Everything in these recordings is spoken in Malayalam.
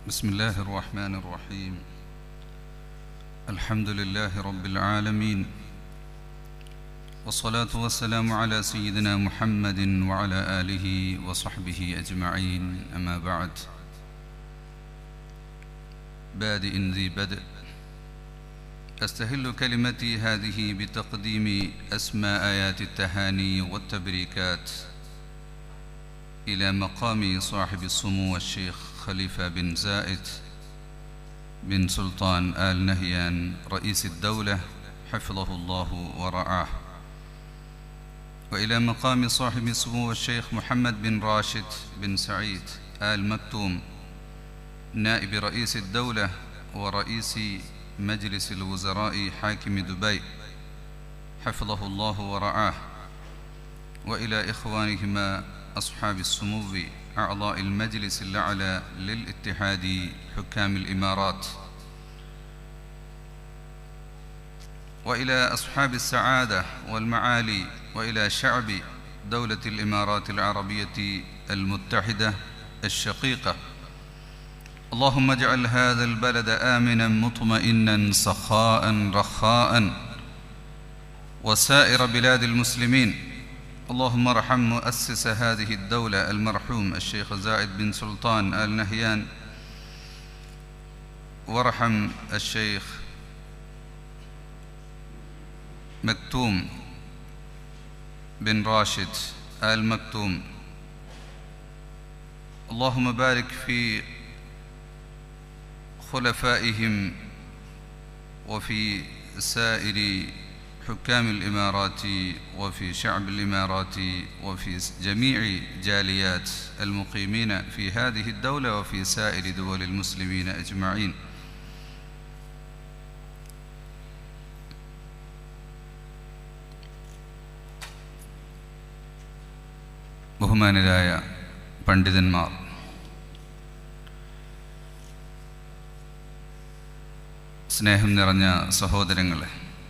بسم الله الرحمن الرحيم الحمد لله رب العالمين والصلاة والسلام على سيدنا محمد وعلى آله وصحبه أجمعين أما بعد بادئ ذي بدء أستهل كلمتي هذه بتقديم أسمى آيات التهاني والتبريكات إلى مقام صاحب السمو الشيخ خليفة بن زائد بن سلطان آل نهيان رئيس الدولة حفظه الله ورعاه وإلى مقام صاحب السمو الشيخ محمد بن راشد بن سعيد آل مكتوم نائب رئيس الدولة ورئيس مجلس الوزراء حاكم دبي حفظه الله ورعاه وإلى إخوانهما أصحاب السمو أعضاء المجلس الأعلى للاتحاد حكام الإمارات وإلى أصحاب السعادة والمعالي وإلى شعب دولة الإمارات العربية المتحدة الشقيقة اللهم اجعل هذا البلد آمنا مطمئنا سخاء رخاء وسائر بلاد المسلمين اللهم ارحم مؤسس هذه الدولة المرحوم الشيخ زايد بن سلطان آل نهيان وارحم الشيخ مكتوم بن راشد آل مكتوم اللهم بارك في خلفائهم وفي سائر حكام الإمارات وفي شعب الإمارات وفي جميع جاليات المقيمين في هذه الدولة وفي سائر دول المسلمين أجمعين ബഹുമാനരായ പണ്ഡിതന്മാർ സ്നേഹം നിറഞ്ഞ സഹോദരങ്ങളെ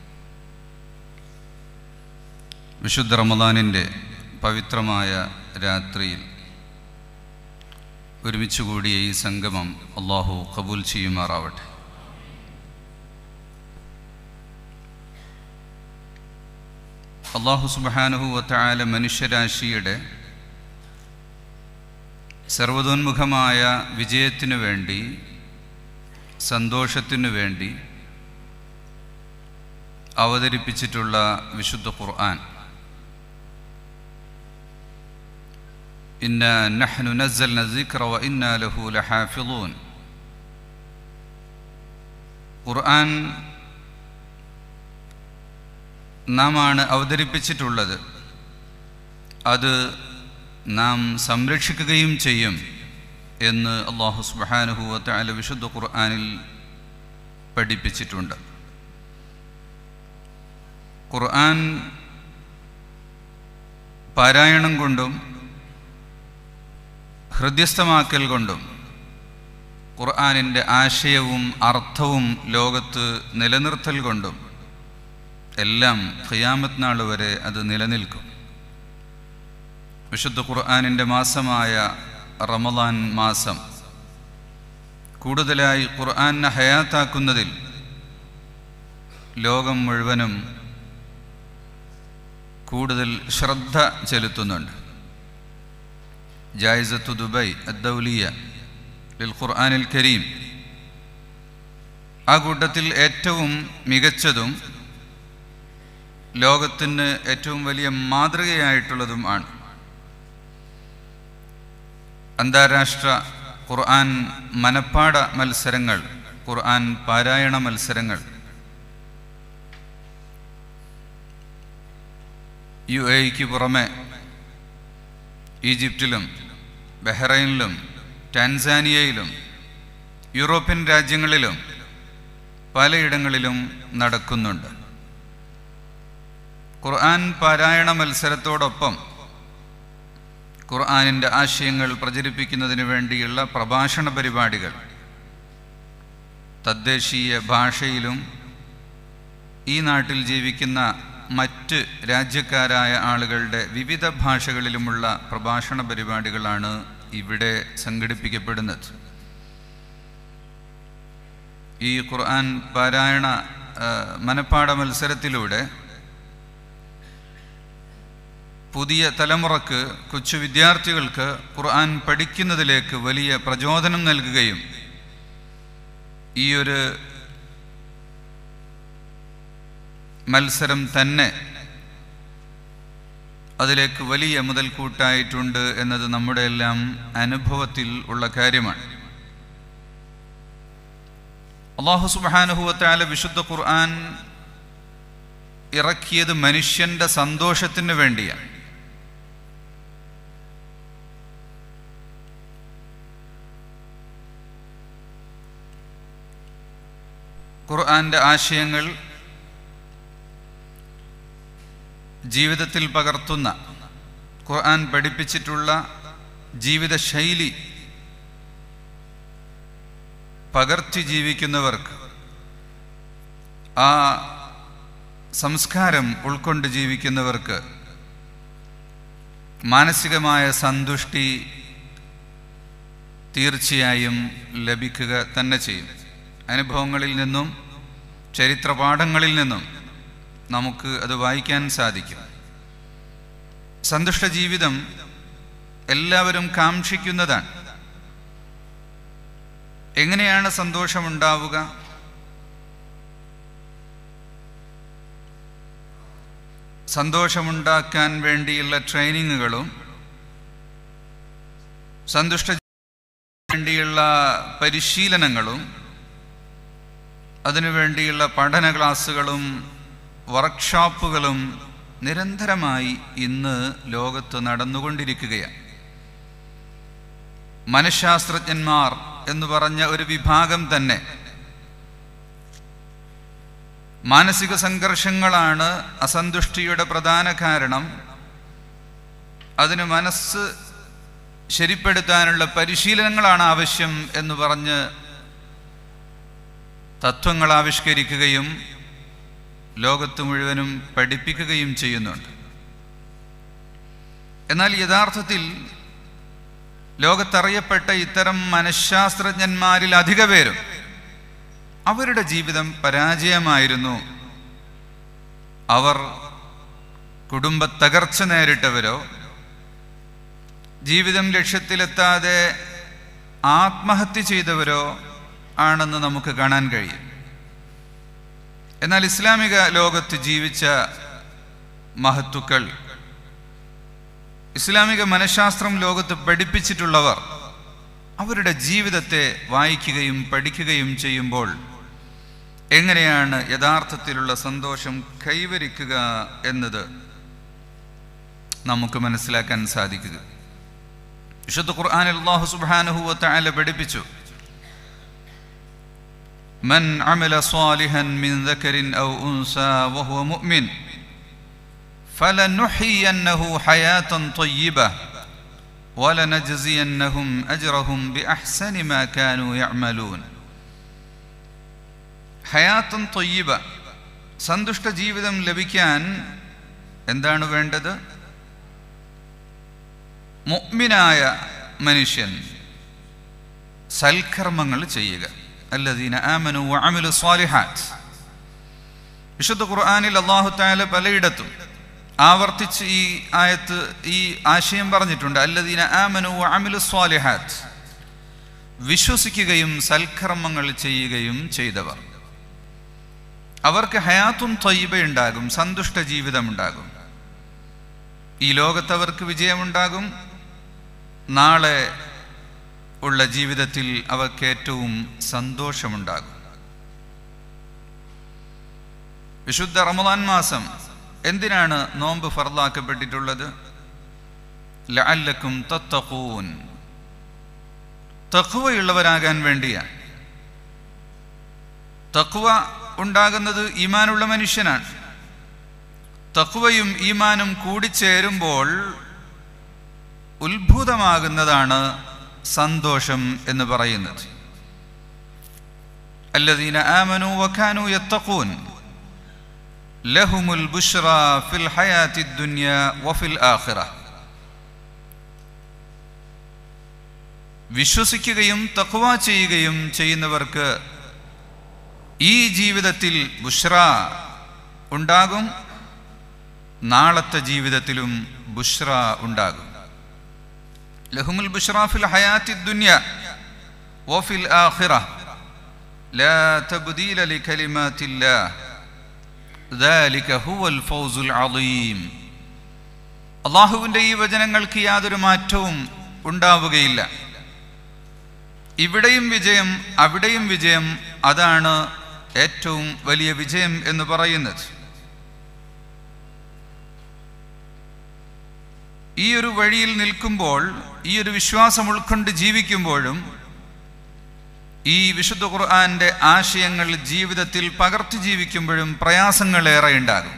വിശുദ്ധ റമദാനിൻ്റെ പവിത്രമായ രാത്രിയിൽ ഒരുമിച്ച് കൂടിയ ഈ സംഗമം അള്ളാഹു കബൂൽ ചെയ്യുമാറാവട്ടെ അള്ളാഹു സുബാനുഹു വത്തായ മനുഷ്യരാശിയുടെ സർവതോന്മുഖമായ വിജയത്തിനു വേണ്ടി സന്തോഷത്തിനു വേണ്ടി അവതരിപ്പിച്ചിട്ടുള്ള വിശുദ്ധ ഖുർആൻ ഇന്ന നഹ്നു നസ്സൽന الذിക്ര വഇന്ന ലഹു ലഹാഫിളൂൻ ഖുർആൻ നാമാണ് അവതരിപ്പിച്ചിട്ടുള്ളത് അത് നാം സംരക്ഷിക്കുകയും ചെയ്യും എന്ന് അള്ളാഹു സുബ്ഹാനഹു വതആല വിശുദ്ധ ഖുർആനിൽ പഠിപ്പിച്ചിട്ടുണ്ട് ഖുർആൻ പാരായണം കൊണ്ടും ഹൃദ്യസ്ഥമാക്കൽ കൊണ്ടും ഖുർആാനിൻ്റെ ആശയവും അർത്ഥവും ലോകത്ത് നിലനിർത്തൽ കൊണ്ടും എല്ലാം ഖിയാമത്ത് നാൾ വരെ അത് നിലനിൽക്കും വിശുദ്ധ ഖുർആാനിൻ്റെ മാസമായ റമദാൻ മാസം കൂടുതലായി ഖുർആാനെ ഹയാത്താക്കുന്നതിൽ ലോകം മുഴുവനും കൂടുതൽ ശ്രദ്ധ ചെലുത്തുന്നുണ്ട് ജായിസത്തു ദുബൈ അദ്ദൗലിയ ലിൽ ഖുർആനിൽ കരീം ആ കൂട്ടത്തിൽ ഏറ്റവും മികച്ചതും ലോകത്തിന് ഏറ്റവും വലിയ മാതൃകയായിട്ടുള്ളതും ആണ് അന്താരാഷ്ട്ര ഖുർആൻ മനപ്പാട മത്സരങ്ങൾ ഖുർആൻ പാരായണ മത്സരങ്ങൾ യു എക്ക് പുറമെ ഈജിപ്തിലും ബഹ്റൈനിലും ടാൻസാനിയയിലും യൂറോപ്യൻ രാജ്യങ്ങളിലും പലയിടങ്ങളിലും നടക്കുന്നുണ്ട് ഖുർആൻ പാരായണ മത്സരത്തോടൊപ്പം ഖുർആാനിൻ്റെ ആശയങ്ങൾ പ്രചരിപ്പിക്കുന്നതിന് വേണ്ടിയുള്ള പ്രഭാഷണ പരിപാടികൾ തദ്ദേശീയ ഭാഷയിലും ഈ നാട്ടിൽ ജീവിക്കുന്ന മറ്റ് രാജ്യക്കാരായ ആളുകളുടെ വിവിധ ഭാഷകളിലുമുള്ള പ്രഭാഷണ പരിപാടികളാണ് ഇവിടെ സംഘടിപ്പിക്കപ്പെടുന്നത് ഈ ഖുർആൻ പാരായണ ആ, മനപ്പാഠ മത്സരത്തിലൂടെ പുതിയ തലമുറക്ക് കൊച്ചു വിദ്യാർത്ഥികൾക്ക് ഖുർആൻ പഠിക്കുന്നതിലേക്ക് വലിയ പ്രചോദനം നൽകുകയും ഈ ഒരു മത്സരം തന്നെ അതിലേക്ക് വലിയ മുതൽക്കൂട്ടായിട്ടുണ്ട് എന്നത് നമ്മുടെ എല്ലാം അനുഭവത്തിൽ ഉള്ള കാര്യമാണ് അള്ളാഹു സുബാനുഹുവത്തായ വിശുദ്ധ ഖുർആൻ ഇറക്കിയത് മനുഷ്യന്റെ സന്തോഷത്തിന് വേണ്ടിയാണ് ഖുർആന്റെ ആശയങ്ങൾ ജീവിതത്തിൽ പകർത്തുന്ന ഖുർആൻ പഠിപ്പിച്ചിട്ടുള്ള ജീവിത ശൈലി പകർത്തി ജീവിക്കുന്നവർക്ക് ആ സംസ്കാരം ഉൾക്കൊണ്ട് ജീവിക്കുന്നവർക്ക് മാനസികമായ സന്തുഷ്ടി തീർച്ചയായും ലഭിക്കുക തന്നെ ചെയ്യും അനുഭവങ്ങളിൽ നിന്നും ചരിത്രപാഠങ്ങളിൽ നിന്നും നമുക്ക് അത് വായിക്കാൻ സാധിക്കും സന്തുഷ്ട ജീവിതം എല്ലാവരും കാക്ഷിക്കുന്നതാണ് എങ്ങനെയാണ് സന്തോഷമുണ്ടാവുക സന്തോഷമുണ്ടാക്കാൻ വേണ്ടിയുള്ള ട്രെയിനിങ്ങുകളും സന്തുഷ്ട വേണ്ടിയുള്ള പരിശീലനങ്ങളും അതിനുവേണ്ടിയുള്ള പഠന ക്ലാസ്സുകളും വർക്ക്ഷോപ്പുകളും നിരന്തരമായി ഇന്ന് ലോകത്ത് നടന്നുകൊണ്ടിരിക്കുകയാണ് മനഃശാസ്ത്രജ്ഞന്മാർ എന്ന് പറഞ്ഞ ഒരു വിഭാഗം തന്നെ മാനസിക സംഘർഷങ്ങളാണ് അസന്തുഷ്ടിയുടെ പ്രധാന കാരണം അതിന് മനസ്സ് ശരിപ്പെടുത്താനുള്ള പരിശീലനങ്ങളാണ് ആവശ്യം എന്ന് പറഞ്ഞ് തത്വങ്ങൾ ആവിഷ്കരിക്കുകയും ലോകത്ത് മുഴുവനും പഠിപ്പിക്കുകയും ചെയ്യുന്നുണ്ട് എന്നാൽ യഥാർത്ഥത്തിൽ ലോകത്തറിയപ്പെട്ട ഇത്തരം മനഃശാസ്ത്രജ്ഞന്മാരിൽ അധിക പേരും അവരുടെ ജീവിതം പരാജയമായിരുന്നു അവർ കുടുംബ തകർച്ച നേരിട്ടവരോ ജീവിതം ലക്ഷ്യത്തിലെത്താതെ ആത്മഹത്യ ചെയ്തവരോ ആണെന്ന് നമുക്ക് കാണാൻ കഴിയും എന്നാൽ ഇസ്ലാമിക ലോകത്ത് ജീവിച്ച മഹത്തുക്കൾ ഇസ്ലാമിക മനഃശാസ്ത്രം ലോകത്ത് പഠിപ്പിച്ചിട്ടുള്ളവർ അവരുടെ ജീവിതത്തെ വായിക്കുകയും പഠിക്കുകയും ചെയ്യുമ്പോൾ എങ്ങനെയാണ് യഥാർത്ഥത്തിലുള്ള സന്തോഷം കൈവരിക്കുക എന്നത് നമുക്ക് മനസ്സിലാക്കാൻ സാധിക്കുക വിശുദ്ധ ഖുർആനിൽ അല്ലാഹു സുബ്ഹാനഹു വ തആല പഠിപ്പിച്ചു من عمل صالحا من ذكر أو أنثى وهو مؤمن فلنحيينه حياة طيبة ولنجزينهم أجرهم بأحسن ما كانوا يعملون حياة طيبة സന്തുഷ്ട ജീവിതം ലഭിക്കാൻ എന്താണ് വേണ്ടത് മുഅ്മിനായ മനുഷ്യൻ സൽക്കർമ്മങ്ങൾ ചെയ്യുക അല്ലദീന ആമനു വഅമിലു സ്വാലിഹാത്ത് വിശുദ്ധ ഖുർആനിൽ അല്ലാഹു തആല പലയിടത്തും ആവർത്തിച്ച് ഈ ആയത്ത് ഈ ആശയം പറഞ്ഞിട്ടുണ്ട് അല്ലദീന ആമനു വഅമിലു സ്വാലിഹാത്ത് വിശ്വസിക്കുകയും സൽക്കർമ്മങ്ങൾ ചെയ്യുകയും ചെയ്തവർ അവർക്ക് ഹയാത്തും ത്വയ്യബയുണ്ടാകും സന്തുഷ്ട ജീവിതമുണ്ടാകും ഈ ലോകത്ത് അവർക്ക് വിജയമുണ്ടാകും നാളെ ഉള്ള ജീവിതത്തിൽ അവർക്ക് ഏറ്റവും സന്തോഷമുണ്ടാകും വിശുദ്ധ റമദാൻ മാസം എന്തിനാണ് നോമ്പ് ഫർലാക്കപ്പെട്ടിട്ടുള്ളത് ലഅല്ലക്കും തത്തഖൂൻ തഖ്വയുള്ളവരാകാൻ വേണ്ടിയാണ് തഖ്വ ഉണ്ടാകുന്നത് ഈമാനുള്ള മനുഷ്യനാണ് തഖ്വയും ഈമാനും കൂടിച്ചേരുമ്പോൾ ഉത്ഭുതമാകുന്നതാണ് സന്തോഷം എന്ന് പറയുന്നത് الذين آمنوا وكانوا يتقون لهم البشرى في الحياة الدنيا وفي الآخرة വിശ്വസിക്കുകയും തക്വ ചെയ്യുകയും ചെയ്യുന്നവർക്ക് ഈ ജീവിതത്തിൽ ബുഷ്ര ഉണ്ടാകും നാളത്തെ ജീവിതത്തിലും ബുഷ്ര ഉണ്ടാകും ലഹുമുൽ ബുഷ്റാഫിൽ ഹയാത്തി ദുന്യ വഫിൽ ആഖിറ لا تبديل لكلمات الله ذلك هو الفوز العظيم അള്ളാഹുവിൻ്റെ ഈ വചനങ്ങൾക്ക് യാതൊരു മാറ്റവും ഉണ്ടാവുകയില്ല ഇവിടെയും വിജയം അവിടെയും വിജയം അതാണ് ഏറ്റവും വലിയ വിജയം എന്ന് പറയുന്നത് ഈ ഒരു വഴിയിൽ നിൽക്കുമ്പോൾ ഈ ഒരു വിശ്വാസം ഉൾക്കൊണ്ട് ജീവിക്കുമ്പോഴും ഈ വിശുദ്ധ ഖുർആന്റെ ആശയങ്ങൾ ജീവിതത്തിൽ പകർത്തി ജീവിക്കുമ്പോഴും പ്രയാസങ്ങൾ ഏറെ ഉണ്ടാകും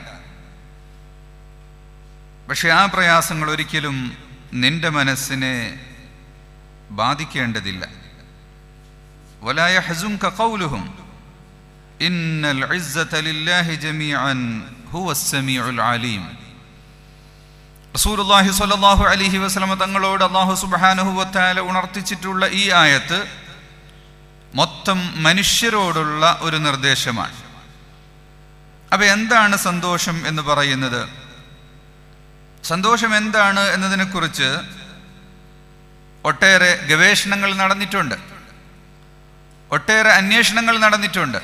പക്ഷെ ആ പ്രയാസങ്ങൾ ഒരിക്കലും നിന്റെ മനസ്സിനെ ബാധിക്കേണ്ടതില്ല വലായ ഹസുംക ഖൗലുഹും ഇന്നൽ ഇസ്സത ലില്ലാഹി ജമീഅൻ ഹുവസ് സമീഉൽ അലീം റസൂലുള്ളാഹി സ്വല്ലല്ലാഹു അലൈഹി വസല്ലമ തങ്ങളോട് അല്ലാഹു സുബ്ഹാനഹു വതആല ഉണർത്തിച്ചിട്ടുള്ള ഈ ആയത്ത് മൊത്തം മനുഷ്യരോടുള്ള ഒരു നിർദ്ദേശമാണ് അപ്പൊ എന്താണ് സന്തോഷം എന്ന് പറയുന്നത് സന്തോഷം എന്താണ് എന്നതിനെക്കുറിച്ച് ഒട്ടേറെ ഗവേഷണങ്ങൾ നടന്നിട്ടുണ്ട് ഒട്ടേറെ അന്വേഷണങ്ങൾ നടന്നിട്ടുണ്ട്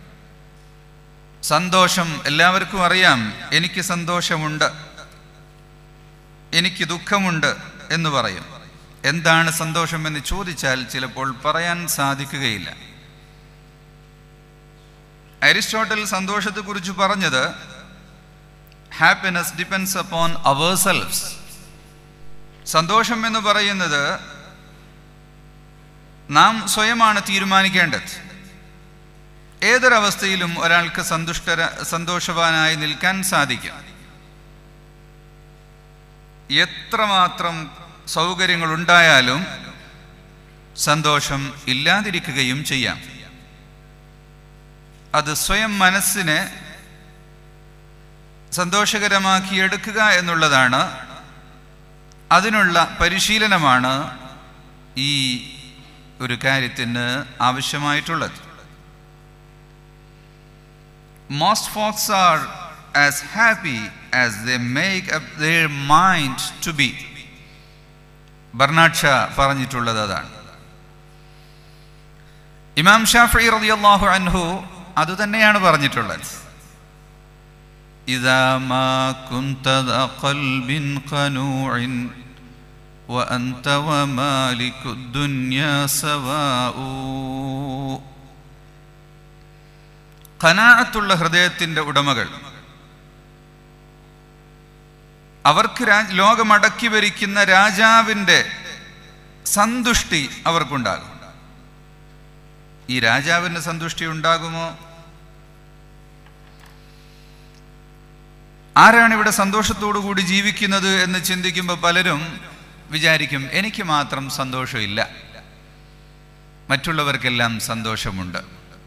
സന്തോഷം എല്ലാവർക്കും അറിയാം എനിക്ക് സന്തോഷമുണ്ട് എനിക്ക് ദുഃഖമുണ്ട് എന്ന് പറയും എന്താണ് സന്തോഷം എന്ന് ചോദിച്ചാൽ ചിലപ്പോൾ പറയാൻ സാധിക്കുകയില്ല അരിസ്റ്റോട്ടൽ സന്തോഷത്തെക്കുറിച്ച് പറഞ്ഞത് happiness depends upon ourselves സന്തോഷം എന്ന് പറയുന്നത് നാം സ്വയമാണ് തീരുമാനിക്കേണ്ടത് ഏതൊരവസ്ഥയിലും ഒരാൾക്ക് സന്തുഷ്ട സന്തോഷവാനായി നിൽക്കാൻ സാധിക്കും എത്രമാത്രം സൗകര്യങ്ങൾ ഉണ്ടായാലും സന്തോഷം ഇല്ലാതിരിക്കുകയും ചെയ്യാം അത് സ്വയം മനസ്സിനെ സന്തോഷകരമാക്കി എടുക്കുക എന്നുള്ളതാണ് അതിനുള്ള പരിശീലനമാണ് ഈ ഒരു കാര്യത്തിന് ആവശ്യമായിട്ടുള്ളത് most folks are as happy as they make up their mind to be Bernard Shaw പറഞ്ഞിട്ടുള്ളത് അതാണ് ഇമാം ഷാഫി റളിയല്ലാഹു അൻഹു അതുതന്നെയാണ് പറഞ്ഞിട്ടുള്ളത് إذا ما كنت ذا قلب قنوع وأنت ومالك الدنيا سواء ഖനാഅത്തുള്ള ഹൃദയത്തിന്റെ ഉടമകൾ അവർക്ക് രാ- ലോകമടക്കി ഭരിക്കുന്ന രാജാവിന്റെ സന്തുഷ്ടി അവർക്കുണ്ടാകും ഈ രാജാവിന് സന്തുഷ്ടി ഉണ്ടാകുമോ ആരാണ് ഇവിടെ സന്തോഷത്തോടു കൂടി ജീവിക്കുന്നത് എന്ന് ചിന്തിക്കുമ്പോൾ പലരും വിചാരിക്കും എനിക്ക് മാത്രം സന്തോഷമില്ല മറ്റുള്ളവർക്കെല്ലാം സന്തോഷമുണ്ട്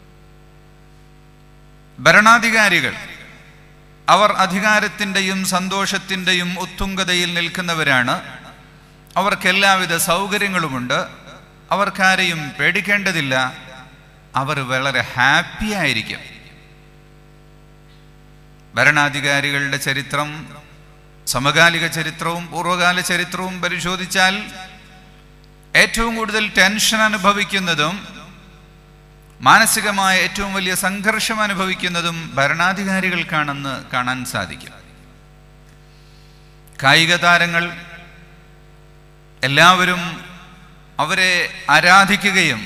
ഭരണാധികാരികൾ അവർ അധികാരത്തിൻ്റെയും സന്തോഷത്തിൻ്റെയും ഉത്തുംഗതയിൽ നിൽക്കുന്നവരാണ് അവർക്ക് എല്ലാവിധ സൗകര്യങ്ങളുമുണ്ട് അവർക്കാരെയും പേടിക്കേണ്ടതില്ല അവർ വളരെ ഹാപ്പി ആയിരിക്കും ഭരണാധികാരികളുടെ ചരിത്രം സമകാലിക ചരിത്രവും പൂർവ്വകാല ചരിത്രവും പരിശോധിച്ചാൽ ഏറ്റവും കൂടുതൽ ടെൻഷൻ അനുഭവിക്കുന്നതും മാനസികമായ ഏറ്റവും വലിയ സംഘർഷം അനുഭവിക്കുന്നതും ഭരണാധികാരികൾക്കാണെന്ന് കാണാൻ സാധിക്കും കായിക താരങ്ങൾ എല്ലാവരും അവരെ ആരാധിക്കുകയും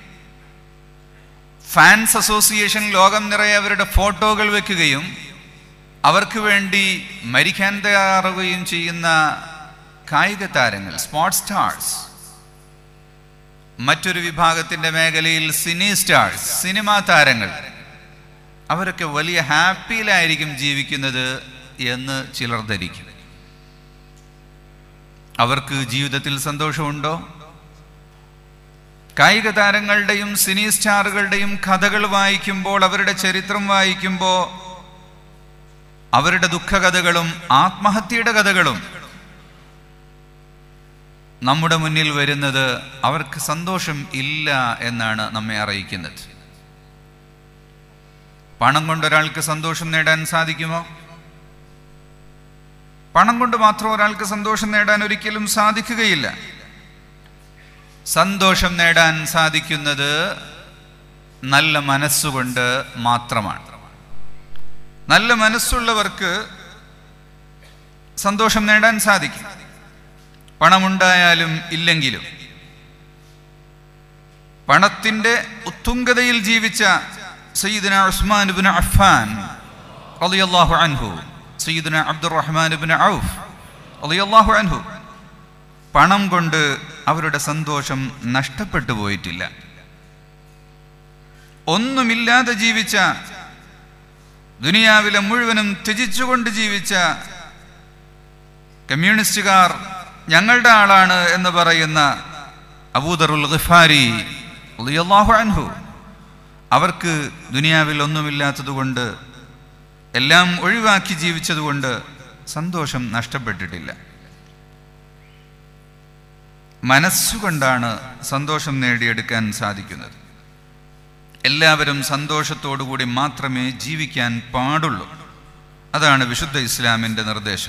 ഫാൻസ് അസോസിയേഷൻ ലോകം നിറയെ അവരുടെ ഫോട്ടോകൾ വെക്കുകയും അവർക്ക് വേണ്ടി മരിക്കാൻ തയ്യാറാവുകയും ചെയ്യുന്ന കായിക താരങ്ങൾ സ്പോർട്സ് സ്റ്റാർസ് മറ്റൊരു വിഭാഗത്തിന്റെ മേഖലയിൽ സിനി സ്റ്റാർസ് സിനിമാ താരങ്ങൾ അവരൊക്കെ വലിയ ഹാപ്പിയിലായിരിക്കും ജീവിക്കുന്നത് എന്ന് ചിലർ ധരിക്കും അവർക്ക് ജീവിതത്തിൽ സന്തോഷമുണ്ടോ കായിക താരങ്ങളുടെയും സിനി സ്റ്റാറുകളുടെയും കഥകൾ വായിക്കുമ്പോൾ അവരുടെ ചരിത്രം വായിക്കുമ്പോൾ അവരുടെ ദുഃഖകഥകളും ആത്മഹത്യയുടെ കഥകളും നമ്മുടെ മുന്നിൽ വരുന്നത് അവർക്ക് സന്തോഷം ഇല്ല എന്നാണ് നമ്മെ അറിയിക്കുന്നത് പണം കൊണ്ട് ഒരാൾക്ക് സന്തോഷം നേടാൻ സാധിക്കുമോ പണം കൊണ്ട് മാത്രം ഒരാൾക്ക് സന്തോഷം നേടാൻ ഒരിക്കലും സാധിക്കുകയില്ല സന്തോഷം നേടാൻ സാധിക്കുന്നത് നല്ല മനസ്സുകൊണ്ട് മാത്രമാണ് നല്ല മനസ്സുള്ളവർക്ക് സന്തോഷം നേടാൻ സാധിക്കും പണമുണ്ടായാലും ഇല്ലെങ്കിലും പണത്തിന്റെ ഉത്തുംഗതയിൽ ജീവിച്ച സയ്യിദന ഉസ്മാൻ ഇബ്നു അഫ്ഫാൻ റളിയല്ലാഹു അൻഹു സയ്യിദന അബ്ദുറഹ്മാൻ ഇബ്നു ഔഫ് റളിയല്ലാഹു അൻഹു പണം കൊണ്ട് അവരുടെ സന്തോഷം നഷ്ടപ്പെട്ടു പോയിട്ടില്ല ഒന്നുമില്ലാതെ ജീവിച്ച ദുനിയാവിലെ മുഴുവനും ത്യജിച്ചുകൊണ്ട് ജീവിച്ച കമ്മ്യൂണിസ്റ്റുകാർ ഞങ്ങളുടെ ആളാണ് എന്ന് പറയുന്ന അബൂദറുൽ ഖിഫാരി റളിയല്ലാഹു അൻഹു അവർക്ക് ദുനിയാവിൽ ഒന്നുമില്ലാത്തതുകൊണ്ട് എല്ലാം ഒഴിവാക്കി ജീവിച്ചതുകൊണ്ട് സന്തോഷം നഷ്ടപ്പെട്ടിട്ടില്ല മനസ്സുകൊണ്ടാണ് സന്തോഷം നേടിയെടുക്കാൻ സാധിക്കുന്നത് എല്ലാവരും സന്തോഷത്തോടുകൂടി മാത്രമേ ജീവിക്കാൻ പാടുള്ളൂ അതാണ് വിശുദ്ധ ഇസ്ലാമിന്റെ നിർദ്ദേശം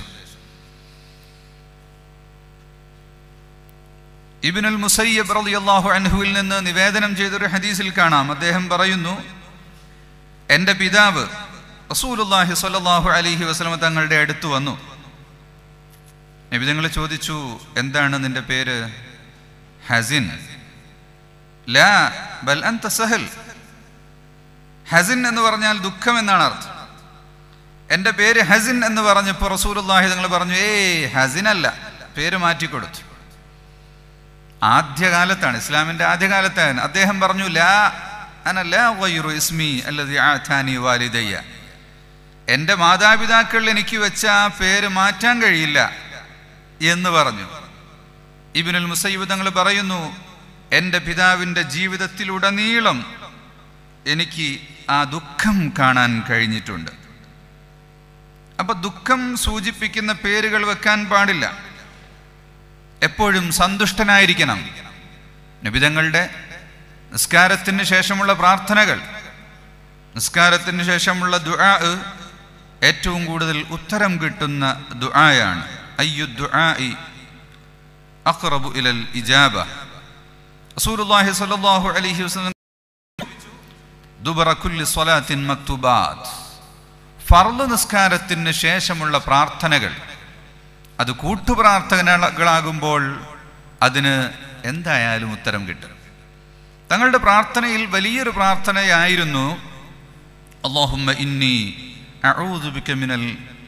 ഇബിനുൽ മുസയ്യബ് റളിയല്ലാഹു അൻഹുവിൽ നിന്ന് നിവേദനം ചെയ്തൊരു ഹദീസിൽ കാണാം അദ്ദേഹം പറയുന്നു എൻ്റെ പിതാവ് റസൂലുള്ളാഹി സ്വല്ലല്ലാഹു അലൈഹി വസല്ലമ തങ്ങളുടെ അടുത്ത് വന്നു നബി തങ്ങൾ ചോദിച്ചു എന്താണ് നിന്റെ പേര് ഹസിൻ ലാ ബൽ അൻത സഹൽ ഹസിൻ എന്ന് പറഞ്ഞാൽ ദുഃഖം എന്നാണ് അർത്ഥം എൻ്റെ പേര് ഹസിൻ എന്ന് പറഞ്ഞപ്പോൾ റസൂലുള്ളാഹി തങ്ങൾ പറഞ്ഞു ഏയ് ഹസിൻ അല്ല പേര് മാറ്റിക്കൊടുത്തു ആദ്യകാലത്താണ് ഇസ്ലാമിന്റെ ആദ്യകാലത്താണ് അദ്ദേഹം പറഞ്ഞു ലാ അന ലാ ഗൈറു ഇസ്മി അല്ലദി ആഥാനി വാലിദയ്യ എൻ്റെ മാതാപിതാക്കൾ എനിക്ക് വെച്ച ആ പേര് മാറ്റാൻ കഴിയില്ല എന്ന് പറഞ്ഞു ഇബിനുൽ മുസൈബ് തങ്ങൾ പറയുന്നു എൻ്റെ പിതാവിൻ്റെ ജീവിതത്തിലുടനീളം എനിക്ക് ആ ദുഃഖം കാണാൻ കഴിഞ്ഞിട്ടുണ്ട് അപ്പൊ ദുഃഖം സൂചിപ്പിക്കുന്ന പേരുകൾ വെക്കാൻ പാടില്ല എപ്പോഴും സന്തുഷ്ടനായിരിക്കണം നിബിതങ്ങളുടെ നിസ്കാരത്തിന് ശേഷമുള്ള പ്രാർത്ഥനകൾ നിസ്കാരത്തിന് ശേഷമുള്ള ദുആ ഏറ്റവും കൂടുതൽ ഉത്തരം കിട്ടുന്ന ദുആയാണ് അയ്യു ദുആഇ അഖ്റബു ഇലൽ ഇജാബ റസൂലുള്ളാഹി സ്വല്ലല്ലാഹു അലൈഹി വസല്ലം ദുബറ കുല്ലി സ്വലാത്തിൻ മക്തുബാത്ത് ഫർള് നിസ്കാരത്തിന് ശേഷമുള്ള പ്രാർത്ഥനകൾ അത് കൂട്ടുപ്രാർത്ഥനകളാകുമ്പോൾ അതിന് എന്തായാലും ഉത്തരം കിട്ടും തങ്ങളുടെ പ്രാർത്ഥനയിൽ വലിയൊരു പ്രാർത്ഥനയായിരുന്നു അള്ളാഹുമ്മ ഇന്നി അഊദു ബിക മിനൽ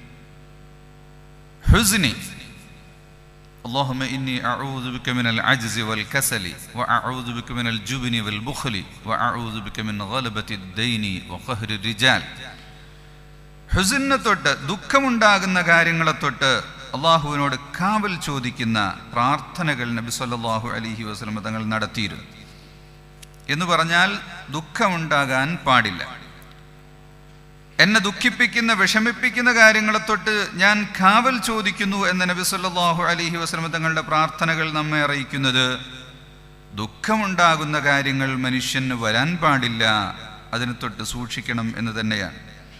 ഹുസ്നി اللهم إني أعوذ بك من العجز والكسل وأعوذ بك من الجبن والبخل وأعوذ بك من غلبة الدين وقهر الرجال ഹുസിനെ തൊട്ട് ദുഃഖമുണ്ടാകുന്ന കാര്യങ്ങളെ തൊട്ട് അള്ളാഹുവിനോട് കാവൽ ചോദിക്കുന്ന പ്രാർത്ഥനകൾ നബി സല്ലല്ലാഹു അലൈഹി വസല്ലം തങ്ങൾ നടത്തിയിരുന്നു എന്ന് പറഞ്ഞാൽ ദുഃഖമുണ്ടാകാൻ പാടില്ല എന്നെ ദുഃഖിപ്പിക്കുന്ന വിഷമിപ്പിക്കുന്ന കാര്യങ്ങളെ തൊട്ട് ഞാൻ കാവൽ ചോദിക്കുന്നു എന്ന നബി സല്ലല്ലാഹു അലൈഹി വസല്ലം തങ്ങളുടെ പ്രാർത്ഥനകൾ നമ്മെ അറിയിക്കുന്നത് ദുഃഖമുണ്ടാകുന്ന കാര്യങ്ങൾ മനുഷ്യന് വരാൻ പാടില്ല അതിനെ തൊട്ട് സൂക്ഷിക്കണം എന്ന് തന്നെയാണ്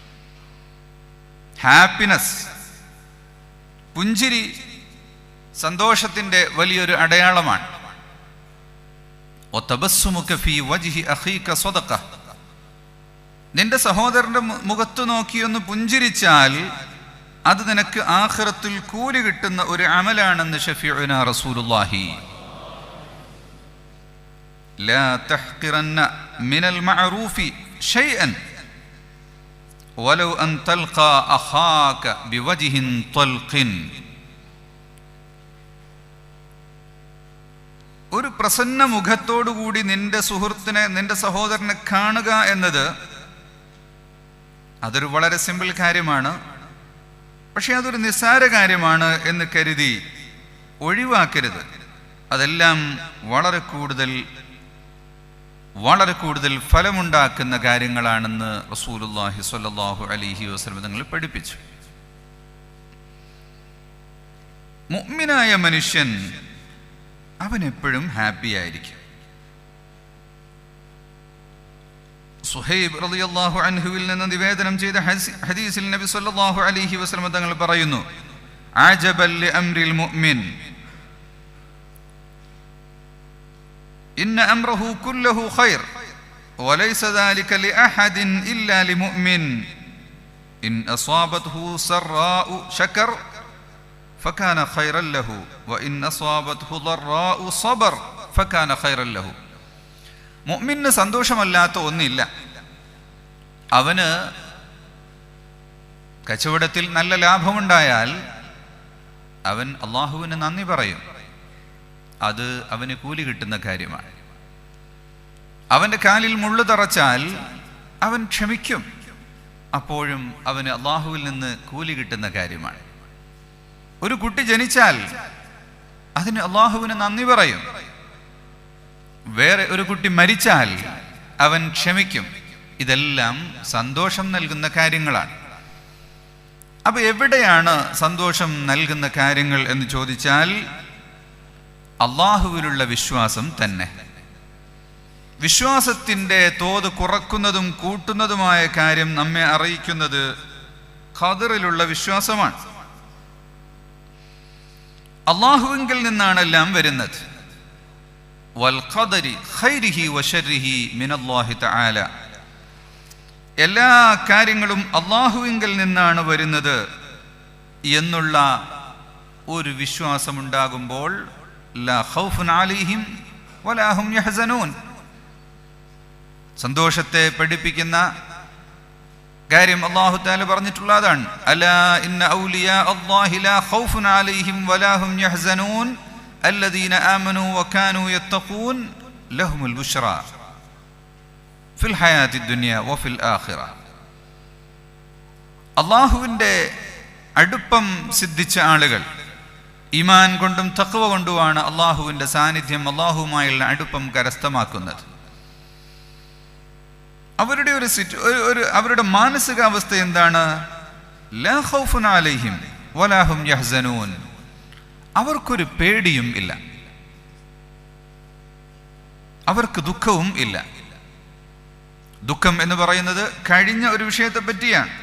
ഹാപ്പിനെസ് പുഞ്ചിരി സന്തോഷത്തിന്റെ വലിയൊരു അടയാളമാണ് ഒത്തബസ്സുമുഖ ഫീ വജ്ഹി അഖീക സ്വദഖ നിന്റെ സഹോദരന്റെ മു- മുഖത്ത് നോക്കിയൊന്ന് പുഞ്ചിരിച്ചാൽ അത് നിനക്ക് ആഖിറത്തിൽ കൂലി കിട്ടുന്ന ഒരു അമലാണെന്ന് ഷഫീഉന റസൂലുള്ളാഹി ലാ തഹ്ഖിറന്ന മിനൽ മഅറൂഫി ഷൈഅൻ വലൗ അൻ തൽഖാ അഖാക ബിവജ്ഹിൻ തൽഖിൻ ഒരു പ്രസന്ന മുഖത്തോടുകൂടി നിന്റെ സുഹൃത്തിനെ നിന്റെ സഹോദരനെ കാണുക എന്നത് അതൊരു വളരെ സിമ്പിൾ കാര്യമാണ് പക്ഷെ അതൊരു നിസ്സാര കാര്യമാണ് എന്ന് കരുതി ഒഴിവാക്കരുത് അതെല്ലാം വളരെ കൂടുതൽ വളരെ കൂടുതൽ ഫലമുണ്ടാക്കുന്ന കാര്യങ്ങളാണെന്ന് റസൂലുള്ളാഹി സ്വല്ലല്ലാഹു അലൈഹി വസല്ലം തങ്ങൾ പഠിപ്പിച്ചു മുഅ്മിനായ മനുഷ്യൻ അവൻ എപ്പോഴും ഹാപ്പി ആയിരിക്കും സുഹൈബ് റളിയല്ലാഹു അൻഹുവിൽ നിന്ന് നിവേദനം ചെയ്ത ഹസി- ഹദീസിൽ നബി സല്ലല്ലാഹു അലൈഹി വസല്ലം തങ്ങൾ പറയുന്നു ആജബൽ ലിഅംരിൽ മുഅ്മിൻ ഇന്ന അംറഹു കുല്ലഹു ഖൈർ وليس ذلك لأحد إلا لمؤمن إن أصابته سراء شكر فكان خيرا له وإن أصابته ضراء صبر فكان خيرا له മുഅ്മിന് സന്തോഷമല്ലാത്ത ഒന്നില്ല അവന് കച്ചവടത്തിൽ നല്ല ലാഭമുണ്ടായാൽ അവൻ അള്ളാഹുവിന് നന്ദി പറയും അത് അവന് കൂലി കിട്ടുന്ന കാര്യമാണ് അവന്റെ കാലിൽ മുള്ളു തറച്ചാൽ അവൻ ക്ഷമിക്കും അപ്പോഴും അവന് അള്ളാഹുവിൽ നിന്ന് കൂലി കിട്ടുന്ന കാര്യമാണ് ഒരു കുട്ടി ജനിച്ചാൽ അതിന് അള്ളാഹുവിന് നന്ദി പറയും വേറെ ഒരു കുട്ടി മരിച്ചാൽ അവൻ ക്ഷമിക്കും ഇതെല്ലാം സന്തോഷം നൽകുന്ന കാര്യങ്ങളാണ് അപ്പൊ എവിടെയാണ് സന്തോഷം നൽകുന്ന കാര്യങ്ങൾ എന്ന് ചോദിച്ചാൽ അള്ളാഹുവിലുള്ള വിശ്വാസം തന്നെ വിശ്വാസത്തിന്റെ തോത് കുറക്കുന്നതും കൂട്ടുന്നതുമായ കാര്യം നമ്മെ അറിയിക്കുന്നത് ഖദറിലുള്ള വിശ്വാസമാണ് അള്ളാഹുവിങ്കിൽ നിന്നാണ് എല്ലാം വരുന്നത് വൽഖദരി ഖൈരിഹി വശരിഹി മിനല്ലാഹി തആല എല്ലാ കാര്യങ്ങളും അള്ളാഹുവിങ്കിൽ നിന്നാണ് വരുന്നത് എന്നുള്ള ഒരു വിശ്വാസമുണ്ടാകുമ്പോൾ ലാ ഖൗഫുൻ അലൈഹിം വലാ ഹും യഹ്സനൂൻ സന്തോഷത്തെ പഠിപ്പിക്കുന്ന കാര്യം അള്ളാഹു താല പറഞ്ഞിട്ടുള്ളതാണ് അലാ ഇന്ന ഔലിയാ അല്ലാഹി ലാ ഖൗഫുൻ അലൈഹിം വലാ ഹും യഹ്സനൂൻ الذين آمنوا وكانوا يتقون لهم البشرى في الحياة الدنيا وفي الآخرة അള്ളാഹുവിൻ്റെ അടുപ്പം സിദ്ധിച്ച ആളുകൾ ഈമാൻ കൊണ്ടും തക്കവ കൊണ്ടുമാണ് അള്ളാഹുവിൻ്റെ സാന്നിധ്യം അള്ളാഹുവുമായുള്ള അടുപ്പം കരസ്ഥമാക്കുന്നത് അവരുടെ ഒരു സിറ്റ് ഒരു- ഒരു അവരുടെ മാനസികാവസ്ഥ എന്താണ് ലാ ഖൗഫുൻ അലൈഹിം വലാഹും യഹ്സനൂൻ അവർക്കൊരു പേടിയും ഇല്ല അവർക്ക് ദുഃഖവും ഇല്ല ദുഃഖം എന്ന് പറയുന്നത് കഴിഞ്ഞ ഒരു വിഷയത്തെ പറ്റിയാണ്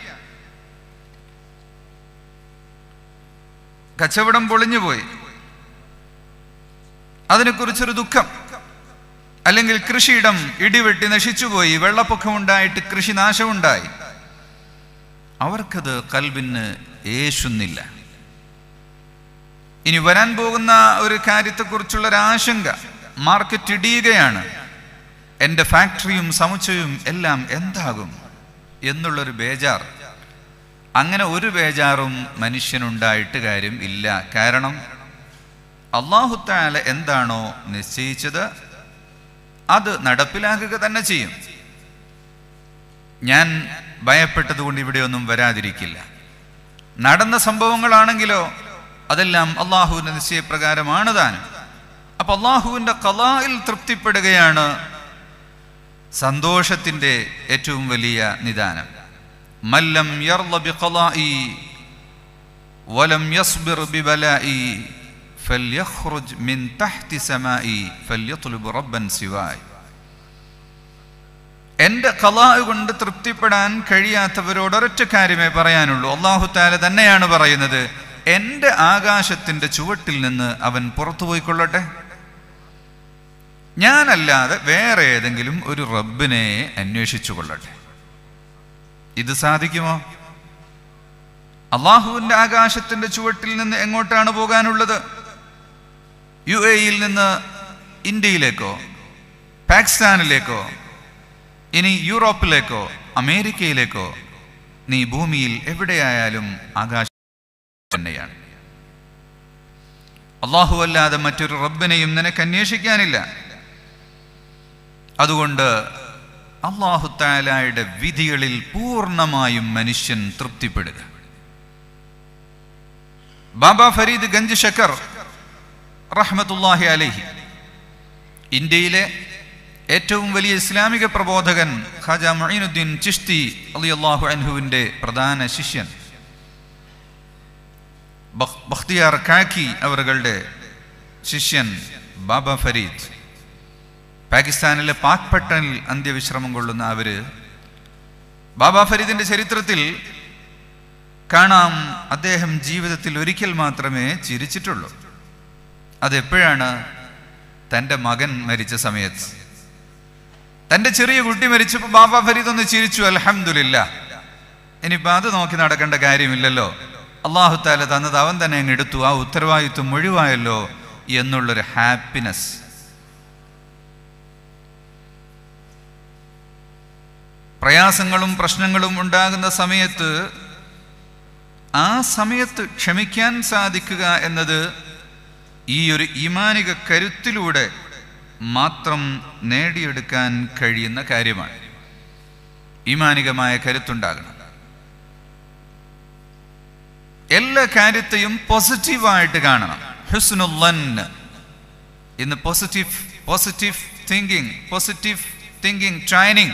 കച്ചവടം പൊളിഞ്ഞുപോയി അതിനെക്കുറിച്ചൊരു ദുഃഖം അല്ലെങ്കിൽ കൃഷിയിടം ഇടിവെട്ടി നശിച്ചുപോയി വെള്ളപ്പൊക്കമുണ്ടായിട്ട് കൃഷി നാശമുണ്ടായി അവർക്കത് കൽബിന് യേശുന്നില്ല ഇനി വരാൻ പോകുന്ന ഒരു കാര്യത്തെക്കുറിച്ചുള്ള ഒരു ആശങ്ക മാർക്കറ്റ് ഇടിയുകയാണ് എൻ്റെ ഫാക്ടറിയും സമുച്ചയവും എല്ലാം എന്താകും എന്നുള്ളൊരു ബേജാർ അങ്ങനെ ഒരു ബേജാറും മനുഷ്യനുണ്ടായിട്ട് കാര്യം ഇല്ല കാരണം അള്ളാഹുത്താല എന്താണോ നിശ്ചയിച്ചത് അത് നടപ്പിലാക്കുക തന്നെ ചെയ്യും ഞാൻ ഭയപ്പെട്ടതുകൊണ്ട് ഇവിടെയൊന്നും വരാതിരിക്കില്ല നടന്ന സംഭവങ്ങളാണെങ്കിലോ അതെല്ലാം അള്ളാഹുവിന്റെ നിശ്ചയപ്രകാരമാണ് താനും അപ്പൊ അള്ളാഹുവിന്റെ കലായിൽ തൃപ്തിപ്പെടുകയാണ് സന്തോഷത്തിന്റെ ഏറ്റവും വലിയ നിദാനം മല്ലം യർള ബിഖലാഇ വലം യസ്ബിർ ബിബലാഇ ഫൽയഖ്റുജ് മിൻ തഹ്തി സമാഇ ഫൽയത്ലുബ് റബ്ബൻ സിവായ് എന്റെ കലാ കൊണ്ട് തൃപ്തിപ്പെടാൻ കഴിയാത്തവരോട് ഒരൊറ്റ കാര്യമേ പറയാനുള്ളൂ അള്ളാഹു താല തന്നെയാണ് പറയുന്നത് എന്റെ ആകാശത്തിന്റെ ചുവട്ടിൽ നിന്ന് അവൻ പുറത്തു പോയിക്കൊള്ളട്ടെ ഞാനല്ലാതെ വേറെ ഏതെങ്കിലും ഒരു റബ്ബിനെ അന്വേഷിച്ചു കൊള്ളട്ടെ ഇത് സാധിക്കുമോ അള്ളാഹുവിന്റെ ആകാശത്തിന്റെ ചുവട്ടിൽ നിന്ന് എങ്ങോട്ടാണ് പോകാനുള്ളത് യു എയിൽ നിന്ന് ഇന്ത്യയിലേക്കോ പാകിസ്ഥാനിലേക്കോ ഇനി യൂറോപ്പിലേക്കോ അമേരിക്കയിലേക്കോ നീ ഭൂമിയിൽ എവിടെയായാലും ആകാശം തന്നെയാണ് അള്ളാഹു അല്ലാതെ മറ്റൊരു റബ്ബിനെയും നിനക്ക് അന്വേഷിക്കാനില്ല അതുകൊണ്ട് അള്ളാഹു താലായുടെ വിധികളിൽ പൂർണ്ണമായും മനുഷ്യൻ തൃപ്തിപ്പെടുക ബാബ ഫരീദ് ഗഞ്ച് ഷക്കർ റഹ്മത്തുല്ലാഹി അലഹി ഇന്ത്യയിലെ ഏറ്റവും വലിയ ഇസ്ലാമിക പ്രബോധകൻ ഖാജ മൊയ്നുദ്ദീൻ ചിഷ്തി അലിയല്ലാഹു അൻഹുവിൻ്റെ പ്രധാന ശിഷ്യൻ ബഖ്- ബഖ്തിയാർ കാക്കി അവരുടെ ശിഷ്യൻ ബാബ ഫരീദ് പാകിസ്ഥാനിലെ പാക് പട്ടണിൽ അന്ത്യവിശ്രമം കൊള്ളുന്ന അവര് ബാബാ ഫരീദിന്റെ ചരിത്രത്തിൽ കാണാം അദ്ദേഹം ജീവിതത്തിൽ ഒരിക്കൽ മാത്രമേ ചിരിച്ചിട്ടുള്ളൂ അതെപ്പോഴാണ് തൻ്റെ മകൻ മരിച്ച സമയത്ത് തൻ്റെ ചെറിയ കുട്ടി മരിച്ചപ്പോൾ ബാബാ ഫരീദ് ഒന്ന് ചിരിച്ചു അലഹമില്ല ഇനിയിപ്പോൾ അത് നോക്കി നടക്കേണ്ട കാര്യമില്ലല്ലോ അള്ളാഹു താല തന്നത് അവൻ തന്നെ അങ്ങ് എടുത്തു ആ ഉത്തരവാദിത്വം ഒഴിവായല്ലോ എന്നുള്ളൊരു ഹാപ്പിനെസ് പ്രയാസങ്ങളും പ്രശ്നങ്ങളും ഉണ്ടാകുന്ന സമയത്ത് ആ സമയത്ത് ക്ഷമിക്കാൻ സാധിക്കുക എന്നത് ഈ ഒരു ഈമാനിക കരുത്തിലൂടെ മാത്രം നേടിയെടുക്കാൻ കഴിയുന്ന കാര്യമാണ് ഈമാനികമായ കരുത്തുണ്ടാകണം എല്ലാ കാര്യത്തെയും പോസിറ്റീവായിട്ട് കാണണം ഹുസ്നുല്ലൻ ഇന്ന് positive positive thinking positive thinking training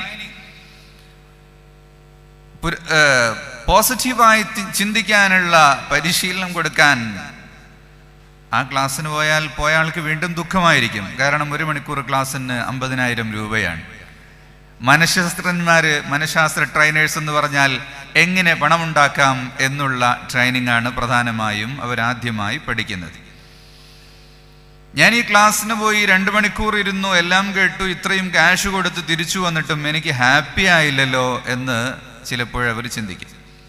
പോസിറ്റീവായി ചിന്തിക്കാനുള്ള പരിശീലനം കൊടുക്കാൻ ആ ക്ലാസ്സിന് പോയാൽ പോയ ആൾക്ക് വീണ്ടും ദുഃഖമായിരിക്കും കാരണം ഒരു മണിക്കൂർ ക്ലാസ്സിന് അമ്പതിനായിരം രൂപയാണ് മനഃശാസ്ത്രജ്ഞന്മാർ മനഃശാസ്ത്ര ട്രെയിനേഴ്സ് എന്ന് പറഞ്ഞാൽ എങ്ങനെ പണമുണ്ടാക്കാം എന്നുള്ള ട്രെയിനിങ് ആണ് പ്രധാനമായും അവരാദ്യമായി പഠിക്കുന്നത് ഞാൻ ഈ ക്ലാസ്സിന് പോയി രണ്ട് മണിക്കൂർ ഇരുന്നു എല്ലാം കേട്ടു ഇത്രയും ക്യാഷ് കൊടുത്ത് തിരിച്ചു വന്നിട്ടും എനിക്ക് ഹാപ്പി ആയില്ലല്ലോ എന്ന് ചിലപ്പോഴവർ ചിന്തിക്കും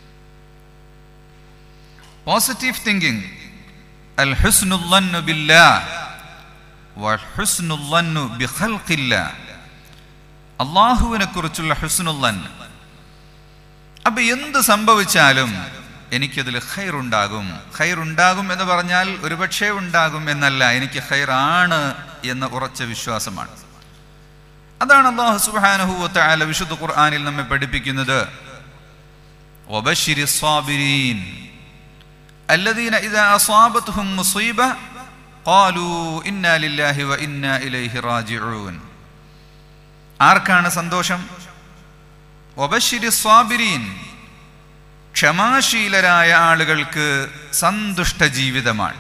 പോസിറ്റീവ് തിങ്കിങ് അൽ ഹുസ്നുല്ലന്നു ബില്ലാഹ് വഹുസ്നുല്ലന്നു ബിഖൽഖില്ലാഹ് അള്ളാഹുവിനെ കുറിച്ചുള്ള ഹുസ്നുല്ലൻ അപ്പൊ എന്ത് സംഭവിച്ചാലും എനിക്കതിൽ ഖൈറുണ്ടാകും ഖൈറുണ്ടാകും എന്ന് പറഞ്ഞാൽ ഒരുപക്ഷേ ഉണ്ടാകും എന്നല്ല എനിക്ക് ഖൈറാണ് എന്ന ഉറച്ച വിശ്വാസമാണ് അതാണ് അള്ളാഹു സുബ്ഹാനഹു വതആല വിശുദ്ധ ഖുർആനിൽ നമ്മെ പഠിപ്പിക്കുന്നത് വബശ്ശിരി സ്വാബിരീൻ الذين إذا أصابتهم مصيبة قالوا إنا لله وإنا إليه راجعون ആർക്കാണ് സന്തോഷം ഒബശ്ശിരി സ്വാബിരീൻ ക്ഷമാശീലരായ ആളുകൾക്ക് സന്തുഷ്ട ജീവിതമാണ്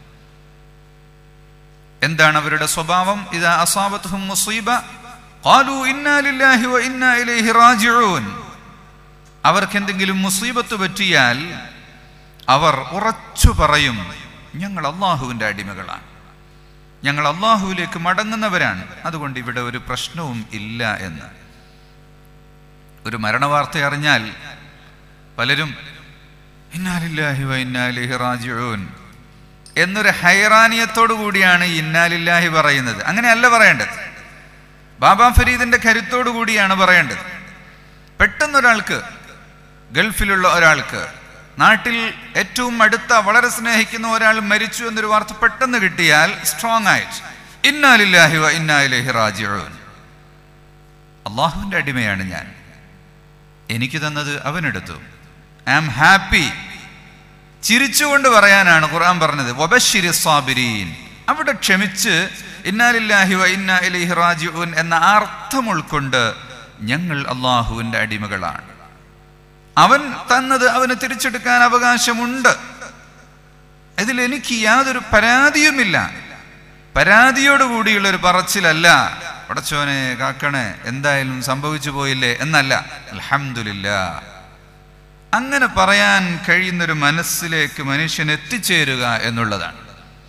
എന്താണ് അവരുടെ സ്വഭാവം ഇത് അസാബത്തുഹും മുസീബ ഖാലു ഇന്നാ ലില്ലാഹി വ ഇന്നാ ഇലൈഹി റാജിഊൻ അവർക്ക് എന്തെങ്കിലും മുസീബത്ത് പറ്റിയാൽ അവർ ഉറച്ചു പറയും ഞങ്ങൾ അള്ളാഹുവിൻ്റെ അടിമകളാണ് ഞങ്ങൾ അള്ളാഹുവിലേക്ക് മടങ്ങുന്നവരാണ് അതുകൊണ്ട് ഇവിടെ ഒരു പ്രശ്നവും ഇല്ല എന്ന് ഒരു മരണവാർത്ത അറിഞ്ഞാൽ പലരും ഇന്നാലില്ലാഹി വ ഇന്നാലിഹി റാജിഊൻ എന്നൊരു ഹൈറാനിയത്തോടു കൂടിയാണ് ഈ ഇന്നാലില്ലാഹി പറയുന്നത് അങ്ങനെയല്ല പറയേണ്ടത് ബാബാ ഫരീദിന്റെ കരുത്തോടു കൂടിയാണ് പറയേണ്ടത് പെട്ടെന്നൊരാൾക്ക് ഗൾഫിലുള്ള ഒരാൾക്ക് നാട്ടിൽ ഏറ്റവും അടുത്ത വളരെ സ്നേഹിക്കുന്ന ഒരാൾ മരിച്ചു എന്നൊരു വാർത്ത പെട്ടെന്ന് കിട്ടിയാൽ സ്ട്രോങ് ആയിട്ട് ഇന്നാലില്ലാഹി വ ഇന്നാലിഹി റാജിഊൻ അള്ളാഹുവിൻ്റെ അടിമയാണ് ഞാൻ എനിക്ക് തന്നത് അവനെടുത്തു ഐ ആം ഹാപ്പി ചിരിച്ചുകൊണ്ട് പറയാനാണ് ഖുർആൻ പറഞ്ഞത് വബശ്ശിരി സ്വാബിരീൻ അവിടെ ക്ഷമിച്ച് ഇന്നാലില്ലാഹി വ ഇന്നാ ഇലൈഹി റാജിഊൻ എന്ന അർത്ഥം ഉൾക്കൊണ്ട് ഞങ്ങൾ അള്ളാഹുവിൻ്റെ അടിമകളാണ് അവൻ തന്നത് അവന് തിരിച്ചെടുക്കാൻ അവകാശമുണ്ട് ഇതിൽ എനിക്ക് യാതൊരു പരാതിയുമില്ല പരാതിയോടുകൂടിയുള്ള ഒരു പറച്ചിലല്ല പടച്ചോനെ കാക്കണേ എന്തായാലും സംഭവിച്ചു പോയില്ലേ എന്നല്ല അൽഹംദുലില്ല അങ്ങനെ പറയാൻ കഴിയുന്നൊരു മനസ്സിലേക്ക് മനുഷ്യൻ എത്തിച്ചേരുക എന്നുള്ളതാണ്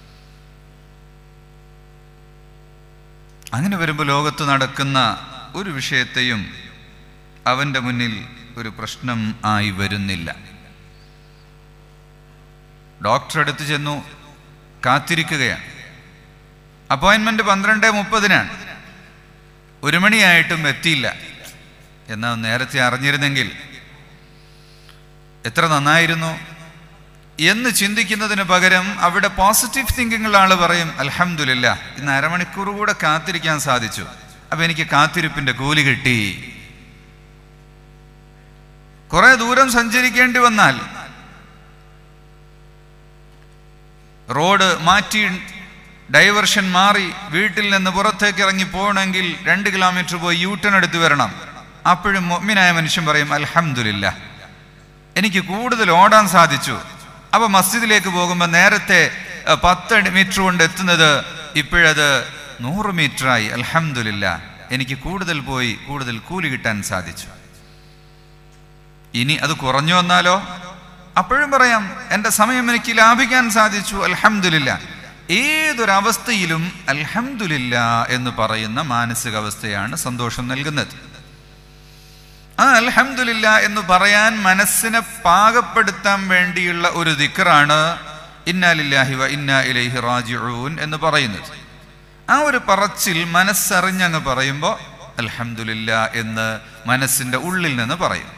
അങ്ങനെ വരുമ്പോൾ ലോകത്ത് നടക്കുന്ന ഒരു വിഷയത്തെയും അവൻ്റെ മുന്നിൽ ഒരു പ്രശ്നം ആയി വരുന്നില്ല ഡോക്ടർ അടുത്ത് ചെന്നു കാത്തിരിക്കുകയാണ് അപ്പോയിൻമെന്റ് പന്ത്രണ്ട് മുപ്പതിനാണ് ഒരു മണിയായിട്ടും എത്തിയില്ല എന്നാൽ നേരത്തെ അറിഞ്ഞിരുന്നെങ്കിൽ എത്ര നന്നായിരുന്നു എന്ന് ചിന്തിക്കുന്നതിന് പകരം അവിടെ പോസിറ്റീവ് തിങ്കിങ്ങുള്ള ആൾ പറയും അലഹമില്ല ഇന്ന് അരമണിക്കൂർ കൂടെ കാത്തിരിക്കാൻ സാധിച്ചു അപ്പൊ എനിക്ക് കാത്തിരിപ്പിന്റെ കൂലി കിട്ടി കുറെ ദൂരം സഞ്ചരിക്കേണ്ടി വന്നാൽ റോഡ് മാറ്റി ഡൈവർഷൻ മാറി വീട്ടിൽ നിന്ന് പുറത്തേക്ക് ഇറങ്ങി പോകണമെങ്കിൽ രണ്ട് കിലോമീറ്റർ പോയി യൂട്ടൺ എടുത്ത് വരണം അപ്പോഴും മൊമ്മിനായ മനുഷ്യൻ പറയും അൽഹമില്ല എനിക്ക് കൂടുതൽ ഓടാൻ സാധിച്ചു അപ്പൊ മസ്ജിദിലേക്ക് പോകുമ്പോൾ നേരത്തെ പത്ത് മീറ്റർ കൊണ്ട് എത്തുന്നത് ഇപ്പോഴത് നൂറ് മീറ്ററായി അൽഹംദുലില്ല എനിക്ക് കൂടുതൽ പോയി കൂടുതൽ കൂലി കിട്ടാൻ സാധിച്ചു ഇനി അത് കുറഞ്ഞു വന്നാലോ അപ്പോഴും പറയാം എൻ്റെ സമയം എനിക്ക് ലാഭിക്കാൻ സാധിച്ചു അൽഹംദുലില്ല ഏതൊരവസ്ഥയിലും അൽഹംദുലില്ല എന്ന് പറയുന്ന മാനസികാവസ്ഥയാണ് സന്തോഷം നൽകുന്നത് ആ അൽഹംദുലില്ല എന്ന് പറയാൻ മനസ്സിനെ പാകപ്പെടുത്താൻ വേണ്ടിയുള്ള ഒരു ദിക്റാണ് ഇന്നാലില്ലാഹി വ ഇന്നാ ഇലൈഹി റാജിഊൻ എന്ന് പറയുന്നത് ആ ഒരു പറച്ചിൽ മനസ്സറിഞ്ഞങ്ങ് പറയുമ്പോൾ അൽഹംദുലില്ല എന്ന് മനസ്സിന്റെ ഉള്ളിൽ നിന്ന് പറയും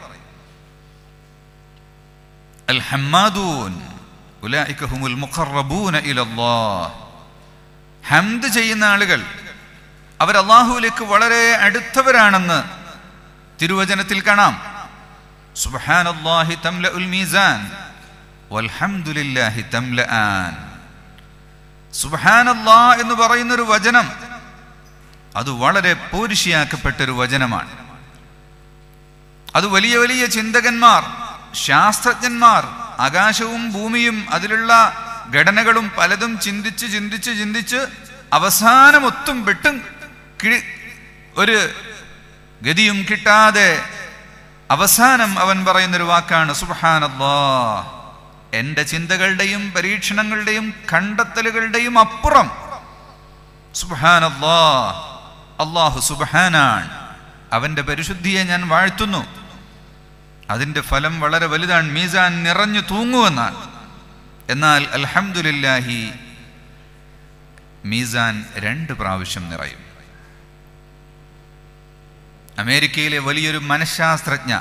അൽഹമ്മാദൂൻ ഉലൈക ഹുമുൽ മുഖറബൂന ഇലല്ലാഹ് ഹംദ് ചെയ്യുന്ന ആളുകൾ അവർ അള്ളാഹുവിലേക്ക് വളരെ അടുത്തവരാണെന്ന് തിരുവചനത്തിൽ കാണാം സുബ്ഹാനല്ലാഹി തംലഉൽ മീസാൻ വൽഹംദുലില്ലാഹി തംലആൻ സുബ്ഹാനല്ലാ എന്ന് പറയുന്ന ഒരു വചനം അത് വളരെ പോരിശിയാക്കപ്പെട്ട ഒരു വചനമാണ് അത് വലിയ വലിയ ചിന്തകന്മാർ ശാസ്ത്രജ്ഞന്മാർ ആകാശവും ഭൂമിയും അതിലുള്ള ഘടനകളും പലതും ചിന്തിച്ച് ചിന്തിച്ച് ചിന്തിച്ച് അവസാനം ഒത്തും വെട്ടും കിഴി ഒരു ഗതിയും കിട്ടാതെ അവസാനം അവൻ പറയുന്നൊരു വാക്കാണ് സുബഹാനല്ലാ എൻ്റെ ചിന്തകളുടെയും പരീക്ഷണങ്ങളുടെയും കണ്ടെത്തലുകളുടെയും അപ്പുറം സുബഹാനല്ലാ അള്ളാഹു സുബഹാനാണ് അവൻ്റെ പരിശുദ്ധിയെ ഞാൻ വാഴ്ത്തുന്നു അതിൻ്റെ ഫലം വളരെ വലുതാണ് മീസാൻ നിറഞ്ഞു തൂങ്ങുമെന്നാണ് എന്നാൽ അൽഹംദുലില്ലാഹി മീസാൻ രണ്ട് പ്രാവശ്യം നിറയും അമേരിക്കയിലെ വലിയൊരു മനഃശാസ്ത്രജ്ഞ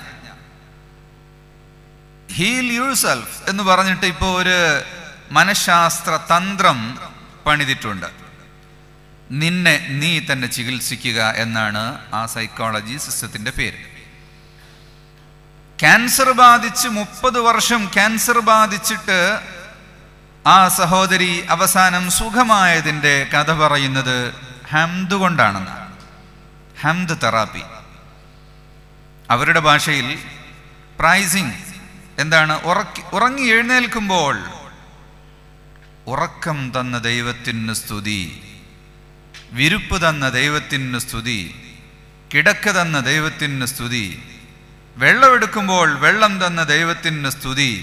ഹീൽ യൂസെൽഫ് എന്ന് പറഞ്ഞിട്ട് ഇപ്പോൾ ഒരു മനഃശാസ്ത്ര തന്ത്രം പണിതിട്ടുണ്ട് നിന്നെ നീ തന്നെ ചികിത്സിക്കുക എന്നാണ് ആ സൈക്കോളജി സിസ്റ്റത്തിന്റെ പേര് ക്യാൻസർ ബാധിച്ച് മുപ്പത് വർഷം ക്യാൻസർ ബാധിച്ചിട്ട് ആ സഹോദരി അവസാനം സുഖമായതിൻ്റെ കഥ പറയുന്നത് ഹംദ് കൊണ്ടാണെന്നാണ് ഹംദ് തെറാപ്പി അവരുടെ ഭാഷയിൽ പ്രൈസിങ് എന്താണ് ഉറക്കി ഉറങ്ങി എഴുന്നേൽക്കുമ്പോൾ ഉറക്കം തന്ന ദൈവത്തിന് സ്തുതി വിരുപ്പ് തന്ന ദൈവത്തിന് സ്തുതി കിടക്ക തന്ന ദൈവത്തിന് സ്തുതി വെള്ളമെടുക്കുമ്പോൾ വെള്ളം തന്ന ദൈവത്തിന് സ്തുതി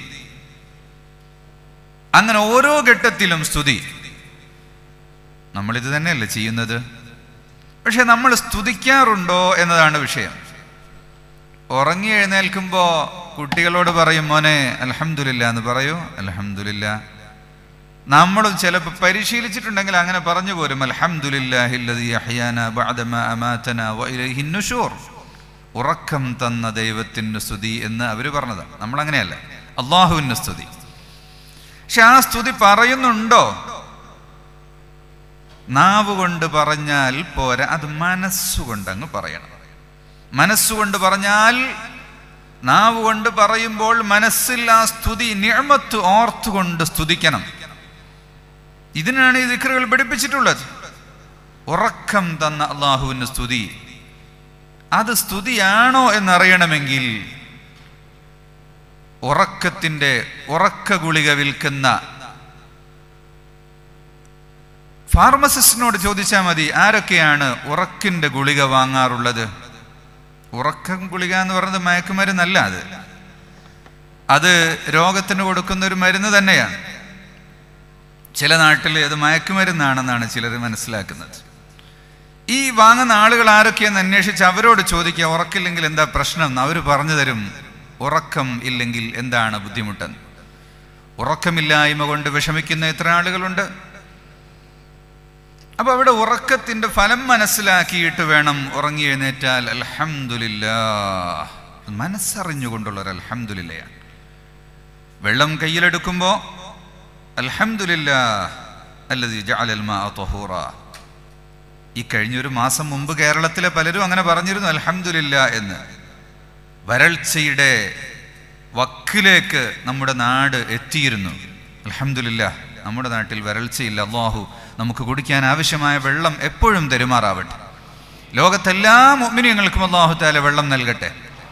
അങ്ങനെ ഓരോ ഘട്ടത്തിലും സ്തുതി നമ്മളിത് തന്നെയല്ലേ ചെയ്യുന്നത് പക്ഷെ നമ്മൾ സ്തുതിക്കാറുണ്ടോ എന്നതാണ് വിഷയം ഉറങ്ങി എഴുന്നേൽക്കുമ്പോൾ കുട്ടികളോട് പറയും മോനെ അലഹമുല്ല എന്ന് പറയൂ അലഹമുല്ല നമ്മളും ചിലപ്പോൾ പരിശീലിച്ചിട്ടുണ്ടെങ്കിൽ അങ്ങനെ പറഞ്ഞു പോരും അൽഹംദുലില്ലാഹില്ലൂർ ഉറക്കം തന്ന ദൈവത്തിന് സ്തുതി എന്ന് അവർ പറഞ്ഞതാണ് നമ്മൾ അങ്ങനെയല്ല അള്ളാഹുവിന് സ്തുതി പക്ഷെ ആ സ്തുതി പറയുന്നുണ്ടോ നാവ് കൊണ്ട് പറഞ്ഞാൽ പോരാ അത് മനസ്സുകൊണ്ട് അങ്ങ് പറയണം മനസ്സുകൊണ്ട് പറഞ്ഞാൽ നാവ് കൊണ്ട് പറയുമ്പോൾ മനസ്സിൽ ആ സ്തുതി നിയമത്ത് ഓർത്തുകൊണ്ട് സ്തുതിക്കണം ഇതിനാണ് ഈ ദിക്കറുകൾ പഠിപ്പിച്ചിട്ടുള്ളത് ഉറക്കം തന്ന അള്ളാഹുവിന് സ്തുതി അത് സ്തുതിയാണോ എന്നറിയണമെങ്കിൽ ഉറക്കത്തിന്റെ ഉറക്ക ഗുളിക വിൽക്കുന്ന ഫാർമസിസ്റ്റിനോട് ചോദിച്ചാൽ മതി ആരൊക്കെയാണ് ഉറക്കിന്റെ ഗുളിക വാങ്ങാറുള്ളത് ഉറക്കം ഗുളിക എന്ന് പറയുന്നത് മയക്കുമരുന്നല്ല അത് അത് രോഗത്തിന് കൊടുക്കുന്ന ഒരു മരുന്ന് തന്നെയാണ് ചില നാട്ടിൽ അത് മയക്കുമരുന്നാണെന്നാണ് ചിലർ മനസ്സിലാക്കുന്നത് ഈ വാങ്ങുന്ന ആളുകൾ ആരൊക്കെയെന്ന് അന്വേഷിച്ച് അവരോട് ചോദിക്കുക ഉറക്കില്ലെങ്കിൽ എന്താ പ്രശ്നം എന്ന് അവർ പറഞ്ഞു തരും ഉറക്കം ഇല്ലെങ്കിൽ എന്താണ് ബുദ്ധിമുട്ടെന്ന് ഉറക്കമില്ലായ്മ കൊണ്ട് വിഷമിക്കുന്ന എത്ര ആളുകളുണ്ട് അപ്പൊ അവിടെ ഉറക്കത്തിന്റെ ഫലം മനസ്സിലാക്കിയിട്ട് വേണം ഉറങ്ങി എഴുന്നേറ്റാൽ അൽഹംദുലില്ല മനസ്സറിഞ്ഞുകൊണ്ടുള്ള ഒരു അൽഹംദുലില്ലയാണ് വെള്ളം കയ്യിലെടുക്കുമ്പോൾ അൽഹംദുലില്ല അല്ലതി ജഅലൽ മാ തഹൂറ ഈ കഴിഞ്ഞൊരു മാസം മുമ്പ് കേരളത്തിലെ പലരും അങ്ങനെ പറഞ്ഞിരുന്നു അൽഹംദുലില്ല എന്ന് വരൾച്ചയുടെ വക്കിലേക്ക് നമ്മുടെ നാട് എത്തിയിരുന്നു അൽഹംദുലില്ല നമ്മുടെ നാട്ടിൽ വരൾച്ചയില്ല അള്ളാഹു നമുക്ക് കുടിക്കാൻ ആവശ്യമായ വെള്ളം എപ്പോഴും തെരുമാറാവട്ടെ ലോകത്തെല്ലാ മുഅ്മിനീങ്ങൾക്കും അള്ളാഹു താല വെള്ളം നൽകട്ടെ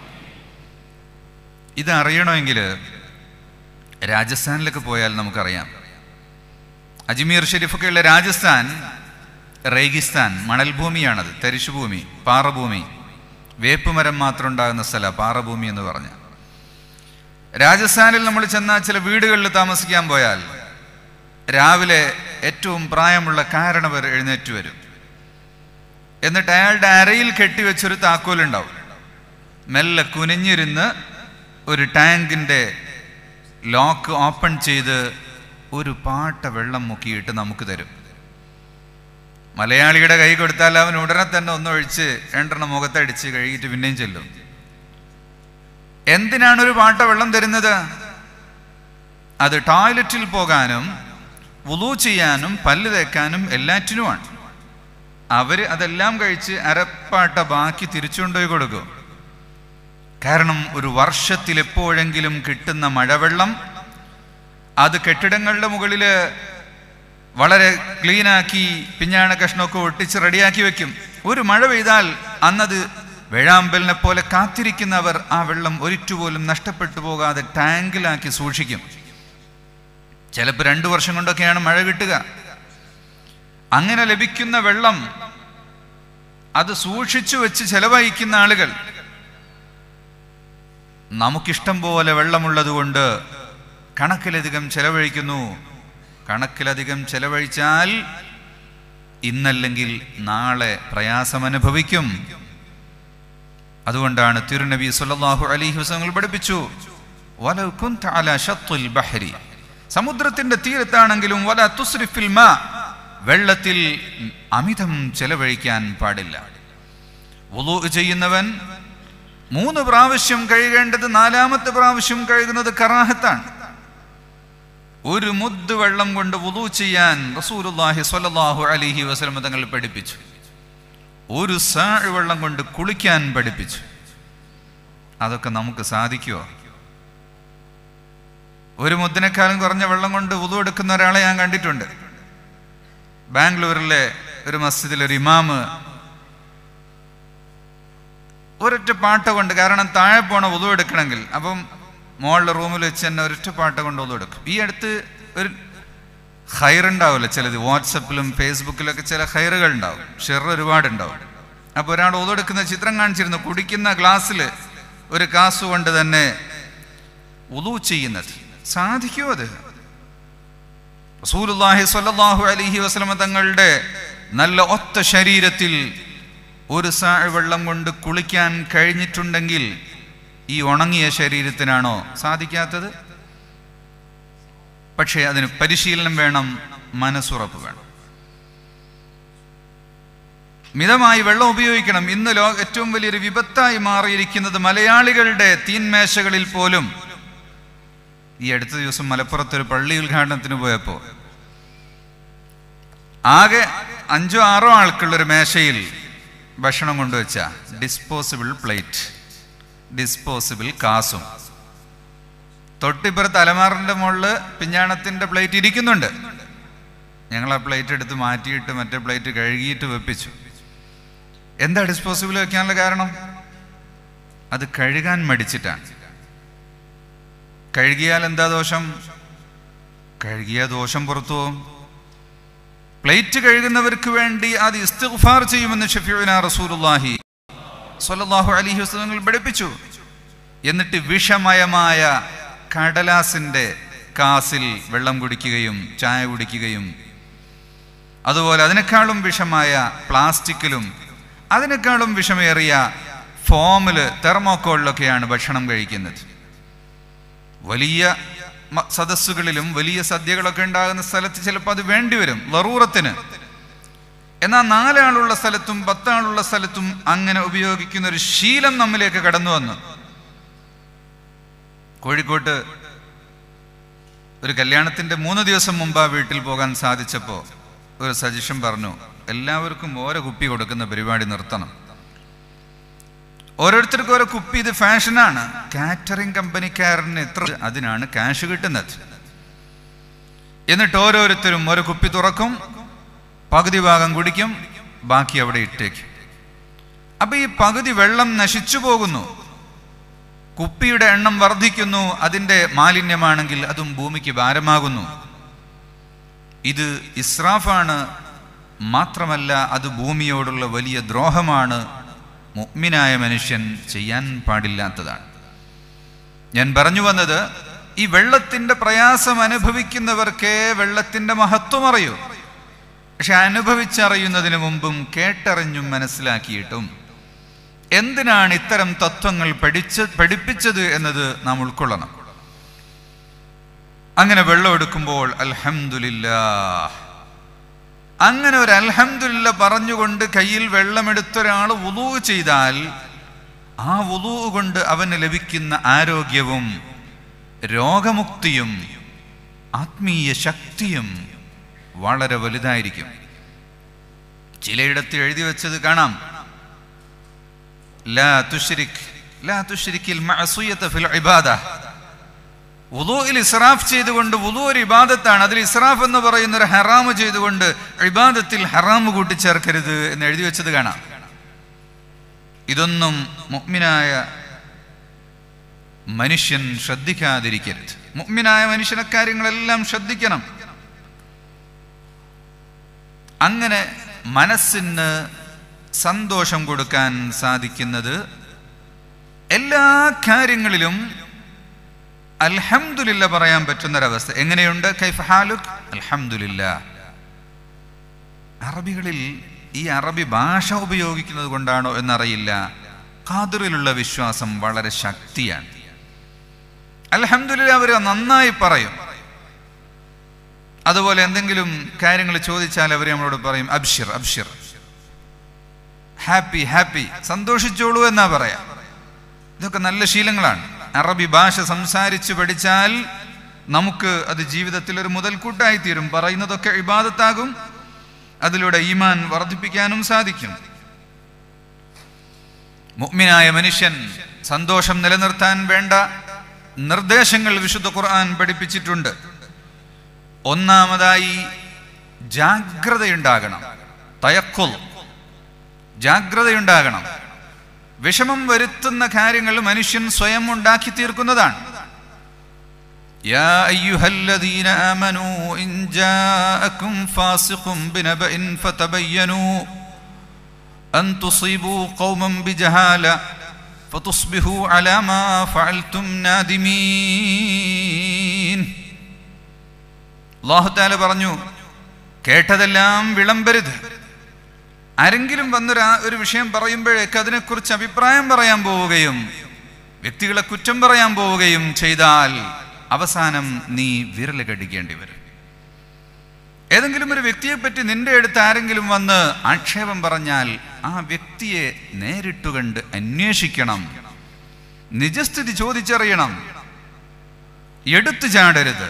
ഇത് അറിയണമെങ്കിൽ രാജസ്ഥാനിലൊക്കെ പോയാൽ നമുക്കറിയാം അജ്മീർ ഷെരീഫൊക്കെയുള്ള രാജസ്ഥാൻ റേഗിസ്ഥാൻ മണൽഭൂമിയാണത് തരിശുഭൂമി പാറഭൂമി വേപ്പുമരം മാത്രം ഉണ്ടാകുന്ന സ്ഥല പാറഭൂമി എന്ന് പറഞ്ഞ രാജസ്ഥാനിൽ നമ്മൾ ചെന്ന ചില വീടുകളിൽ താമസിക്കാൻ പോയാൽ രാവിലെ ഏറ്റവും പ്രായമുള്ള കാരണവർ എഴുന്നേറ്റ് വരും എന്നിട്ട് അയാളുടെ അരയിൽ കെട്ടിവെച്ചൊരു താക്കോലുണ്ടാവും മെല്ലെ കുനിഞ്ഞിരുന്ന് ഒരു ടാങ്കിൻ്റെ ലോക്ക് ഓപ്പൺ ചെയ്ത് ഒരു പാട്ട വെള്ളം മുക്കിയിട്ട് നമുക്ക് തരും മലയാളിയുടെ കൈ കൊടുത്താൽ അവൻ ഉടനെ തന്നെ ഒന്നൊഴിച്ച് രണ്ടെണ്ണം മുഖത്തടിച്ച് കഴുകിയിട്ട് പിന്നെയും ചെല്ലും എന്തിനാണ് ഒരു പാട്ട വെള്ളം തരുന്നത് അത് ടോയ്ലറ്റിൽ പോകാനും വുളു ചെയ്യാനും പല്ല് തേക്കാനും എല്ലാറ്റിനുമാണ് അവര് അതെല്ലാം കഴിച്ച് അരപ്പാട്ട ബാക്കി തിരിച്ചുകൊണ്ടുപോയി കൊടുക്കും കാരണം ഒരു വർഷത്തിൽ എപ്പോഴെങ്കിലും കിട്ടുന്ന മഴവെള്ളം അത് കെട്ടിടങ്ങളുടെ മുകളിൽ വളരെ ക്ലീനാക്കി പിഞ്ഞാണ കഷ്ണമൊക്കെ ഒട്ടിച്ച് റെഡിയാക്കി വെക്കും ഒരു മഴ പെയ്താൽ അന്നത് വേഴാമ്പലിനെ പോലെ കാത്തിരിക്കുന്നവർ ആ വെള്ളം ഒരിറ്റുപോലും നഷ്ടപ്പെട്ടു പോകാതെ ടാങ്കിലാക്കി സൂക്ഷിക്കും ചിലപ്പോൾ രണ്ടു വർഷം കൊണ്ടൊക്കെയാണ് മഴ കിട്ടുക അങ്ങനെ ലഭിക്കുന്ന വെള്ളം അത് സൂക്ഷിച്ചു വെച്ച് ചെലവഴിക്കുന്ന ആളുകൾ നമുക്കിഷ്ടം പോലെ വെള്ളമുള്ളത് കൊണ്ട് കണക്കിലധികം ചെലവഴിക്കുന്നു കണക്കിലധികം ചെലവഴിച്ചാൽ ഇന്നല്ലെങ്കിൽ നാളെ പ്രയാസം അനുഭവിക്കും അതുകൊണ്ടാണ് തിരുനബി സല്ലല്ലാഹു അലൈഹി വസല്ലം പഠിപ്പിച്ചു വലൗ കുൻത അലാ ഷത്തുൽ ബഹരി സമുദ്രത്തിന്റെ തീരത്താണെങ്കിലും വല തുസ്രിഫിൽ മാ വെള്ളത്തിൽ അമിതം ചെലവഴിക്കാൻ പാടില്ല വുളൂ ചെയ്യുന്നവൻ മൂന്ന് പ്രാവശ്യം കഴുകേണ്ടത് നാലാമത്തെ പ്രാവശ്യം കഴുകുന്നത് കറാഹത്താണ് ഒരു മുദ്ദ് വെള്ളം കൊണ്ട് വുളൂ ചെയ്യാൻ റസൂലുള്ളാഹി സ്വല്ലല്ലാഹു അലൈഹി വസല്ലം തങ്ങൾ പഠിപ്പിച്ചു ഒരു സാ വെള്ളം കൊണ്ട് കുളിക്കാൻ പഠിപ്പിച്ചു അതൊക്കെ നമുക്ക് സാധിക്കുമോ ഒരു മുദ്ദിനേക്കാളും കുറഞ്ഞ വെള്ളം കൊണ്ട് വുളു എടുക്കുന്ന ഒരാളെ ഞാൻ കണ്ടിട്ടുണ്ട് ബാംഗ്ലൂരിലെ ഒരു മസ്ജിദിൽ ഒരു ഇമാമ് ഒരൊറ്റ പാട്ട് കൊണ്ട് കാരണം താഴെ പോണ ഉതു എടുക്കണമെങ്കിൽ അപ്പം മോളുടെ റൂമിൽ വെച്ച് തന്നെ ഒരൊറ്റ പാട്ട് കൊണ്ട് ഉതു എടുക്കും ഈ അടുത്ത് ഒരു ഹൈറുണ്ടാവില്ല ചിലത് വാട്സപ്പിലും ഫേസ്ബുക്കിലൊക്കെ ചില ഹൈറുകൾ ഉണ്ടാവും ഷെർ ഒരുപാട് ഉണ്ടാവും അപ്പോൾ ഒരാൾ ഉതെടുക്കുന്ന ചിത്രം കാണിച്ചിരുന്നു കുടിക്കുന്ന ഗ്ലാസ്സിൽ ഒരു കാസ് കൊണ്ട് തന്നെ ഉതു ചെയ്യുന്നത് സാധിക്കുമോ അത് റസൂലുള്ളാഹി സ്വല്ലല്ലാഹു അലൈഹി വസല്ലമ തങ്ങളുടെ നല്ല ഒത്ത ശരീരത്തിൽ ഒരു സാ വെള്ളം കൊണ്ട് കുളിക്കാൻ കഴിഞ്ഞിട്ടുണ്ടെങ്കിൽ ഈ ഉണങ്ങിയ ശരീരത്തിനാണോ സാധിക്കാത്തത് പക്ഷേ അതിന് പരിശീലനം വേണം മനസ്സുറപ്പ് വേണം മിതമായി വെള്ളം ഉപയോഗിക്കണം ഇന്ന് ലോ ഏറ്റവും വലിയൊരു വിപത്തായി മാറിയിരിക്കുന്നത് മലയാളികളുടെ തീൻമേശകളിൽ പോലും ഈ അടുത്ത ദിവസം മലപ്പുറത്ത് ഒരു പള്ളി ഉദ്ഘാടനത്തിന് പോയപ്പോൾ ആകെ അഞ്ചോ ആറോ ആൾക്കുള്ള ഒരു മേശയിൽ ഭക്ഷണം കൊണ്ടുവച്ച ഡിസ്പോസിബിൾ പ്ലേറ്റ് ഡിസ്പോസിബിൾ കാസും തൊട്ടിപ്പുറത്ത് അലമാറിന്റെ മുകളിൽ പിഞ്ഞാണത്തിന്റെ പ്ലേറ്റ് ഇരിക്കുന്നുണ്ട് ഞങ്ങൾ ആ പ്ലേറ്റ് എടുത്ത് മാറ്റിയിട്ട് മറ്റേ പ്ലേറ്റ് കഴുകിയിട്ട് വെപ്പിച്ചു എന്താ ഡിസ്പോസിബിൾ വെക്കാനുള്ള കാരണം അത് കഴുകാൻ മടിച്ചിട്ടാണ് കഴുകിയാൽ എന്താ ദോഷം കഴുകിയ ദോഷം പുറത്തു പോകും പ്ലേറ്റ് കഴുകുന്നവർക്ക് വേണ്ടി അത് ഇസ്തിഗ്ഫാർ ചെയ്യുമെന്ന് ഷഫീന റസൂലുള്ളാഹി സ്വല്ലല്ലാഹു അലൈഹി വസല്ലം പഠിപ്പിച്ചു എന്നിട്ട് വിഷമയമായ കടലാസിന്റെ കാസിൽ വെള്ളം കുടിക്കുകയും ചായ കുടിക്കുകയും അതുപോലെ അതിനേക്കാളും വിഷമായ പ്ലാസ്റ്റിക്കിലും അതിനേക്കാളും വിഷമേറിയ ഫോമില് തെർമോക്കോളിലൊക്കെയാണ് ഭക്ഷണം കഴിക്കുന്നത് വലിയ മ- സദസ്സുകളിലും വലിയ സദ്യകളൊക്കെ ഉണ്ടാകുന്ന സ്ഥലത്ത് ചിലപ്പോൾ അത് വേണ്ടിവരും ലറൂറത്തിന് എന്നാൽ നാലാളുള്ള സ്ഥലത്തും പത്താളുള്ള സ്ഥലത്തും അങ്ങനെ ഉപയോഗിക്കുന്ന ഒരു ശീലം നമ്മിലേക്ക് കടന്നു വന്നു കോഴിക്കോട്ട് ഒരു കല്യാണത്തിന്റെ മൂന്ന് ദിവസം മുമ്പ് ആ വീട്ടിൽ പോകാൻ സാധിച്ചപ്പോൾ ഒരു സജഷൻ പറഞ്ഞു എല്ലാവർക്കും ഓരോ കുപ്പി കൊടുക്കുന്ന പരിപാടി നിർത്തണം ഓരോരുത്തർക്കും ഓരോ കുപ്പി ഇത് ഫാഷനാണ് കാറ്ററിംഗ് കമ്പനിക്കാരന് എത്ര അതിനാണ് ക്യാഷ് കിട്ടുന്നത് എന്നിട്ട് ഓരോരുത്തരും ഓരോ കുപ്പി തുറക്കും പകുതി ഭാഗം കുടിക്കും ബാക്കി അവിടെ ഇട്ടേക്കും അപ്പൊ ഈ പകുതി വെള്ളം നശിച്ചു പോകുന്നു കുപ്പിയുടെ എണ്ണം വർദ്ധിക്കുന്നു അതിന്റെ മാലിന്യമാണെങ്കിൽ അതും ഭൂമിക്ക് ഭാരമാകുന്നു ഇത് ഇസ്രാഫാണ് മാത്രമല്ല അത് ഭൂമിയോടുള്ള വലിയ ദ്രോഹമാണ് മുഅ്മിനായ മനുഷ്യൻ ചെയ്യാൻ പാടില്ലാത്തതാണ് ഞാൻ പറഞ്ഞു വന്നത് ഈ വെള്ളത്തിന്റെ പ്രയാസം അനുഭവിക്കുന്നവർക്കേ വെള്ളത്തിന്റെ മഹത്വം അറിയൂ പക്ഷെ അനുഭവിച്ചറിയുന്നതിന് മുമ്പും കേട്ടറിഞ്ഞും മനസ്സിലാക്കിയിട്ടും എന്തിനാണ് ഇത്തരം തത്വങ്ങൾ പഠിച്ച് പഠിപ്പിച്ചത് എന്നത് നാം ഉൾക്കൊള്ളണം അങ്ങനെ വെള്ളം എടുക്കുമ്പോൾ അൽഹംദുലില്ലാ അങ്ങനെ ഒരു അൽഹംദുലില്ല പറഞ്ഞുകൊണ്ട് കയ്യിൽ വെള്ളമെടുത്തൊരാൾ വുളൂ ചെയ്താൽ ആ വുളൂ കൊണ്ട് അവന് ലഭിക്കുന്ന ആരോഗ്യവും രോഗമുക്തിയും ആത്മീയ ശക്തിയും വളരെ വലുതായിരിക്കും ചിലയിടത്ത് എഴുതി വെച്ചത് കാണാം ലാ തുശ്രിക് ലാ തുശ്രിക്കിൽ മഅസിയത ഫിൽ ഇബാദ വുളൂയിൽ ഇസ്രാഫ് ചെയ്തുകൊണ്ട് വുളു ഒരു ഇബാദത്താണ് അതിൽ ഇസ്രാഫ് എന്ന് പറയുന്ന ഒരു ഹറാമ് ചെയ്തുകൊണ്ട് ഇബാദത്തിൽ ഹറാമ് കൂട്ടിച്ചേർക്കരുത് എന്ന് എഴുതി വെച്ചത് കാണാം ഇതൊന്നും മുഅ്മിനായ മനുഷ്യൻ ശ്രദ്ധിക്കാതിരിക്കരുത് മുഅ്മിനായ മനുഷ്യനെ കാര്യങ്ങളെല്ലാം ശ്രദ്ധിക്കണം അങ്ങനെ മനസ്സിന് സന്തോഷം കൊടുക്കാൻ സാധിക്കുന്നത് എല്ലാ കാര്യങ്ങളിലും അൽഹംദുലില്ല പറയാൻ പറ്റുന്നൊരവസ്ഥ എങ്ങനെയുണ്ട് കൈഫ് ഹാലുക് അൽഹംദുലില്ല അറബികളിൽ ഈ അറബി ഭാഷ ഉപയോഗിക്കുന്നത് കൊണ്ടാണോ എന്നറിയില്ല ഖാദിറിലുള്ള വിശ്വാസം വളരെ ശക്തിയാണ് അൽഹംദുലില്ല അവർ നന്നായി പറയും അതുപോലെ എന്തെങ്കിലും കാര്യങ്ങൾ ചോദിച്ചാൽ അവർ നമ്മളോട് പറയും അബ്ഷിർ അബ്ഷിർ ഹാപ്പി ഹാപ്പി സന്തോഷിച്ചോളൂ എന്നാ പറയാം ഇതൊക്കെ നല്ല ശീലങ്ങളാണ് അറബി ഭാഷ സംസാരിച്ച് പഠിച്ചാൽ നമുക്ക് അത് ജീവിതത്തിൽ ഒരു മുതൽക്കൂട്ടായി തീരും പറയുന്നതൊക്കെ ഇബാദത്താകും അതിലൂടെ ഈമാൻ വർദ്ധിപ്പിക്കാനും സാധിക്കും മുഅ്മിനായ മനുഷ്യൻ സന്തോഷം നിലനിർത്താൻ വേണ്ട നിർദ്ദേശങ്ങൾ വിശുദ്ധ ഖുർആൻ പഠിപ്പിച്ചിട്ടുണ്ട് ഒന്നാമതായി ജാഗ്രതയുണ്ടാകണം തയക്കുൽ ജാഗ്രതയുണ്ടാകണം വിഷമം വരുത്തുന്ന കാര്യങ്ങൾ മനുഷ്യൻ സ്വയം ഉണ്ടാക്കി തീർക്കുന്നതാണ് يا أيها الذين آمنوا إن جاءكم فاسق بنبأ فتبينوا أن تصيبوا قوما بجهالة فتصبحوا على ما فعلتم نادمين അള്ളാഹു താല പറഞ്ഞു കേട്ടതെല്ലാം വിളമ്പരുത് ആരെങ്കിലും വന്നൊരു ഒരു വിഷയം പറയുമ്പോഴേക്ക് അതിനെക്കുറിച്ച് അഭിപ്രായം പറയാൻ പോവുകയും വ്യക്തികളെ കുറ്റം പറയാൻ പോവുകയും ചെയ്താൽ അവസാനം നീ വിരൽ കടിക്കേണ്ടി വരും ഏതെങ്കിലും ഒരു വ്യക്തിയെ പറ്റി നിന്റെ അടുത്ത് ആരെങ്കിലും വന്ന് ആക്ഷേപം പറഞ്ഞാൽ ആ വ്യക്തിയെ നേരിട്ട് കണ്ട് അന്വേഷിക്കണം നിജസ്ഥിതി ചോദിച്ചറിയണം എടുത്തു ചാടരുത്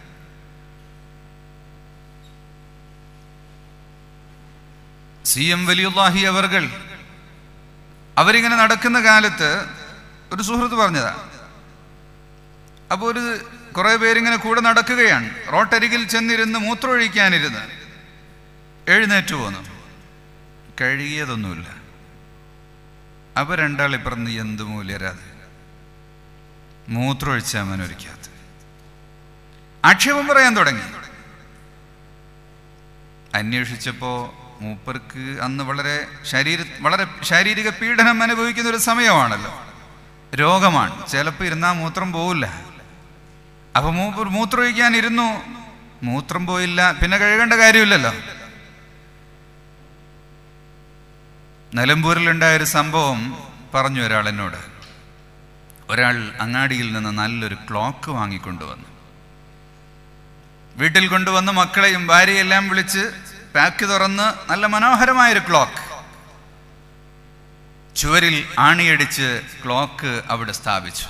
സി എം വലിയുല്ലാഹി അവർകൾ അവരിങ്ങനെ നടക്കുന്ന കാലത്ത് ഒരു സുഹൃത്ത് പറഞ്ഞതാ അപ്പോൾ ഒരു കുറേ പേരിങ്ങനെ കൂടെ നടക്കുകയാണ് റോട്ടരികിൽ ചെന്നിരുന്ന് മൂത്രമൊഴിക്കാനിരുന്ന് എഴുന്നേറ്റ് പോന്നു കഴുകിയതൊന്നുമില്ല അവ രണ്ടാൾ ഇപ്പറന്ന് എന്ത് മൂല്യരാതെ മൂത്രമൊഴിച്ച മനൊരിക്കാത്ത ആക്ഷേപം പറയാൻ തുടങ്ങി അന്വേഷിച്ചപ്പോ മൂപ്പർക്ക് അന്ന് വളരെ ശരീര വളരെ ശാരീരിക പീഡനം അനുഭവിക്കുന്ന ഒരു സമയമാണല്ലോ രോഗമാണ് ചിലപ്പോൾ ഇരുന്നാൽ മൂത്രം പോവില്ല അപ്പൊ മൂപ്പർ മൂത്രമൊഴിക്കാൻ ഇരുന്നു മൂത്രം പോയില്ല പിന്നെ കഴുകേണ്ട കാര്യമില്ലല്ലോ നിലമ്പൂരിലുണ്ടായ ഒരു സംഭവം പറഞ്ഞു ഒരാൾ എന്നോട് ഒരാൾ അങ്ങാടിയിൽ നിന്ന് നല്ലൊരു ക്ലോക്ക് വാങ്ങിക്കൊണ്ടുവന്നു വീട്ടിൽ കൊണ്ടുവന്ന് മക്കളെയും ഭാര്യയെല്ലാം വിളിച്ച് പാക്ക് തുറന്ന് നല്ല മനോഹരമായൊരു ക്ലോക്ക് ചുവരിൽ ആണിയടിച്ച് ക്ലോക്ക് അവിടെ സ്ഥാപിച്ചു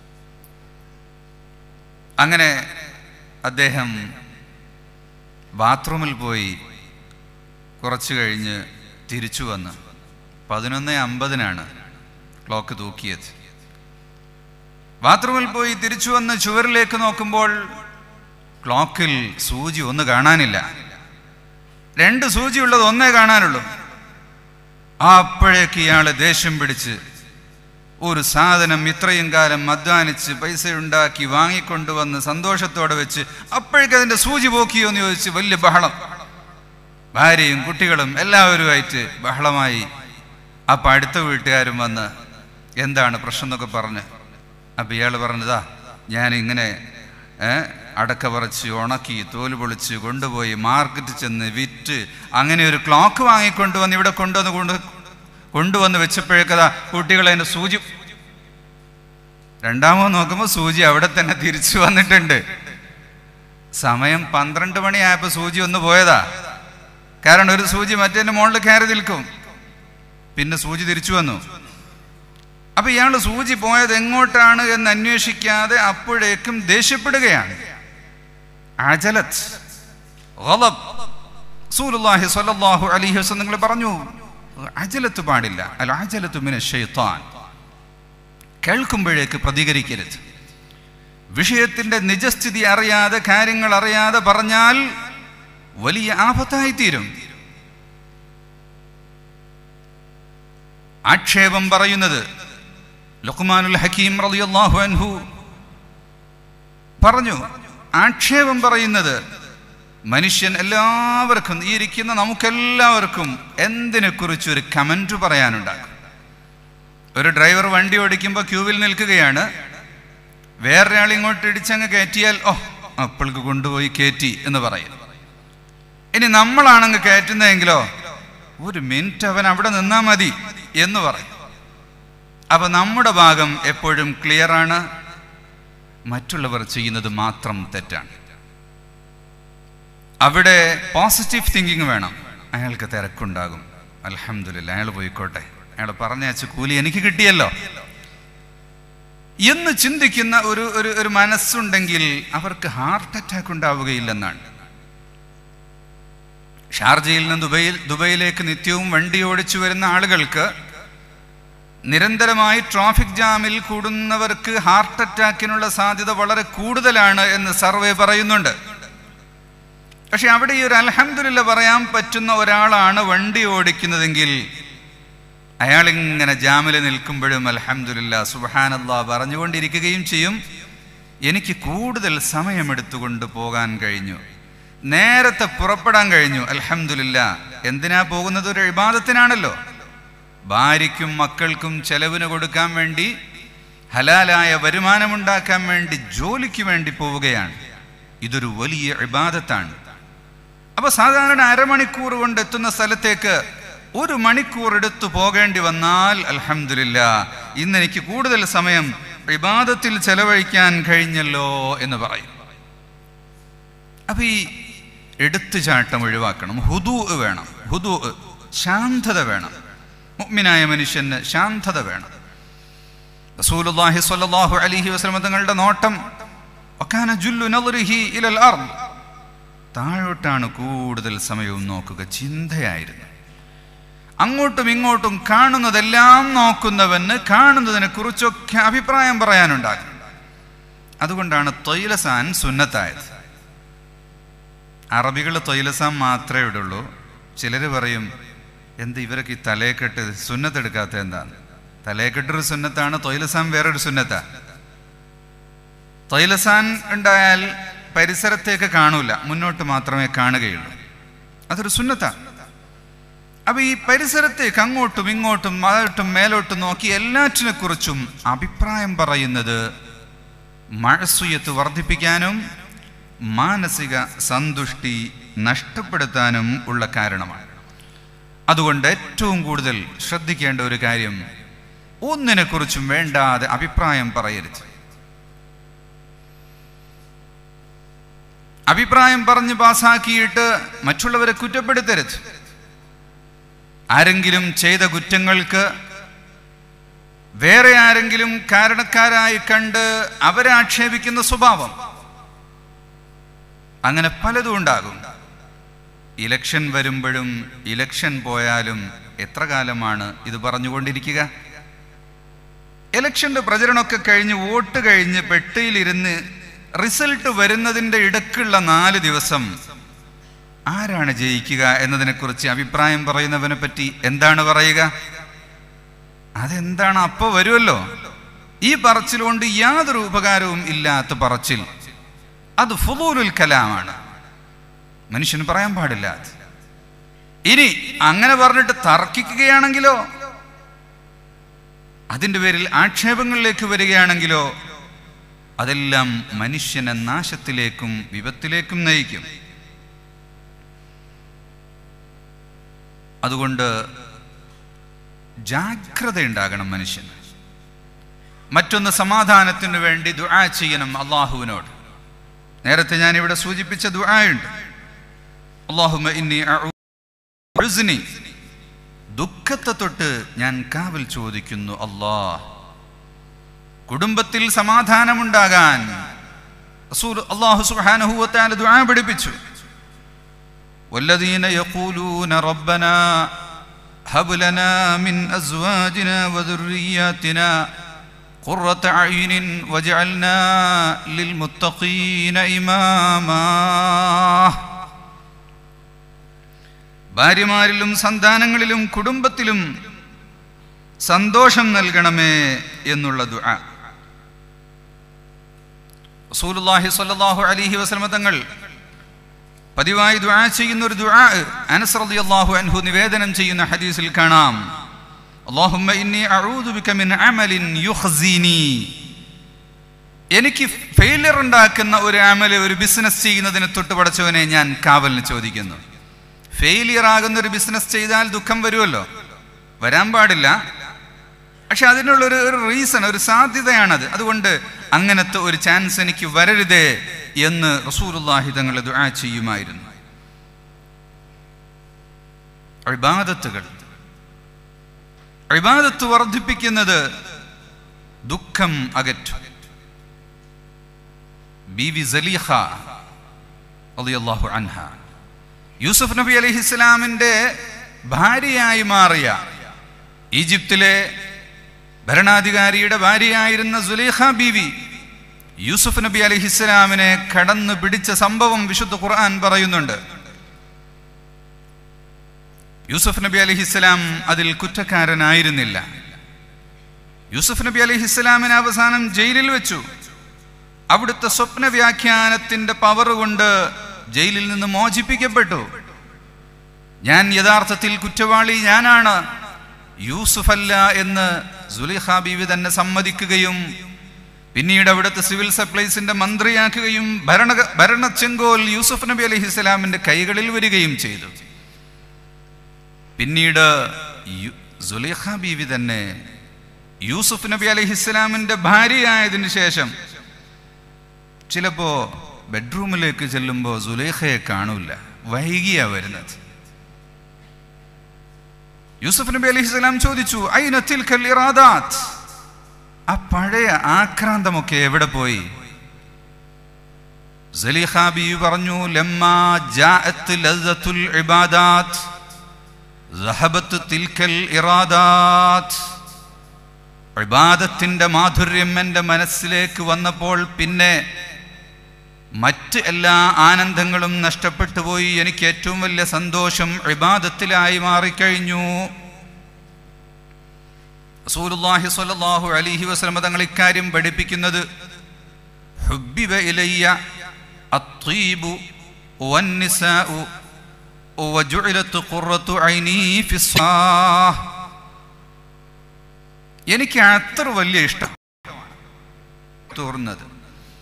അങ്ങനെ അദ്ദേഹം ബാത്റൂമിൽ പോയി കുറച്ചു കഴിഞ്ഞ് തിരിച്ചു വന്ന് പതിനൊന്ന് അമ്പതിനാണ് ക്ലോക്ക് തൂക്കിയത് ബാത്റൂമിൽ പോയി തിരിച്ചു വന്ന് ചുവരിലേക്ക് നോക്കുമ്പോൾ ക്ലോക്കിൽ സൂചി ഒന്ന് കാണാനില്ല രണ്ട് സൂചി ഉള്ളത് ഒന്നേ കാണാനുള്ളൂ ആ അപ്പോഴേക്ക് ഇയാള് ദേഷ്യം പിടിച്ച് ഒരു സാധനം ഇത്രയും കാലം അധ്വാനിച്ച് പൈസ ഉണ്ടാക്കി വാങ്ങിക്കൊണ്ടുവന്ന് സന്തോഷത്തോടെ വെച്ച് അപ്പോഴേക്ക് അതിന്റെ സൂചി പോക്കിയോ എന്ന് ചോദിച്ച് വലിയ ബഹളം ഭാര്യയും കുട്ടികളും എല്ലാവരുമായിട്ട് ബഹളമായി അപ്പം അടുത്ത വീട്ടുകാരും വന്ന് എന്താണ് പ്രശ്നം എന്നൊക്കെ പറഞ്ഞ് അപ്പം ഇയാൾ പറഞ്ഞതാ ഞാൻ ഇങ്ങനെ ഏ, അടക്ക പറിച്ച് ഉണക്കി തോല് പൊളിച്ച് കൊണ്ടുപോയി മാർക്കറ്റിൽ ചെന്ന് വിറ്റ് അങ്ങനെ ഒരു ക്ലോക്ക് വാങ്ങിക്കൊണ്ടുവന്ന് ഇവിടെ കൊണ്ടുവന്ന് കൊണ്ട് കൊണ്ടുവന്ന് വെച്ചപ്പോഴേക്കതാ കുട്ടികൾ അതിൻ്റെ സൂചി രണ്ടാമത് നോക്കുമ്പോൾ സൂചി അവിടെ തന്നെ തിരിച്ചു വന്നിട്ടുണ്ട് സമയം പന്ത്രണ്ട് മണിയായപ്പോൾ സൂചി ഒന്ന് പോയതാ കാരണം ഒരു സൂചി മറ്റേന്റെ മുകളിൽ കയറി നിൽക്കും പിന്നെ സൂചി തിരിച്ചു വന്നു അപ്പൊ ഇയാൾ സൂചി പോയത് എങ്ങോട്ടാണ് എന്ന് അന്വേഷിക്കാതെ അപ്പോഴേക്കും ദേഷ്യപ്പെടുകയാണ് അജലത്ത് ഗളബ്. റസൂലുള്ളാഹി സ്വല്ലല്ലാഹു അലൈഹി വസല്ലം നിങ്ങൾ പറഞ്ഞു അജലത്ത് പാടില്ല അൽ അജലത്ത് മിന ഷൈത്താൻ കേൾക്കുമ്പോഴേക്ക് പ്രതികരിക്കരുത് വിഷയത്തിന്റെ നിജസ്ഥിതി അറിയാതെ കാര്യങ്ങൾ അറിയാതെ പറഞ്ഞാൽ വലിയ ആപത്തായി തീരും ആക്ഷേപം പറയുന്നത് ലുഖ്മാനുൽ ഹക്കീം റളിയല്ലാഹു അൻഹു പറഞ്ഞു ആക്ഷേപം പറയുന്നത് മനുഷ്യൻ എല്ലാവർക്കും ഈ ഇരിക്കുന്ന നമുക്കെല്ലാവർക്കും എന്തിനെ കുറിച്ച് ഒരു കമന്റ് പറയാനുണ്ടാകും ഒരു ഡ്രൈവർ വണ്ടി ഓടിക്കുമ്പോൾ ക്യൂവിൽ നിൽക്കുകയാണ് വേറൊരാൾ ഇങ്ങോട്ട് ഇടിച്ചങ്ങ് കയറ്റിയാൽ ഓ അപ്പോൾക്ക് കൊണ്ടുപോയി കയറ്റി എന്ന് പറയും ഇനി നമ്മളാണങ്ങ് കയറ്റുന്നതെങ്കിലോ ഒരു മിനിറ്റ് അവൻ അവിടെ നിന്നാ മതി എന്ന് പറയും അപ്പൊ നമ്മുടെ ഭാഗം എപ്പോഴും ക്ലിയർ ആണ് മറ്റുള്ളവർ ചെയ്യുന്നത് മാത്രം തെറ്റാണ് അവിടെ പോസിറ്റീവ് തിങ്കിങ് വേണം അയാൾക്ക് തിരക്കുണ്ടാകും അലഹമില്ല അയാൾ പോയിക്കോട്ടെ അയാൾ പറഞ്ഞയച്ച കൂലി എനിക്ക് കിട്ടിയല്ലോ എന്ന് ചിന്തിക്കുന്ന ഒരു ഒരു ഒരു മനസ്സുണ്ടെങ്കിൽ അവർക്ക് ഹാർട്ട് അറ്റാക്ക് ഉണ്ടാവുകയില്ലെന്നാണ് ഷാർജയിൽ നിന്ന് ദുബൈയിൽ ദുബൈയിലേക്ക് നിത്യവും വണ്ടി ഓടിച്ചു വരുന്ന ആളുകൾക്ക് നിരന്തരമായി ട്രാഫിക് ജാമിൽ കൂടുന്നവർക്ക് ഹാർട്ട് അറ്റാക്കിനുള്ള സാധ്യത വളരെ കൂടുതലാണ് എന്ന് സർവേ പറയുന്നുണ്ട് പക്ഷെ അവിടെ ഈ ഒരു അൽഹംദുലില്ല പറയാൻ പറ്റുന്ന ഒരാളാണ് വണ്ടി ഓടിക്കുന്നതെങ്കിൽ അയാൾ ഇങ്ങനെ ജാമിൽ നിൽക്കുമ്പോഴും അൽഹംദുലില്ല സുബഹാനല്ലാ പറഞ്ഞുകൊണ്ടിരിക്കുകയും ചെയ്യും എനിക്ക് കൂടുതൽ സമയമെടുത്തുകൊണ്ട് പോകാൻ കഴിഞ്ഞു നേരത്തെ പുറപ്പെടാൻ കഴിഞ്ഞു അൽഹംദുലില്ല എന്തിനാ പോകുന്നത് ഒരു ഇബാദത്തിനാണല്ലോ ഭാര്യയ്ക്കും മക്കൾക്കും ചെലവിന് കൊടുക്കാൻ വേണ്ടി ഹലാലായ വരുമാനമുണ്ടാക്കാൻ വേണ്ടി ജോലിക്ക് വേണ്ടി പോവുകയാണ് ഇതൊരു വലിയ ഇബാദത്താണ് അപ്പൊ സാധാരണ അരമണിക്കൂർ കൊണ്ട് എത്തുന്ന സ്ഥലത്തേക്ക് ഒരു മണിക്കൂർ എടുത്തു പോകേണ്ടി വന്നാൽ അൽഹംദുലില്ല ഇന്ന് എനിക്ക് കൂടുതൽ സമയം ഇബാദത്തിൽ ചെലവഴിക്കാൻ കഴിഞ്ഞല്ലോ എന്ന് പറയും അപ്പൊ ഈ എടുത്തുചാട്ടം ഒഴിവാക്കണം ഹുദു വേണം ഹുദു ശാന്തത വേണം മുഅ്മിനായ മനുഷ്യന് ശാന്തത വേണം റസൂലുള്ളാഹി സ്വല്ലല്ലാഹു അലൈഹി വസല്ലം തങ്ങളുടെ നോട്ടം വകാന ജുല്ലു നദ്രിഹി ഇലൽ അർദ് താഴോട്ടാണ് കൂടുതൽ സമയവും നോക്കുക ചിന്തയായിരുന്നു അങ്ങോട്ടും ഇങ്ങോട്ടും കാണുന്നതെല്ലാം നോക്കുന്നവന് കാണുന്നതിനെ കുറിച്ചൊക്കെ അഭിപ്രായം പറയാനുണ്ടാകും അതുകൊണ്ടാണ് തൊയിലസാൻ സുന്നത്തായത് അറബികൾ തൊയിലസാൻ മാത്രമേ ഇടുള്ളൂ ചിലർ പറയും എന്ത് ഇവരൊക്കെ ഈ തലയെക്കെട്ട് സുന്നത്തെടുക്കാത്ത എന്താണ് തലയെക്കെട്ടൊരു സുന്നത്താണ് തൊയിലസാൻ വേറൊരു സുന്നത്താ തൊയിലസാൻ ഉണ്ടായാൽ പരിസരത്തേക്ക് കാണൂല മുന്നോട്ട് മാത്രമേ കാണുകയുള്ളൂ അതൊരു സുന്നത്താണ് അപ്പൊ ഈ പരിസരത്തേക്ക് അങ്ങോട്ടും ഇങ്ങോട്ടും അതോട്ടും മേലോട്ടും നോക്കി എല്ലാറ്റിനെ കുറിച്ചും അഭിപ്രായം പറയുന്നത് മഴസുയത്ത് വർദ്ധിപ്പിക്കാനും മാനസിക സന്തുഷ്ടി നഷ്ടപ്പെടുത്താനും ഉള്ള കാരണമാണ് അതുകൊണ്ട് ഏറ്റവും കൂടുതൽ ശ്രദ്ധിക്കേണ്ട ഒരു കാര്യം ഒന്നിനെ കുറിച്ചും വേണ്ടാതെ അഭിപ്രായം പറയരുത് അഭിപ്രായം പറഞ്ഞ് പാസാക്കിയിട്ട് മറ്റുള്ളവരെ കുറ്റപ്പെടുത്തരുത് ആരെങ്കിലും ചെയ്ത കുറ്റങ്ങൾക്ക് വേറെ ആരെങ്കിലും കാരണക്കാരായി കണ്ട് അവരെ ആക്ഷേപിക്കുന്ന സ്വഭാവം അങ്ങനെ പലതും ഉണ്ടാകും ഇലക്ഷൻ വരുമ്പോഴും ഇലക്ഷൻ പോയാലും എത്ര കാലമാണ് ഇത് പറഞ്ഞുകൊണ്ടിരിക്കുക ഇലക്ഷന്റെ പ്രചരണമൊക്കെ കഴിഞ്ഞ് വോട്ട് കഴിഞ്ഞ് പെട്ടിയിലിരുന്ന് റിസൾട്ട് വരുന്നതിൻ്റെ ഇടക്കുള്ള നാല് ദിവസം ആരാണ് ജയിക്കുക എന്നതിനെക്കുറിച്ച് അഭിപ്രായം പറയുന്നവനെ പറ്റി എന്താണ് പറയുക അതെന്താണ് അപ്പൊ വരുമല്ലോ ഈ പറച്ചിൽ കൊണ്ട് യാതൊരു ഉപകാരവും ഇല്ലാത്ത പറച്ചിൽ അത് ഫുദൂലുൽ കലാമാണ് മനുഷ്യന് പറയാൻ പാടില്ല അത് ഇനി അങ്ങനെ പറഞ്ഞിട്ട് തർക്കിക്കുകയാണെങ്കിലോ അതിൻ്റെ പേരിൽ ആക്ഷേപങ്ങളിലേക്ക് വരികയാണെങ്കിലോ അതെല്ലാം മനുഷ്യനെ നാശത്തിലേക്കും വിപത്തിലേക്കും നയിക്കും അതുകൊണ്ട് ജാഗ്രത ഉണ്ടാകണം മനുഷ്യന് മറ്റൊന്ന് സമാധാനത്തിന് വേണ്ടി ദുആ ചെയ്യണം അള്ളാഹുവിനോട് നേരത്തെ ഞാൻ ഇവിടെ സൂചിപ്പിച്ച ദുആയുണ്ട് അള്ളാഹുമ ഇന്നി അഉസ്നി ദുഃഖത്തെ തൊട്ട് ഞാൻ കാവൽ ചോദിക്കുന്നു അല്ലാഹ് കുടുംബത്തിൽ സമാധാനമുണ്ടാകാൻ റസൂൽ അല്ലാഹു സുബ്ഹാനഹു വ തആല ദുആ പഠിപ്പിച്ചു والذين يقولون ربنا هب لنا من أزواجنا وذرياتنا قرة أعين واجعلنا للمتقين إماما ഭാര്യമാരിലും സന്താനങ്ങളിലും കുടുംബത്തിലും സന്തോഷം നൽകണമേ എന്നുള്ള ദുആ റസൂലുള്ളാഹി സ്വല്ലല്ലാഹു അലൈഹി വസല്ലമ തങ്ങൾ പതിവായി ദുആ ചെയ്യുന്ന ഒരു ദുആ അനസ് റളിയല്ലാഹു അൻഹു നിവേദനം ചെയ്യുന്ന ഹദീസിൽ കാണാം അല്ലാഹുമ്മ ഇന്നി അഊദു ബിക മിൻ അമലിൻ യുഖ്സിനി എനിക്ക് ഫെയിലിയർ ഉണ്ടാക്കുന്ന ഒരു അമല് ഒരു ബിസിനസ് ചെയ്യുന്നതിന് തൊട്ട് പടച്ചവനെ ഞാൻ കാവലിന് ചോദിക്കുന്നു ഫെയിലിയർ ആകുന്ന ഒരു ബിസിനസ് ചെയ്താൽ ദുഃഖം വരുമല്ലോ വരാൻ പാടില്ല പക്ഷെ അതിനുള്ളൊരു ഒരു റീസൺ ഒരു സാധ്യതയാണത് അതുകൊണ്ട് അങ്ങനത്തെ ഒരു ചാൻസ് എനിക്ക് വരരുതേ എന്ന് റസൂലുള്ളാഹി തങ്ങൾ ദുആ ചെയ്യുമായിരുന്നു ഇബാദത്തുകൾ ഇബാദത്ത് വർദ്ധിപ്പിക്കുന്നത് ദുഃഖം അകറ്റും ബീവി സലീഹ റളിയല്ലാഹു അൻഹ യൂസുഫ് നബി അലൈഹിസ്സലാമിന്റെ ഭാര്യയായി മാറിയ ഈജിപ്തിലെ ഭരണാധികാരിയുടെ ഭാര്യയായിരുന്ന സുലൈഖ ബീവി യൂസുഫ് നബി അലഹിസ്സലാമിനെ കടന്നു പിടിച്ച സംഭവം വിശുദ്ധ ഖുർആൻ പറയുന്നുണ്ട് യൂസുഫ് നബി അലഹിസ്സലാം അതിൽ കുറ്റക്കാരനായിരുന്നില്ല യൂസുഫ് നബി അലഹിസ്സലാമിനെ അവസാനം ജയിലിൽ വെച്ചു അവിടുത്തെ സ്വപ്ന വ്യാഖ്യാനത്തിന്റെ പവർ കൊണ്ട് ജയിലിൽ നിന്ന് മോചിപ്പിക്കപ്പെട്ടു ഞാൻ യഥാർത്ഥത്തിൽ കുറ്റവാളി ഞാനാണ് യൂസുഫ് അല്ല എന്ന് സുലിഹ ബീവി തന്നെ സമ്മതിക്കുകയും പിന്നീട് അവിടുത്തെ സിവിൽ സപ്ലൈസിന്റെ മന്ത്രിയാക്കുകയും ഭരണ ഭരണ ചെങ്കോൽ യൂസുഫ് നബി അലൈഹി സ്വലാമിന്റെ കൈകളിൽ വരികയും ചെയ്തു പിന്നീട് സുലിഹ ബീവി തന്നെ യൂസുഫ് നബി അലൈഹി സ്വലാമിന്റെ ഭാര്യയായതിനു ശേഷം ചിലപ്പോ ബെഡ്റൂമിലേക്ക് ചെല്ലുമ്പോൾ സുലേഖയെ കാണൂല വൈകിയാ വരുന്നത് യൂസുഫ് നബി അലൈഹി സ്വലാം ചോദിച്ചു ഐനത്തിൽ ഇറാദാത്ത് ആ പഴയ ആക്രാന്തമൊക്കെ എവിടെ പോയി സലീഖ ബി പറഞ്ഞു ലമ്മാ ജാഅത്ത് ലസ്സത്തുൽ ഇബാദാത്ത് സഹബത്ത് തിൽക്കൽ ഇറാദാത്ത് ഇബാദത്തിന്റെ മാധുര്യം എൻ്റെ മനസ്സിലേക്ക് വന്നപ്പോൾ പിന്നെ മറ്റ് എല്ലാ ആനന്ദങ്ങളും നഷ്ടപ്പെട്ടു പോയി എനിക്ക് ഏറ്റവും വലിയ സന്തോഷം ഇബാദത്തിലായി മാറിക്കഴിഞ്ഞു റസൂലുള്ളാഹി സ്വല്ലല്ലാഹു അലൈഹി വസല്ലം തങ്ങൾ ഇക്കാര്യം പഠിപ്പിക്കുന്നത് ഹുബ്ബിബ ഇലയ്യ അത്വീബു വന്നിസാഉ വജുഇലത്ത് ഖുറത്തു ഐനി ഫിസ്സാഹ് എനിക്ക് അത്ര വലിയ ഇഷ്ടം തോന്നുന്നത്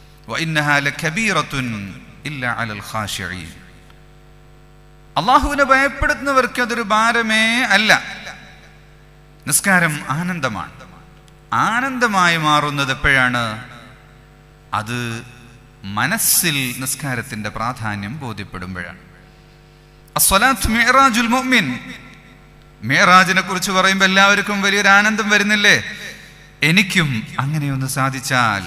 അള്ളാഹുവിനെ ഭയപ്പെടുത്തുന്നവർക്ക് അതൊരു ഭാരമേ അല്ല നിസ്കാരം ആനന്ദമാണ് ആനന്ദമായി മാറുന്നത് എപ്പോഴാണ് അത് മനസ്സിൽ നിസ്കാരത്തിന്റെ പ്രാധാന്യം ബോധ്യപ്പെടുമ്പോഴാണ് അസ്വലാത്ത് മിഅറാജുൽ മുഅ്മിൻ മിഅറാജിനെ കുറിച്ച് പറയുമ്പോൾ എല്ലാവർക്കും വലിയൊരു ആനന്ദം വരുന്നില്ലേ എനിക്കും അങ്ങനെയൊന്ന് സാധിച്ചാൽ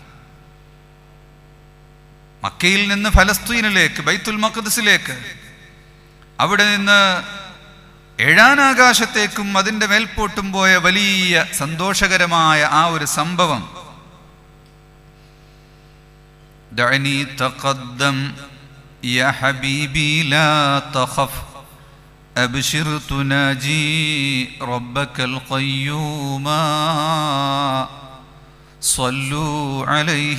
മക്കയിൽ നിന്ന് ഫലസ്തീനിലേക്ക് ബൈത്തുൽ മഖദസിലേക്ക് അവിടെ നിന്ന് ഏഴാനാകാശത്തേക്കും അതിൻ്റെ മേൽപോട്ടും പോയ വലിയ സന്തോഷകരമായ ആ ഒരു സംഭവം دعني تقدم يا حبيبي لا تخف أبشر تناجي ربك القيوم صلوا عليه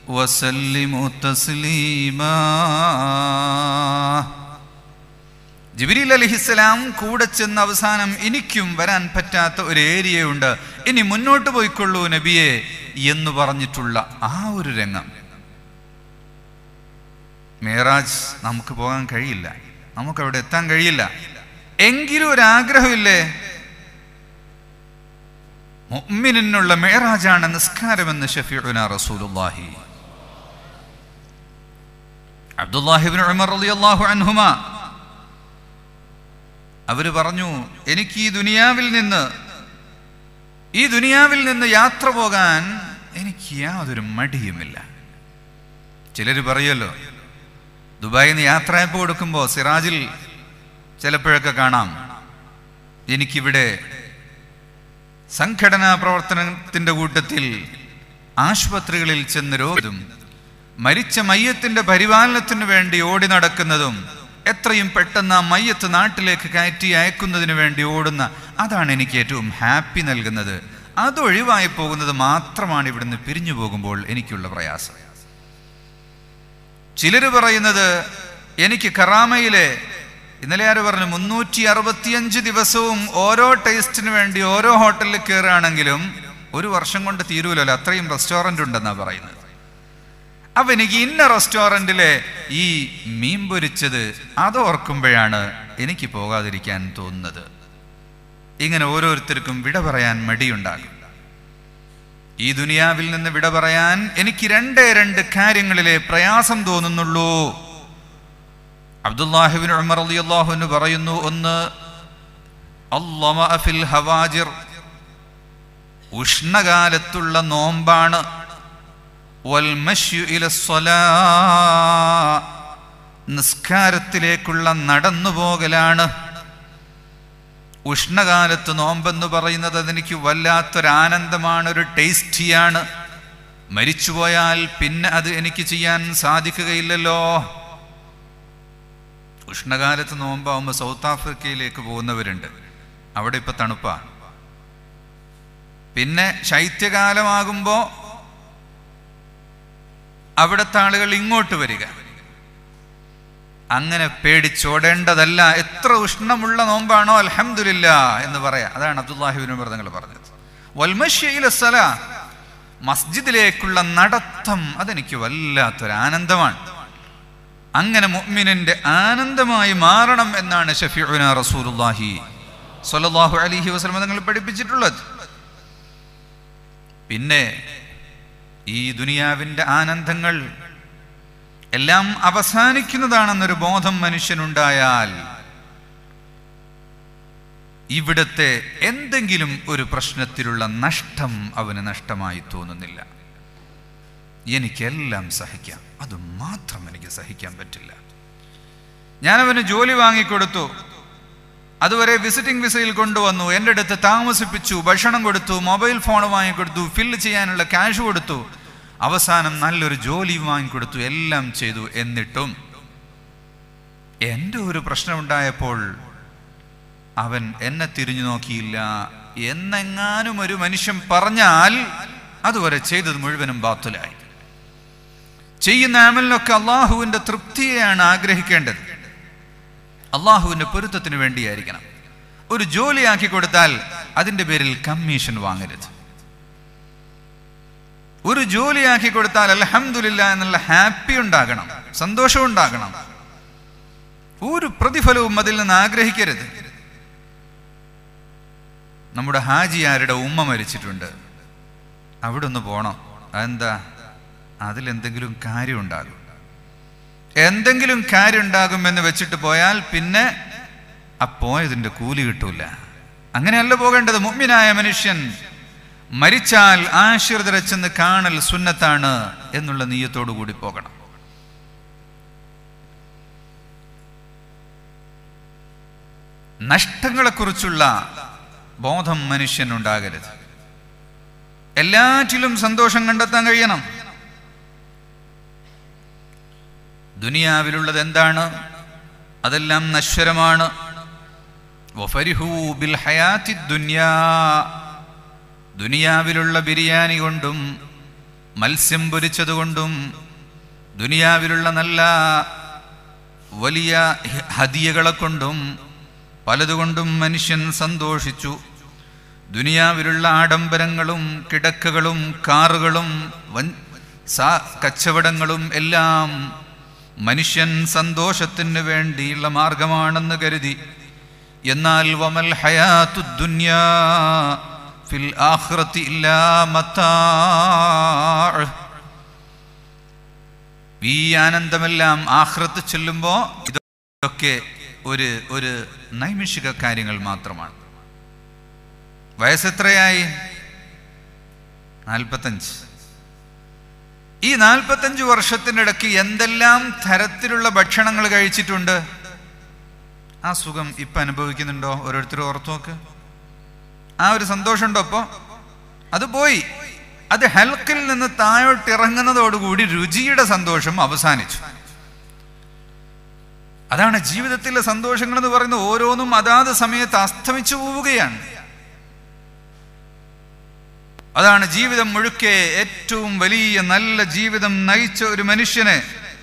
وسلموا تسليما ജിബിരിൽ അലിഹിസ്സലാം കൂടെ ചെന്ന് അവസാനം എനിക്കും വരാൻ പറ്റാത്ത ഒരു ഏരിയയുണ്ട് ഇനി മുന്നോട്ട് പോയിക്കൊള്ളൂ നബിയെ എന്ന് പറഞ്ഞിട്ടുള്ള ആ ഒരു രംഗം മേറാജ് നമുക്ക് പോകാൻ കഴിയില്ല നമുക്ക് അവിടെ എത്താൻ കഴിയില്ല എങ്കിലും ഒരു ആഗ്രഹമില്ലേ മുഅ്മിനിനുള്ള മേറാജാണ് നിസ്കാരമെന്ന് ഷഫീഉന റസൂലുള്ളാഹി അബ്ദുല്ലാഹിബിൻ ഉമർ റളിയല്ലാഹു അൻഹുമ അവര് പറഞ്ഞു എനിക്ക് ഈ ദുനിയാവിൽ നിന്ന് ഈ ദുനിയാവിൽ നിന്ന് യാത്ര പോകാൻ എനിക്ക് യാതൊരു മടിയുമില്ല ചിലർ പറയുമല്ലോ ദുബായിൽ നിന്ന് യാത്രയപ്പ് കൊടുക്കുമ്പോൾ സിറാജിൽ ചിലപ്പോഴൊക്കെ കാണാം എനിക്കിവിടെ സംഘടനാ പ്രവർത്തനത്തിന്റെ കൂട്ടത്തിൽ ആശുപത്രികളിൽ ചെന്ന് രോഗം മരിച്ച മയ്യത്തിന്റെ പരിപാലനത്തിന് വേണ്ടി ഓടി നടക്കുന്നതും എത്രയും പെട്ടെന്ന് ആ മയ്യത്ത് നാട്ടിലേക്ക് കയറ്റി അയക്കുന്നതിന് വേണ്ടി ഓടുന്ന അതാണ് എനിക്ക് ഏറ്റവും ഹാപ്പി നൽകുന്നത് അത് ഒഴിവായി പോകുന്നത് മാത്രമാണ് ഇവിടുന്ന് പിരിഞ്ഞു പോകുമ്പോൾ എനിക്കുള്ള പ്രയാസം ചിലർ പറയുന്നത് എനിക്ക് കറാമയിലെ ഇന്നലെ ആര് പറഞ്ഞു മുന്നൂറ്റി അറുപത്തിയഞ്ച് ദിവസവും ഓരോ ടേസ്റ്റിന് വേണ്ടി ഓരോ ഹോട്ടലിൽ കയറുകയാണെങ്കിലും ഒരു വർഷം കൊണ്ട് തീരൂലല്ലോ അത്രയും റെസ്റ്റോറൻ്റ് ഉണ്ടെന്നാണ് പറയുന്നത് അപ്പൊ എനിക്ക് ഇന്ന റെസ്റ്റോറൻറ്റിലെ ഈ മീൻ പൊരിച്ചത് അത് ഓർക്കുമ്പോഴാണ് എനിക്ക് പോകാതിരിക്കാൻ തോന്നുന്നത് ഇങ്ങനെ ഓരോരുത്തർക്കും വിട പറയാൻ മടിയുണ്ടാകും ഈ ദുനിയാവിൽ നിന്ന് വിട പറയാൻ എനിക്ക് രണ്ടേ രണ്ട് കാര്യങ്ങളിലെ പ്രയാസം തോന്നുന്നുള്ളൂ അബ്ദുല്ലാഹിബിൻ ഉമർ റളിയല്ലാഹു അൻഹു പറയുന്നു ഒന്ന് അല്ലമ ഫിൽ ഹവാജിർ ഉഷ്ണകാലത്തുള്ള നോമ്പാണ് വൽമശ്യു ഇല സ്വലാ നിസ്കാരത്തിലേക്കുള്ള നടന്നുപോകലാണ് ഉഷ്ണകാലത്ത് നോമ്പെന്ന് പറയുന്നത് അതെനിക്ക് വല്ലാത്തൊരാനന്ദമാണ് ഒരു ടേസ്റ്റിയാണ് മരിച്ചുപോയാൽ പിന്നെ അത് എനിക്ക് ചെയ്യാൻ സാധിക്കുകയില്ലല്ലോ ഉഷ്ണകാലത്ത് നോമ്പാവുമ്പോൾ സൗത്ത് ആഫ്രിക്കയിലേക്ക് പോകുന്നവരുണ്ട് അവിടെ ഇപ്പൊ തണുപ്പാ പിന്നെ ശൈത്യകാലമാകുമ്പോൾ അവിടുത്തെ ആളുകൾ ഇങ്ങോട്ട് വരിക അങ്ങനെ പേടിച്ചോടേണ്ടതല്ല എത്ര ഉഷ്ണമുള്ള നോമ്പാണോ അൽഹംദുലില്ല എന്ന് പറയാം അതാണ് അബ്ദുല്ലാഹിബിൻ നിങ്ങൾ പറഞ്ഞത് വൽമശ്യയിലെ സ്ഥല മസ്ജിദിലേക്കുള്ള നടത്തം അതെനിക്ക് വല്ലാത്തൊരു ആനന്ദമാണ് അങ്ങനെ മുഅ്മിനിന്റെ ആനന്ദമായി മാറണം എന്നാണ് ഷഫീഉന റസൂലുള്ളാഹി സ്വല്ലല്ലാഹു അലൈഹി വസല്ലം നിങ്ങൾ പഠിപ്പിച്ചിട്ടുള്ളത് പിന്നെ ഈ ദുനിയാവിൻ്റെ ആനന്ദങ്ങൾ എല്ലാം അവസാനിക്കുന്നതാണെന്നൊരു ബോധം മനുഷ്യനുണ്ടായാൽ ഇവിടുത്തെ എന്തെങ്കിലും ഒരു പ്രശ്നത്തിലുള്ള നഷ്ടം അവന് നഷ്ടമായി തോന്നുന്നില്ല എനിക്കെല്ലാം സഹിക്കാം അത് മാത്രം എനിക്ക് സഹിക്കാൻ പറ്റില്ല ഞാൻ അവന് ജോലി വാങ്ങിക്കൊടുത്തു അതുവരെ വിസിറ്റിംഗ് വിസയിൽ കൊണ്ടുവന്നു എൻ്റെ അടുത്ത് താമസിപ്പിച്ചു ഭക്ഷണം കൊടുത്തു മൊബൈൽ ഫോൺ വാങ്ങിക്കൊടുത്തു ഫില്ല് ചെയ്യാനുള്ള ക്യാഷ് കൊടുത്തു അവസാനം നല്ലൊരു ജോലി വാങ്ങിക്കൊടുത്തു എല്ലാം ചെയ്തു എന്നിട്ടും എൻ്റെ ഒരു പ്രശ്നമുണ്ടായപ്പോൾ അവൻ എന്നെ തിരിഞ്ഞു നോക്കിയില്ല എന്നെങ്ങാനും ഒരു മനുഷ്യൻ പറഞ്ഞാൽ അതുവരെ ചെയ്തത് മുഴുവനും ബാത്തുലായി ചെയ്യുന്ന അമലിനൊക്കെ അള്ളാഹുവിൻ്റെ തൃപ്തിയെയാണ് ആഗ്രഹിക്കേണ്ടത് അള്ളാഹുവിൻ്റെ പൊരുത്തത്തിന് വേണ്ടിയായിരിക്കണം ഒരു ജോലിയാക്കി കൊടുത്താൽ അതിൻ്റെ പേരിൽ കമ്മീഷൻ വാങ്ങരുത് ഒരു ജോലിയാക്കി കൊടുത്താൽ അലഹമില്ല എന്നുള്ള ഹാപ്പി ഉണ്ടാകണം സന്തോഷം ഉണ്ടാകണം ഒരു പ്രതിഫലവും അതിൽ നിന്ന് ആഗ്രഹിക്കരുത് നമ്മുടെ ഹാജിയാരുടെ ഉമ്മ മരിച്ചിട്ടുണ്ട് അവിടെ ഒന്ന് പോണം അതെന്താ അതിലെന്തെങ്കിലും കാര്യം ഉണ്ടാകും എന്തെങ്കിലും കാര്യം ഉണ്ടാകുമെന്ന് വെച്ചിട്ട് പോയാൽ പിന്നെ ആ പോയതിൻ്റെ കൂലി കിട്ടൂല അങ്ങനെയല്ല പോകേണ്ടത് മുമ്മിനായ മനുഷ്യൻ മരിച്ചാൽ ആശ്രിതരെ ചെന്ന് കാണൽ സുന്നത്താണ് എന്നുള്ള നീയത്തോടു കൂടി പോകണം നഷ്ടങ്ങളെക്കുറിച്ചുള്ള ബോധം മനുഷ്യനുണ്ടാകരുത് എല്ലാറ്റിലും സന്തോഷം കണ്ടെത്താൻ കഴിയണം ദുനിയാവിലുള്ളത് എന്താണ് അതെല്ലാം നശ്വരമാണ് വഫരിഹൂ ബിൽ ഹയാത്തി ദുനിയാ ദുനിയാവിലുള്ള ബിരിയാണി കൊണ്ടും മത്സ്യം പൊരിച്ചതുകൊണ്ടും ദുനിയാവിലുള്ള നല്ല വലിയ ഹദിയകളെ കൊണ്ടും പലതുകൊണ്ടും മനുഷ്യൻ സന്തോഷിച്ചു ദുനിയാവിലുള്ള ആഡംബരങ്ങളും കിടക്കകളും കാറുകളും വൻ സാ- കച്ചവടങ്ങളും എല്ലാം മനുഷ്യൻ സന്തോഷത്തിന് വേണ്ടിയുള്ള മാർഗമാണെന്ന് കരുതി എന്നാൽ വമൽ ഹയാത്തു ദുന്യാ ഫിൽ ആഖിറത്തി ഇല്ലാ മത്താ ഈ ആനന്ദമെല്ലാം ആഹ്റത്ത് ചെല്ലുമ്പോൾ ഇതൊക്കെ ഒരു ഒരു നൈമിഷിക കാര്യങ്ങൾ മാത്രമാണ് വയസ്സെത്രയായി നാൽപ്പത്തഞ്ച് ഈ നാൽപ്പത്തഞ്ച് വർഷത്തിനിടയ്ക്ക് എന്തെല്ലാം തരത്തിലുള്ള ഭക്ഷണങ്ങൾ കഴിച്ചിട്ടുണ്ട് ആ സുഖം ഇപ്പൊ അനുഭവിക്കുന്നുണ്ടോ ഓരോരുത്തരും ഓർത്തു നോക്ക് ആ ഒരു സന്തോഷമുണ്ടോ അപ്പോ അത് പോയി അത് ഹെൽക്കിൽ നിന്ന് താഴോട്ട് ഇറങ്ങുന്നതോടുകൂടി രുചിയുടെ സന്തോഷം അവസാനിച്ചു അതാണ് ജീവിതത്തിലെ സന്തോഷങ്ങൾ എന്ന് പറയുന്നത് ഓരോന്നും അതാത് സമയത്ത് അസ്തമിച്ചു പോവുകയാണ് അതാണ് ജീവിതം മുഴുക്കെ ഏറ്റവും വലിയ നല്ല ജീവിതം നയിച്ച ഒരു മനുഷ്യന്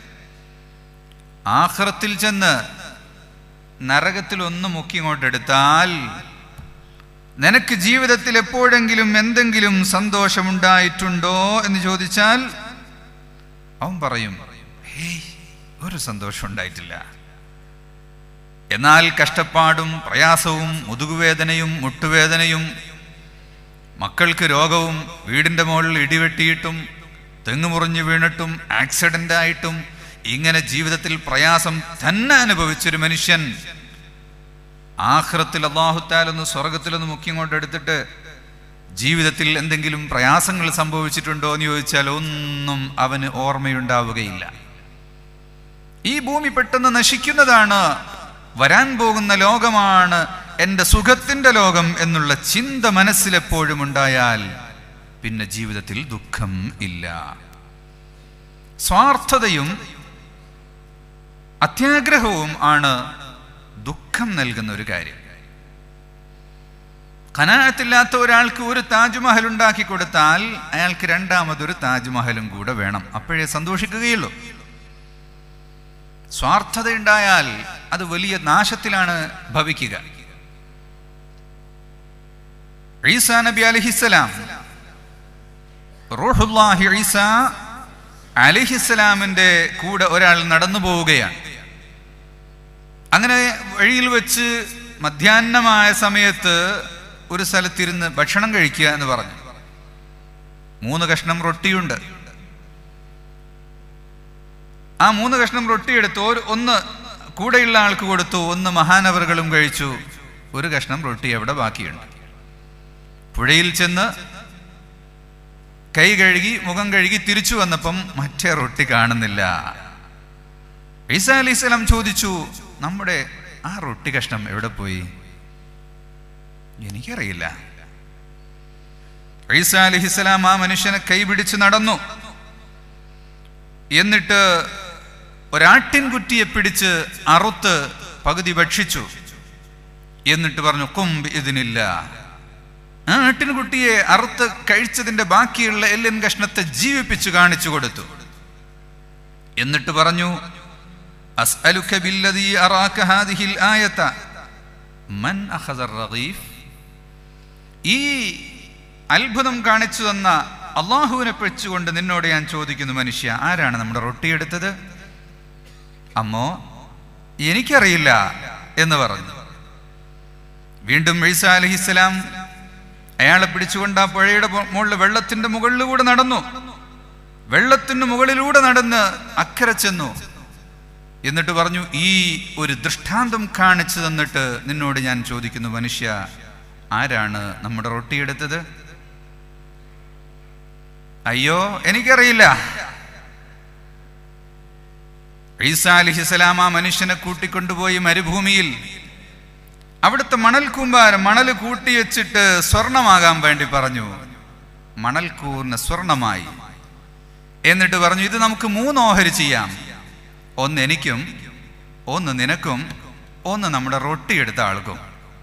ആഹ്റത്തിൽ ചെന്ന് നരകത്തിൽ ഒന്ന് മുക്കി ഇങ്ങോട്ടെടുത്താൽ നിനക്ക് ജീവിതത്തിൽ എപ്പോഴെങ്കിലും എന്തെങ്കിലും സന്തോഷമുണ്ടായിട്ടുണ്ടോ എന്ന് ചോദിച്ചാൽ അവൻ പറയും ഹേയ് ഒരു സന്തോഷം ഉണ്ടായിട്ടില്ല എന്നാൽ കഷ്ടപ്പാടും പ്രയാസവും മുതുകുവേദനയും മുട്ടുവേദനയും മക്കൾക്ക് രോഗവും വീടിന്റെ മുകളിൽ ഇടിവെട്ടിയിട്ടും തെങ്ങ് മുറിഞ്ഞു വീണിട്ടും ആക്സിഡന്റ് ആയിട്ടും ഇങ്ങനെ ജീവിതത്തിൽ പ്രയാസം തന്നെ അനുഭവിച്ചൊരു മനുഷ്യൻ ആഹ്റത്തിൽ അള്ളാഹുത്താലൊന്ന് സ്വർഗത്തിലൊന്ന് മുക്കിങ്ങോട്ട് എടുത്തിട്ട് ജീവിതത്തിൽ എന്തെങ്കിലും പ്രയാസങ്ങൾ സംഭവിച്ചിട്ടുണ്ടോ എന്ന് ചോദിച്ചാൽ ഒന്നും അവന് ഓർമ്മയുണ്ടാവുകയില്ല ഈ ഭൂമി പെട്ടെന്ന് നശിക്കുന്നതാണ് വരാൻ പോകുന്ന ലോകമാണ് എൻ്റെ സുഖത്തിൻ്റെ ലോകം എന്നുള്ള ചിന്ത മനസ്സിലെപ്പോഴും ഉണ്ടായാൽ പിന്നെ ജീവിതത്തിൽ ദുഃഖം ഇല്ല സ്വാർത്ഥതയും അത്യാഗ്രഹവും ആണ് ദുഃഖം നൽകുന്ന ഒരു കാര്യം കനാഴത്തില്ലാത്ത ഒരാൾക്ക് ഒരു താജ്മഹൽ ഉണ്ടാക്കി കൊടുത്താൽ അയാൾക്ക് രണ്ടാമതൊരു താജ്മഹലും കൂടെ വേണം അപ്പോഴേ സന്തോഷിക്കുകയുള്ളൂ സ്വാർത്ഥതയുണ്ടായാൽ അത് വലിയ നാശത്തിലാണ് ഭവിക്കുക ഈസാ നബി അലഹിസ്സലാം റൂഹുല്ലാഹി ഈസ അലിഹിസ്സലാമിന്റെ കൂടെ ഒരാൾ നടന്നു പോവുകയാണ് അങ്ങനെ വഴിയിൽ വെച്ച് മധ്യാഹ്നമായ സമയത്ത് ഒരു സ്ഥലത്തിരുന്ന് ഭക്ഷണം കഴിക്കുക എന്ന് പറഞ്ഞു മൂന്ന് കഷ്ണം റൊട്ടിയുണ്ട് ആ മൂന്ന് കഷ്ണം റൊട്ടി എടുത്തു ഒരു ഒന്ന് കൂടെയുള്ള ആൾക്ക് കൊടുത്തു ഒന്ന് മഹാനവറുകളും കഴിച്ചു ഒരു കഷ്ണം റൊട്ടി എവിടെ ബാക്കിയുണ്ട് പുഴയിൽ ചെന്ന് കൈ കഴുകി മുഖം കഴുകി തിരിച്ചു വന്നപ്പം മറ്റേ റൊട്ടി കാണുന്നില്ല ഈസ അലി സ്വലാം ചോദിച്ചു നമ്മുടെ ആ റൊട്ടി കഷ്ണം എവിടെ പോയി എനിക്കറിയില്ല ഈസ അലിഹിസ്സലാം ആ മനുഷ്യനെ കൈപിടിച്ച് നടന്നു എന്നിട്ട് ഒരാട്ടിൻകുറ്റിയെ പിടിച്ച് അറുത്ത് പകുതി ഭക്ഷിച്ചു എന്നിട്ട് പറഞ്ഞു കുംബ് ഇതിനില്ല ആ ആട്ടിൻകുട്ടിയെ അറുത്ത് കഴിച്ചതിന്റെ ബാക്കിയുള്ള എല്ലിൻ കഷ്ണത്തെ ജീവിപ്പിച്ചു കാണിച്ചു കൊടുത്തു എന്നിട്ട് പറഞ്ഞു അസ്അലുക ബില്ലദീ അറാക ഹാദിഹിൽ ആയത മൻ അഖദർ റഗീഫ് ഈ അത്ഭുതം കാണിച്ചു തന്ന അള്ളാഹുവിനെ പെച്ചുകൊണ്ട് നിന്നോട് ഞാൻ ചോദിക്കുന്നു മനുഷ്യ ആരാണ് നമ്മുടെ റൊട്ടി എടുത്തത് അമ്മോ എനിക്കറിയില്ല എന്ന് പറഞ്ഞു വീണ്ടും ഈസ അലഹിസ്സലാം അയാളെ പിടിച്ചുകൊണ്ട് ആ പുഴയുടെ മുകളിൽ വെള്ളത്തിന്റെ മുകളിലൂടെ നടന്നു വെള്ളത്തിന് മുകളിലൂടെ നടന്ന് അക്കരെ ചെന്നു എന്നിട്ട് പറഞ്ഞു ഈ ഒരു ദൃഷ്ടാന്തം കാണിച്ചു തന്നിട്ട് നിന്നോട് ഞാൻ ചോദിക്കുന്നു മനുഷ്യ ആരാണ് നമ്മുടെ റൊട്ടിയെടുത്തത് അയ്യോ എനിക്കറിയില്ല ഈസ അലിഹിസലാം ആ മനുഷ്യനെ കൂട്ടിക്കൊണ്ടുപോയി മരുഭൂമിയിൽ അവിടുത്തെ മണൽ കൂമ്പാരം മണൽ കൂട്ടിവെച്ചിട്ട് സ്വർണമാകാൻ വേണ്ടി പറഞ്ഞു മണൽ കൂർന്ന സ്വർണമായി എന്നിട്ട് പറഞ്ഞു ഇത് നമുക്ക് മൂന്ന് ഓഹരി ചെയ്യാം ഒന്ന് എനിക്കും ഒന്ന് നിനക്കും ഒന്ന് നമ്മുടെ റൊട്ടി എടുത്ത ആൾക്കും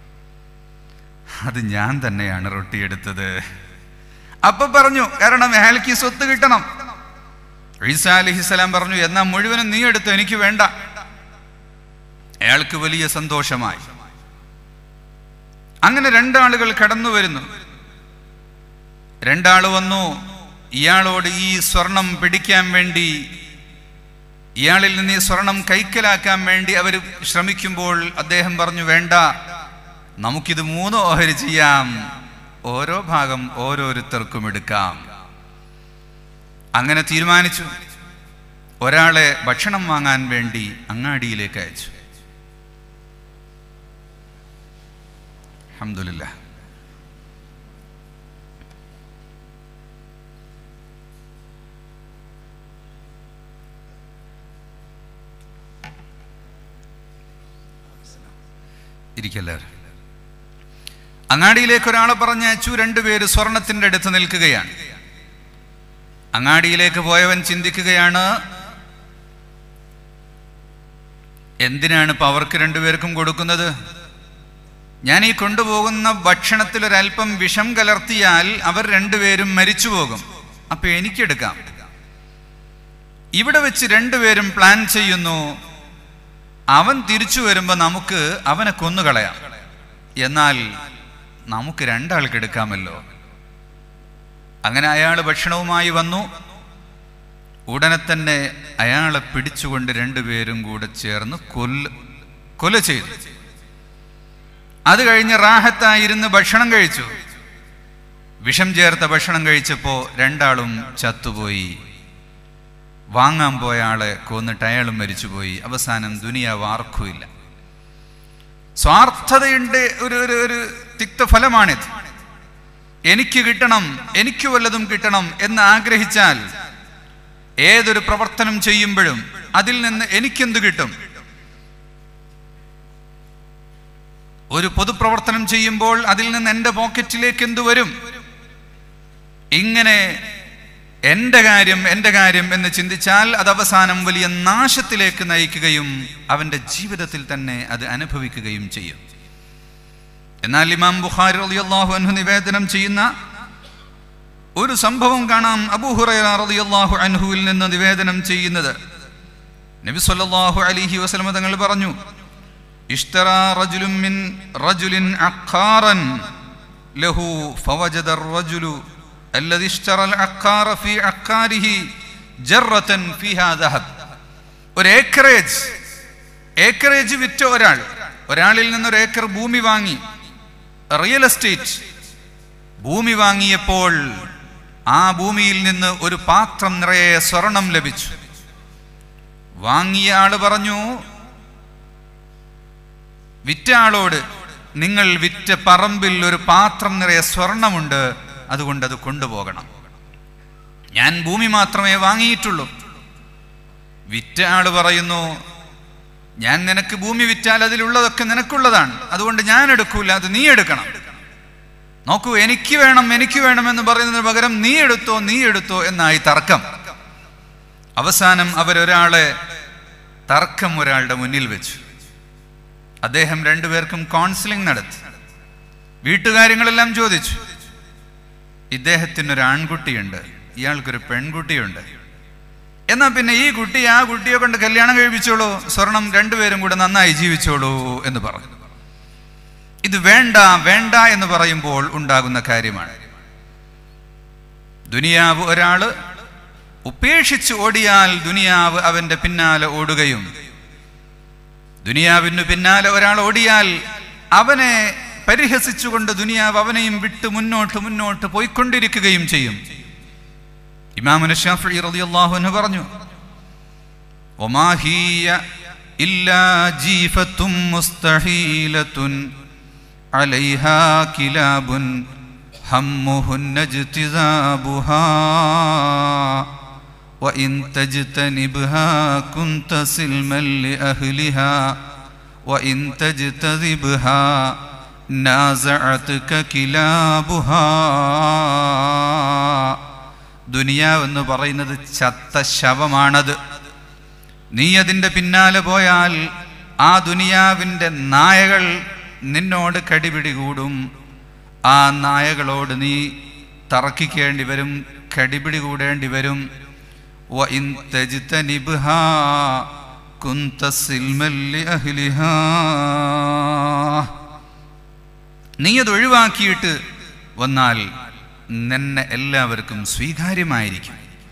അത് ഞാൻ തന്നെയാണ് റൊട്ടി എടുത്തത് അപ്പൊ പറഞ്ഞു കാരണം അയാൾക്ക് ഈ സ്വത്ത് കിട്ടണം ഈസ അലിഹിസ്സലാം പറഞ്ഞു എന്നാ മുഴുവനും നീ എടുത്തു എനിക്ക് വേണ്ട അയാൾക്ക് വലിയ സന്തോഷമായി അങ്ങനെ രണ്ടാളുകൾ കടന്നു വരുന്നു രണ്ടാള് വന്നു ഇയാളോട് ഈ സ്വർണം പിടിക്കാൻ വേണ്ടി ഇയാളിൽ നിന്ന് ഈ സ്വർണം കൈക്കലാക്കാൻ വേണ്ടി അവർ ശ്രമിക്കുമ്പോൾ അദ്ദേഹം പറഞ്ഞു വേണ്ട നമുക്കിത് മൂന്ന് ഓഹരി ചെയ്യാം ഓരോ ഭാഗം ഓരോരുത്തർക്കും എടുക്കാം അങ്ങനെ തീരുമാനിച്ചു ഒരാളെ ഭക്ഷണം വാങ്ങാൻ വേണ്ടി അങ്ങാടിയിലേക്ക് അയച്ചു അഹമ്മദില്ല ഇരിക്കല്ലാരും അങ്ങാടിയിലേക്ക് ഒരാളെ പറഞ്ഞയച്ചു രണ്ടുപേര് സ്വർണത്തിന്റെ അടുത്ത് നിൽക്കുകയാണ് അങ്ങാടിയിലേക്ക് പോയവൻ ചിന്തിക്കുകയാണ് എന്തിനാണ് ഇപ്പൊ അവർക്ക് രണ്ടുപേർക്കും കൊടുക്കുന്നത് ഞാൻ ഈ കൊണ്ടുപോകുന്ന ഭക്ഷണത്തിൽ ഒരല്പം വിഷം കലർത്തിയാൽ അവർ രണ്ടുപേരും മരിച്ചു പോകും അപ്പൊ എനിക്കെടുക്കാം ഇവിടെ വെച്ച് രണ്ടുപേരും പ്ലാൻ ചെയ്യുന്നു അവൻ തിരിച്ചു വരുമ്പോൾ നമുക്ക് അവനെ കൊന്നുകളയാം എന്നാൽ നമുക്ക് രണ്ടാൾക്ക് എടുക്കാമല്ലോ അങ്ങനെ അയാൾ ഭക്ഷണവുമായി വന്നു ഉടനെ തന്നെ അയാളെ പിടിച്ചുകൊണ്ട് രണ്ടുപേരും കൂടെ ചേർന്ന് കൊല്ല കൊല ചെയ്തു അത് കഴിഞ്ഞ് റാഹത്തായിരുന്ന് ഭക്ഷണം കഴിച്ചു വിഷം ചേർത്ത ഭക്ഷണം കഴിച്ചപ്പോ രണ്ടാളും ചത്തുപോയി വാങ്ങാൻ പോയ ആളെ കൊന്നിട്ട് അയാളും മരിച്ചുപോയി അവസാനം ദുനിയാവ് ആർക്കുമില്ല സ്വാർത്ഥതയുടെ ഒരു ഒരു ഒരു തിക്തഫലമാണിത് എനിക്ക് കിട്ടണം എനിക്ക് വല്ലതും കിട്ടണം എന്ന് ആഗ്രഹിച്ചാൽ ഏതൊരു പ്രവർത്തനം ചെയ്യുമ്പോഴും അതിൽ നിന്ന് എനിക്കെന്ത് കിട്ടും ഒരു പൊതുപ്രവർത്തനം ചെയ്യുമ്പോൾ അതിൽ നിന്ന് എൻ്റെ പോക്കറ്റിലേക്ക് എന്ത് വരും ഇങ്ങനെ എൻ്റെ കാര്യം എൻ്റെ കാര്യം എന്ന് ചിന്തിച്ചാൽ അത് അവസാനം വലിയ നാശത്തിലേക്ക് നയിക്കുകയും അവൻ്റെ ജീവിതത്തിൽ തന്നെ അത് അനുഭവിക്കുകയും ചെയ്യും എന്നാൽ ഇമാം ബുഖാരി റളിയല്ലാഹു അൻഹു നിവേദനം ചെയ്യുന്ന ഒരു സംഭവം കാണാം അബൂ ഹുറൈറ റളിയല്ലാഹു അൻഹുവിൽ നിന്ന് നിവേദനം ചെയ്യുന്നത് നബി സല്ലല്ലാഹു അലൈഹി വസല്ലം തങ്ങൾ പറഞ്ഞു ഇഷ്തറാ റജുലുൻ മിൻ റജുലിൻ അഖാറൻ ലഹു ഫവജദ الرجل الذي اشترى العقار في عقاره جرة فيها ذهب ഒരു ഏക്കറേജ് ഏക്കറേജ് വിറ്റ ഒരാൾ ഒരാളിൽ നിന്ന് ഒരു ഏക്കർ ഭൂമി വാങ്ങി റിയൽ എസ്റ്റേറ്റ് ഭൂമി വാങ്ങിയപ്പോൾ ആ ഭൂമിയിൽ നിന്ന് ഒരു പാത്രം നിറയെ സ്വർണം ലഭിച്ചു വാങ്ങിയ ആള് പറഞ്ഞു വിറ്റ ആളോട് നിങ്ങൾ വിറ്റ പറമ്പിൽ ഒരു പാത്രം നിറയെ സ്വർണമുണ്ട് അതുകൊണ്ട് അത് കൊണ്ടുപോകണം ഞാൻ ഭൂമി മാത്രമേ വാങ്ങിയിട്ടുള്ളൂ വിറ്റ ആള് പറയുന്നു ഞാൻ നിനക്ക് ഭൂമി വിറ്റാൽ അതിലുള്ളതൊക്കെ നിനക്കുള്ളതാണ് അതുകൊണ്ട് ഞാൻ എടുക്കൂല അത് നീ എടുക്കണം നോക്കൂ എനിക്ക് വേണം എനിക്ക് വേണം എന്ന് പറയുന്നതിന് പകരം നീ എടുത്തോ നീ എടുത്തോ എന്നായി തർക്കം അവസാനം അവരൊരാളെ തർക്കം ഒരാളുടെ മുന്നിൽ വെച്ചു അദ്ദേഹം രണ്ടുപേർക്കും കൗൺസിലിംഗ് നടത്തി വീട്ടുകാര്യങ്ങളെല്ലാം ചോദിച്ചു ഇദ്ദേഹത്തിനൊരു ആൺകുട്ടിയുണ്ട് ഇയാൾക്കൊരു പെൺകുട്ടിയുണ്ട് എന്നാ പിന്നെ ഈ കുട്ടി ആ കുട്ടിയെ കൊണ്ട് കല്യാണം കഴിപ്പിച്ചോളൂ സ്വർണം രണ്ടുപേരും കൂടെ നന്നായി ജീവിച്ചോളൂ എന്ന് പറഞ്ഞു ഇത് വേണ്ട വേണ്ട എന്ന് പറയുമ്പോൾ ഉണ്ടാകുന്ന കാര്യമാണ് ദുനിയാവ് ഒരാള് ഉപേക്ഷിച്ച് ഓടിയാൽ ദുനിയാവ് അവന്റെ പിന്നാലെ ഓടുകയും ദുനിയാവിന് പിന്നാലെ ഒരാൾ ഓടിയാൽ അവനെ പരിഹസിച്ചുകൊണ്ട് ദുനിയാവ് അവനെയും വിട്ട് മുന്നോട്ട് മുന്നോട്ട് പോയിക്കൊണ്ടിരിക്കുകയും ചെയ്യും ഇമാമുന ഷാഫി റളിയല്ലാഹു അൻഹു പറഞ്ഞു وما هي إلا جيفة مستحيلة عليها كلاب همهن اجتذابها وإن تجتنبها كنت سلما لأهلها وإن تجتذبها نازعتك كلابها ദുനിയാവ് എന്ന് പറയുന്നത് ചത്ത ശവമാണത് നീ അതിൻ്റെ പിന്നാലെ പോയാൽ ആ ദുനിയാവിൻ്റെ നായകൾ നിന്നോട് കടിപിടി കൂടും ആ നായകളോട് നീ തർക്കിക്കേണ്ടി വരും കടിപിടി കൂടേണ്ടി വരും വ ഇൻ തജ്തനിബ്ഹാ كنت سلما لأهلها നീ അത് ഒഴിവാക്കിയിട്ട് വന്നാൽ നിന്നെ എല്ലാവർക്കും സ്വീകാര്യമായിരിക്കും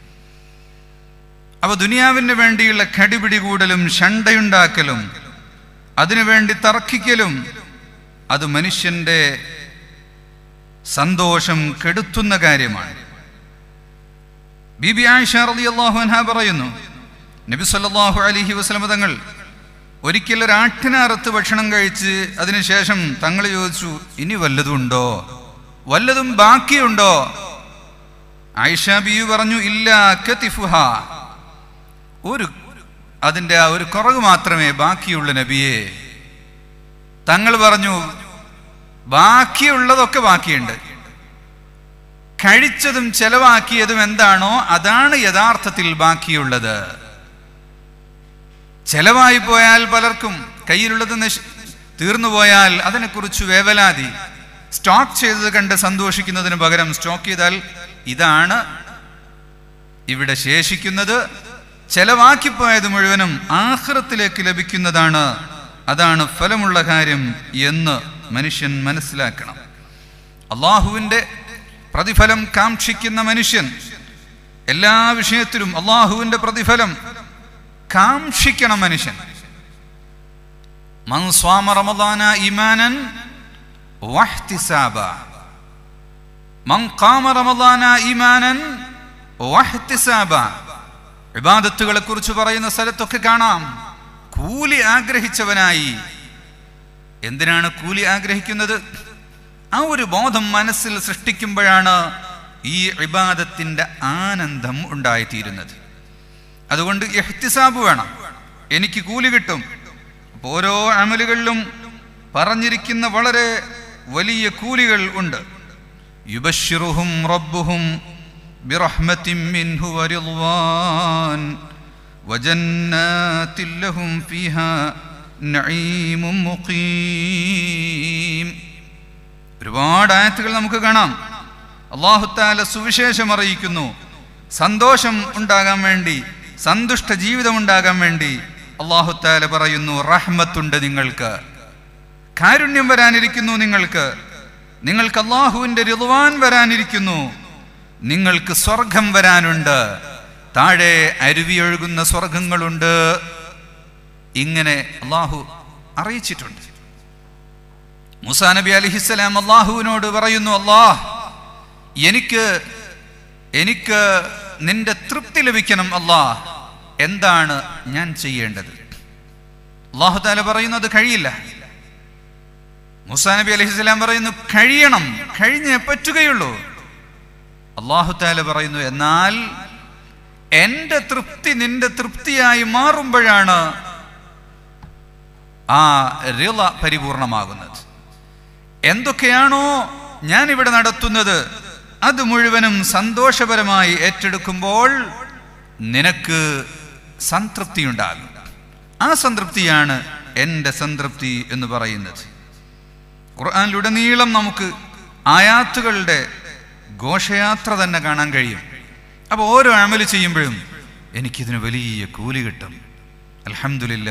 അപ്പൊ ദുനിയാവിന് വേണ്ടിയുള്ള കടിപിടി കൂടലും ഷണ്ടയുണ്ടാക്കലും അതിനുവേണ്ടി തർക്കിക്കലും അത് മനുഷ്യന്റെ സന്തോഷം കെടുത്തുന്ന കാര്യമാണ് ബിബി ആയിഷ റളിയല്ലാഹു അൻഹ പറയുന്നു നബി സല്ലല്ലാഹു അലൈഹി വസല്ലമ തങ്ങൾ ഒരിക്കൽ ഒരു ആട്ടിനെ അറുത്ത് ഭക്ഷണം കഴിച്ച് അതിനുശേഷം തങ്ങൾ ചോദിച്ചു ഇനി വല്ലതും ഉണ്ടോ വല്ലതും ബാക്കിയുണ്ടോ ആയിഷ ബിയു പറഞ്ഞു ഇല്ല കതിഫുഹ ഒരു അതിൻ്റെ ആ ഒരു കുറവ് മാത്രമേ ബാക്കിയുള്ളൂ നബിയെ തങ്ങൾ പറഞ്ഞു ബാക്കിയുള്ളതൊക്കെ ബാക്കിയുണ്ട് കഴിച്ചതും ചെലവാക്കിയതും എന്താണോ അതാണ് യഥാർത്ഥത്തിൽ ബാക്കിയുള്ളത് ചെലവായി പോയാൽ പലർക്കും കയ്യിലുള്ളത് നശി തീർന്നു പോയാൽ അതിനെക്കുറിച്ച് വേവലാതി സ്റ്റോക്ക് ചെയ്തത് കണ്ട് സന്തോഷിക്കുന്നതിന് പകരം സ്റ്റോക്ക് ചെയ്താൽ ഇതാണ് ഇവിടെ ശേഷിക്കുന്നത് ചെലവാക്കിപ്പോയത് മുഴുവനും ആഹ്റത്തിലേക്ക് ലഭിക്കുന്നതാണ് അതാണ് ഫലമുള്ള കാര്യം എന്ന് മനുഷ്യൻ മനസ്സിലാക്കണം അള്ളാഹുവിൻ്റെ പ്രതിഫലം കാക്ഷിക്കുന്ന മനുഷ്യൻ എല്ലാ വിഷയത്തിലും അള്ളാഹുവിൻ്റെ പ്രതിഫലം കാക്ഷിക്കണം മനുഷ്യൻ മൻ സ്വാമ റമദാന ഈമാനൻ വഹ്തിസാബ മൻ ഖാമ റമദാന ഈമാനൻ വഹ്തിസാബ ഇബാദത്തുകളെ കുറിച്ച് പറയുന്ന സ്ഥലത്തൊക്കെ കാണാം കൂലി ആഗ്രഹിച്ചവനായി എന്തിനാണ് കൂലി ആഗ്രഹിക്കുന്നത് ആ ഒരു ബോധം മനസ്സിൽ സൃഷ്ടിക്കുമ്പോഴാണ് ഈ ഇബാദത്തിന്റെ ആനന്ദം ഉണ്ടായിത്തീരുന്നത് അതുകൊണ്ട് എഹ്തിസാബ് വേണം എനിക്ക് കൂലി കിട്ടും അപ്പോൾ ഓരോ അമലുകളിലും പറഞ്ഞിരിക്കുന്ന വളരെ വലിയ കൂലികൾ ഉണ്ട് യുബശ്ശിറുഹും റബ്ബുഹും ബിറഹ്മത്തിൻ മിൻഹു വറിദ്വാൻ വജന്നാത്തിൻ ലഹും ഫീഹാ നഈമും മുഖീം ഒരുപാട് ആയത്തുകൾ നമുക്ക് കാണാം അള്ളാഹുത്താല സുവിശേഷം അറിയിക്കുന്നു സന്തോഷം ഉണ്ടാകാൻ വേണ്ടി സന്തുഷ്ട ജീവിതം ഉണ്ടാകാൻ വേണ്ടി അള്ളാഹുത്താല പറയുന്നു റഹ്മത്തുണ്ട് നിങ്ങൾക്ക് കാരുണ്യം വരാനിരിക്കുന്നു നിങ്ങൾക്ക് നിങ്ങൾക്ക് അള്ളാഹുവിന്റെ ഋതുവാൻ വരാനിരിക്കുന്നു നിങ്ങൾക്ക് സ്വർഗം വരാനുണ്ട് താഴെ അരുവിയൊഴുകുന്ന സ്വർഗങ്ങളുണ്ട് ഇങ്ങനെ അള്ളാഹു അറിയിച്ചിട്ടുണ്ട് മുസാ നബി അലിഹിസ്സലാം അള്ളാഹുവിനോട് പറയുന്നു അള്ളാഹ് എനിക്ക് എനിക്ക് നിന്റെ തൃപ്തി ലഭിക്കണം അള്ളാഹ് എന്താണ് ഞാൻ ചെയ്യേണ്ടത് അള്ളാഹു താല പറയുന്നു അത് കഴിയില്ല മുസാ നബി അലഹിസ്സലാം പറയുന്നു കഴിയണം കഴിഞ്ഞേ പറ്റുകയുള്ളൂ അള്ളാഹു താല പറയുന്നു എന്നാൽ എന്റെ തൃപ്തി നിന്റെ തൃപ്തിയായി മാറുമ്പോഴാണ് ആ റിള പരിപൂർണമാകുന്നത് എന്തൊക്കെയാണോ ഞാൻ ഇവിടെ നടത്തുന്നത് അത് മുഴുവനും സന്തോഷപരമായി ഏറ്റെടുക്കുമ്പോൾ നിനക്ക് സംതൃപ്തി ഉണ്ടാകും ആ സംതൃപ്തിയാണ് എൻ്റെ സംതൃപ്തി എന്ന് പറയുന്നത് ഖുർആാനിലുടനീളം നമുക്ക് ആയാത്തുകളുടെ ഘോഷയാത്ര തന്നെ കാണാൻ കഴിയും അപ്പോൾ ഓരോ അമല് ചെയ്യുമ്പോഴും എനിക്കിതിന് വലിയ കൂലി കിട്ടും അലഹമില്ല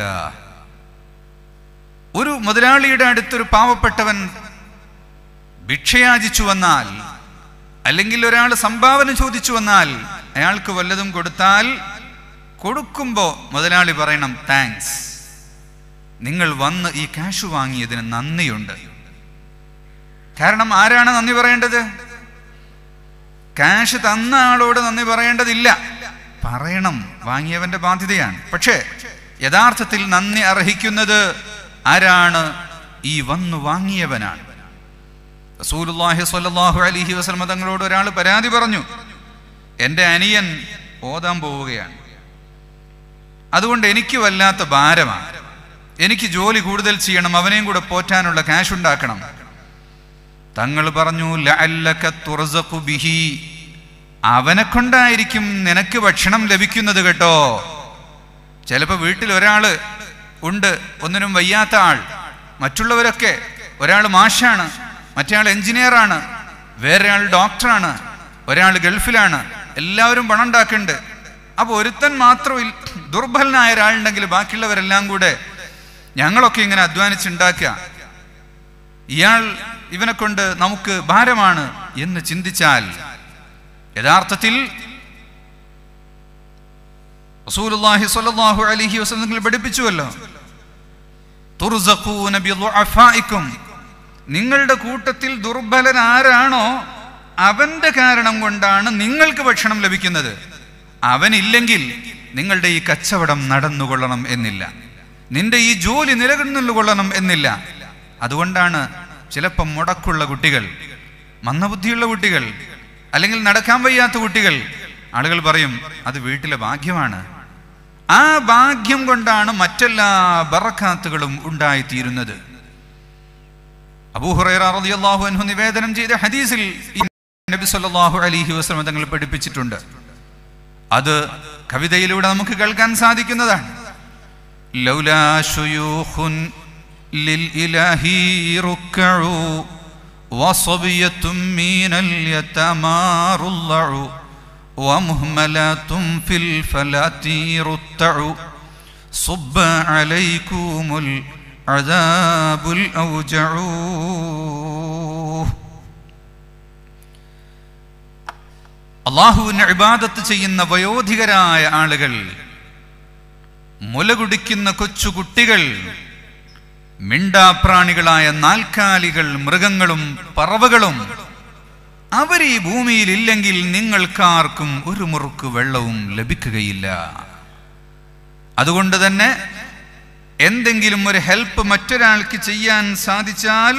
ഒരു മുതലാളിയുടെ അടുത്തൊരു പാവപ്പെട്ടവൻ ഭിക്ഷയാചിച്ചു വന്നാൽ അല്ലെങ്കിൽ ഒരാൾ സംഭാവന ചോദിച്ചു വന്നാൽ അയാൾക്ക് വല്ലതും കൊടുത്താൽ കൊടുക്കുമ്പോൾ മുതലാളി പറയണം താങ്ക്സ് നിങ്ങൾ വന്ന് ഈ ക്യാഷ് വാങ്ങിയതിന് നന്ദിയുണ്ട് കാരണം ആരാണ് നന്ദി പറയേണ്ടത് ക്യാഷ് തന്ന ആളോട് നന്ദി പറയേണ്ടതില്ല പറയണം വാങ്ങിയവന്റെ ബാധ്യതയാണ് പക്ഷേ യഥാർത്ഥത്തിൽ നന്ദി അർഹിക്കുന്നത് ആരാണ് ഈ വന്നു വാങ്ങിയവനാണ് റസൂലുള്ളാഹി സ്വല്ലല്ലാഹു അലൈഹി വസല്ലമ തങ്ങളോട് ഒരാൾ പരാതി പറഞ്ഞു എൻ്റെ അനിയൻ ഓതാൻ പോവുകയാണ് അതുകൊണ്ട് എനിക്ക് വല്ലാത്ത ഭാരമാണ് എനിക്ക് ജോലി കൂടുതൽ ചെയ്യണം അവനെയും കൂടെ പോറ്റാനുള്ള ക്യാഷ് ഉണ്ടാക്കണം തങ്ങൾ പറഞ്ഞു ലഅല്ലക തുർസഖു ബിഹി അവനെ കൊണ്ടായിരിക്കും നിനക്ക് ഭക്ഷണം ലഭിക്കുന്നത് കേട്ടോ ചിലപ്പോൾ വീട്ടിൽ ഒരാള് ഉണ്ട് ഒന്നിനും വയ്യാത്ത ആൾ മറ്റുള്ളവരൊക്കെ ഒരാൾ മാഷാണ് മറ്റേ ആൾ എഞ്ചിനീയറാണ് വേറെ ആൾ ഡോക്ടറാണ് ഒരാൾ ഗൾഫിലാണ് എല്ലാവരും പണം ഉണ്ടാക്കുന്നുണ്ട് അപ്പൊ ഒരുത്തൻ മാത്രം ഇൽ- ദുർബലനായ ഒരാളുണ്ടെങ്കിൽ ബാക്കിയുള്ളവരെല്ലാം കൂടെ ഞങ്ങളൊക്കെ ഇങ്ങനെ അധ്വാനിച്ചുണ്ടാക്കുക ഇയാൾ ഇവനെ കൊണ്ട് നമുക്ക് ഭാരമാണ് എന്ന് ചിന്തിച്ചാൽ യഥാർത്ഥത്തിൽ റസൂലുള്ളാഹി സ്വല്ലല്ലാഹു അലൈഹി വസല്ലം നിങ്ങൾ പഠിപ്പിച്ചുവല്ലോ തുർസഖൂന ബിദുഅഫായിക്കും നിങ്ങളുടെ കൂട്ടത്തിൽ ദുർബലൻ ആരാണോ അവന്റെ കാരണം കൊണ്ടാണ് നിങ്ങൾക്ക് ഭക്ഷണം ലഭിക്കുന്നത് അവനില്ലെങ്കിൽ നിങ്ങളുടെ ഈ കച്ചവടം നടന്നുകൊള്ളണം എന്നില്ല നിന്റെ ഈ ജോലി നിലനിന്നുകൊള്ളണം എന്നില്ല അതുകൊണ്ടാണ് ചിലപ്പം മുടക്കുള്ള കുട്ടികൾ മന്ദബുദ്ധിയുള്ള കുട്ടികൾ അല്ലെങ്കിൽ നടക്കാൻ വയ്യാത്ത കുട്ടികൾ ആളുകൾ പറയും അത് വീട്ടിലെ ഭാഗ്യമാണ് ആ ഭാഗ്യം കൊണ്ടാണ് മറ്റെല്ലാ ബറക്കാത്തുകളും ഉണ്ടായിത്തീരുന്നത് അബൂഹുറൈറ റളിയല്ലാഹു അൻഹു നിവേദനം ചെയ്ത ഹദീസിൽ ഈ നബി സല്ലല്ലാഹു അലൈഹി വസല്ലം തങ്ങൾ പഠിപ്പിച്ചിട്ടുണ്ട് അത് കവിതയിലൂടെ നമുക്ക് കേൾക്കാൻ സാധിക്കുന്നതാണ് ലൗലാ ശുയൂഖുൻ ലിൽ ഇലാഹി റുക്കഉ വസബിയത്തും മീനൽ യതമാറുല്ലഉ ومهملات في الفلات رتع صب عليكم العذاب الأوجع അള്ളാഹുവിന് ഇബാദത്ത് ചെയ്യുന്ന വയോധികരായ ആളുകൾ മുലകുടിക്കുന്ന കൊച്ചു കുട്ടികൾ മിണ്ടാപ്രാണികളായ നാൽക്കാലികൾ മൃഗങ്ങളും പറവകളും അവർ ഈ ഭൂമിയിൽ ഇല്ലെങ്കിൽ നിങ്ങൾക്കാർക്കും ഒരു മുറുക്ക് വെള്ളവും ലഭിക്കുകയില്ല അതുകൊണ്ട് തന്നെ എന്തെങ്കിലും ഒരു ഹെൽപ്പ് മറ്റൊരാൾക്ക് ചെയ്യാൻ സാധിച്ചാൽ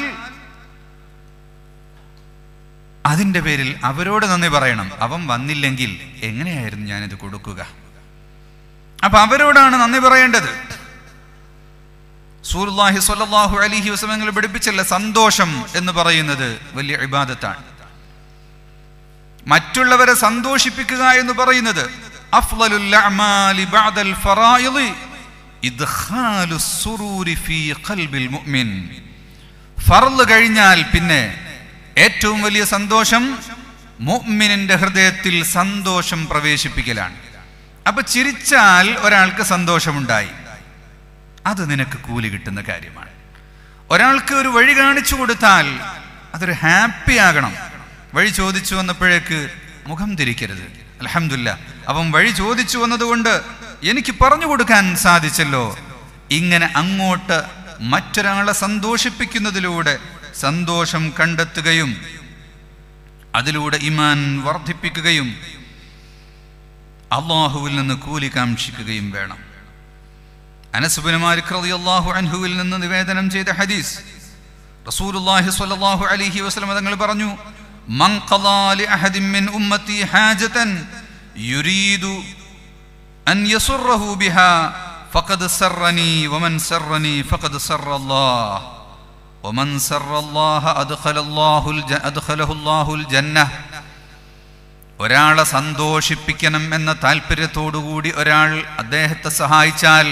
അതിന്റെ പേരിൽ അവരോട് നന്ദി പറയണം അവൻ വന്നില്ലെങ്കിൽ എങ്ങനെയായിരുന്നു ഞാനിത് കൊടുക്കുക അപ്പൊ അവരോടാണ് നന്ദി പറയേണ്ടത് സൂറുല്ലാഹി സ്വല്ലല്ലാഹു അലൈഹി വസല്ലം പഠിപ്പിച്ചല്ല സന്തോഷം എന്ന് പറയുന്നത് വലിയ ഇബാദത്താണ് മറ്റുള്ളവരെ സന്തോഷിപ്പിക്കുക എന്ന് പറയുന്നത് അഫ്ളലുൽ അഅമാലി ബഅദൽ ഫറായിദി ഇദ്ഖാലു സുറൂരി ഫീ ഖൽബിൽ മുഅ്മിൻ ഫർള് കഴിഞ്ഞാൽ പിന്നെ ഏറ്റവും വലിയ സന്തോഷം മുഅ്മിനിന്റെ ഹൃദയത്തിൽ സന്തോഷം പ്രവേശിപ്പിക്കലാണ് അപ്പൊ ചിരിച്ചാൽ ഒരാൾക്ക് സന്തോഷമുണ്ടായി അത് നിനക്ക് കൂലി കിട്ടുന്ന കാര്യമാണ് ഒരാൾക്ക് ഒരു വഴി കാണിച്ചു കൊടുത്താൽ അതൊരു ഹാപ്പി ആകണം വഴി ചോദിച്ചു വന്നപ്പോഴേക്ക് മുഖം തിരിക്കരുത് അലഹമില്ല അവൻ വഴി ചോദിച്ചു വന്നതുകൊണ്ട് എനിക്ക് പറഞ്ഞു കൊടുക്കാൻ സാധിച്ചല്ലോ ഇങ്ങനെ അങ്ങോട്ട് മറ്റൊരാളെ സന്തോഷിപ്പിക്കുന്നതിലൂടെ സന്തോഷം കണ്ടെത്തുകയും അതിലൂടെ ഇമാൻ വർദ്ധിപ്പിക്കുകയും അള്ളാഹുവിൽ നിന്ന് കൂലി കാക്ഷിക്കുകയും വേണം അനസുബിന് മാലിക് റളിയല്ലാഹു അൻഹുവിൽ നിന്ന് നിവേദനം ചെയ്ത ഹദീസ് റസൂലുള്ളാഹി സ്വല്ലല്ലാഹു അലൈഹി വസല്ലം തങ്ങൾ പറഞ്ഞു മൻ ഖളാ ലിഅഹദിൻ മിൻ ഉമ്മത്തി ഹാജതൻ യുരീദു അൻ യസുറഹു ബിഹാ ഫഖദ് സറനി വമൻ സറനി ഫഖദ് സറ അല്ലാഹ് വമൻ സറ അല്ലാഹ അദ്ഖലല്ലാഹുൽ അദ്ഖലഹുല്ലാഹുൽ ജന്നഹ് ഒരാളെ സന്തോഷിപ്പിക്കണം എന്ന താല്പര്യത്തോടുകൂടി ഒരാൾ അദ്ദേഹത്തെ സഹായിച്ചാൽ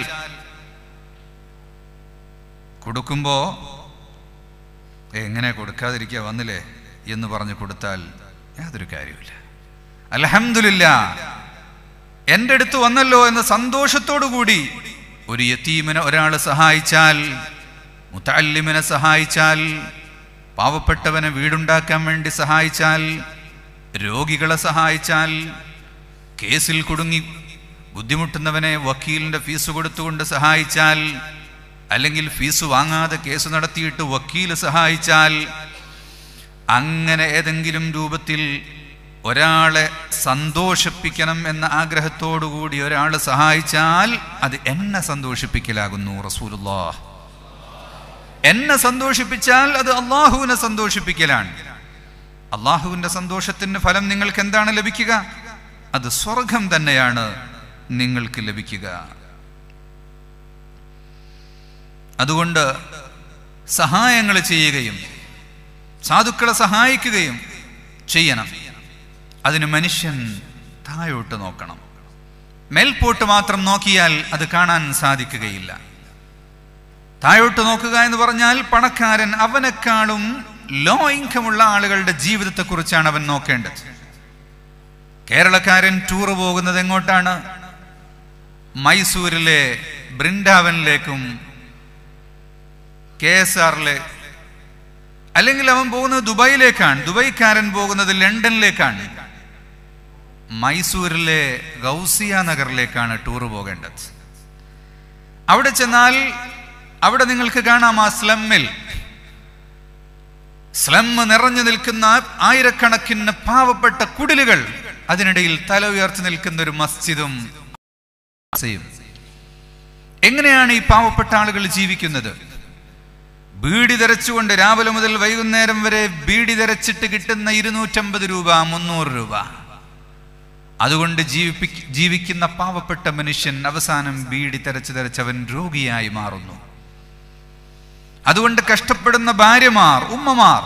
കൊടുക്കുമ്പോ എങ്ങനെ കൊടുക്കാതിരിക്കുക വന്നില്ലേ എന്ന് പറഞ്ഞു കൊടുത്താൽ യാതൊരു കാര്യമില്ല അലഹമില്ല എൻ്റെ അടുത്ത് വന്നല്ലോ എന്ന സന്തോഷത്തോടു കൂടി ഒരു യത്തീമിനെ ഒരാൾ സഹായിച്ചാൽ മുത്തല്ലിമിനെ സഹായിച്ചാൽ പാവപ്പെട്ടവനെ വീടുണ്ടാക്കാൻ വേണ്ടി സഹായിച്ചാൽ രോഗികളെ സഹായിച്ചാൽ കേസിൽ കുടുങ്ങി ബുദ്ധിമുട്ടുന്നവനെ വക്കീലിന്റെ ഫീസ് കൊടുത്തുകൊണ്ട് സഹായിച്ചാൽ അല്ലെങ്കിൽ ഫീസ് വാങ്ങാതെ കേസ് നടത്തിയിട്ട് വക്കീൽ സഹായിച്ചാൽ അങ്ങനെ ഏതെങ്കിലും രൂപത്തിൽ ഒരാളെ സന്തോഷിപ്പിക്കണം എന്ന ആഗ്രഹത്തോടുകൂടി ഒരാൾ സഹായിച്ചാൽ അത് എന്നെ സന്തോഷിപ്പിക്കലാകുന്നു റസൂലുള്ളാ എന്നെ സന്തോഷിപ്പിച്ചാൽ അത് അള്ളാഹുവിനെ സന്തോഷിപ്പിക്കലാണ് അള്ളാഹുവിന്റെ സന്തോഷത്തിന് ഫലം നിങ്ങൾക്ക് എന്താണ് ലഭിക്കുക അത് സ്വർഗം തന്നെയാണ് നിങ്ങൾക്ക് ലഭിക്കുക അതുകൊണ്ട് സഹായങ്ങൾ ചെയ്യുകയും സാധുക്കളെ സഹായിക്കുകയും ചെയ്യണം അതിന് മനുഷ്യൻ താഴോട്ട് നോക്കണം മേൽപോട്ട് മാത്രം നോക്കിയാൽ അത് കാണാൻ സാധിക്കുകയില്ല താഴോട്ട് നോക്കുക എന്ന് പറഞ്ഞാൽ പണക്കാരൻ അവനെക്കാളും ലോ ഇൻകമുള്ള ആളുകളുടെ ജീവിതത്തെക്കുറിച്ചാണ് അവൻ നോക്കേണ്ടത് കേരളക്കാരൻ ടൂർ പോകുന്നത് എങ്ങോട്ടാണ് മൈസൂരിലെ ബൃന്ദാവനിലേക്കും കെ എസ് ആറിലെ അല്ലെങ്കിൽ അവൻ പോകുന്നത് ദുബായിലേക്കാണ് ദുബൈക്കാരൻ പോകുന്നത് ലണ്ടനിലേക്കാണ് മൈസൂരിലെ ഗൗസിയ നഗറിലേക്കാണ് ടൂർ പോകേണ്ടത് അവിടെ ചെന്നാൽ അവിടെ നിങ്ങൾക്ക് കാണാം ആ സ്ലമ്മിൽ സ്ലം നിറഞ്ഞു നിൽക്കുന്ന ആയിരക്കണക്കിന് പാവപ്പെട്ട കുടിലുകൾ അതിനിടയിൽ തല ഉയർത്തി നിൽക്കുന്ന ഒരു മസ്ജിദും ചെയ്യും എങ്ങനെയാണ് ഈ പാവപ്പെട്ട ആളുകൾ ജീവിക്കുന്നത് ബീഡി തെരച്ചുകൊണ്ട് രാവിലെ മുതൽ വൈകുന്നേരം വരെ ബീഡി തെരച്ചിട്ട് കിട്ടുന്ന ഇരുന്നൂറ്റമ്പത് രൂപ മുന്നൂറ് രൂപ അതുകൊണ്ട് ജീവിപ്പി ജീവിക്കുന്ന പാവപ്പെട്ട മനുഷ്യൻ അവസാനം ബീഡി തെരച്ച് തെരച്ചവൻ രോഗിയായി മാറുന്നു അതുകൊണ്ട് കഷ്ടപ്പെടുന്ന ഭാര്യമാർ ഉമ്മമാർ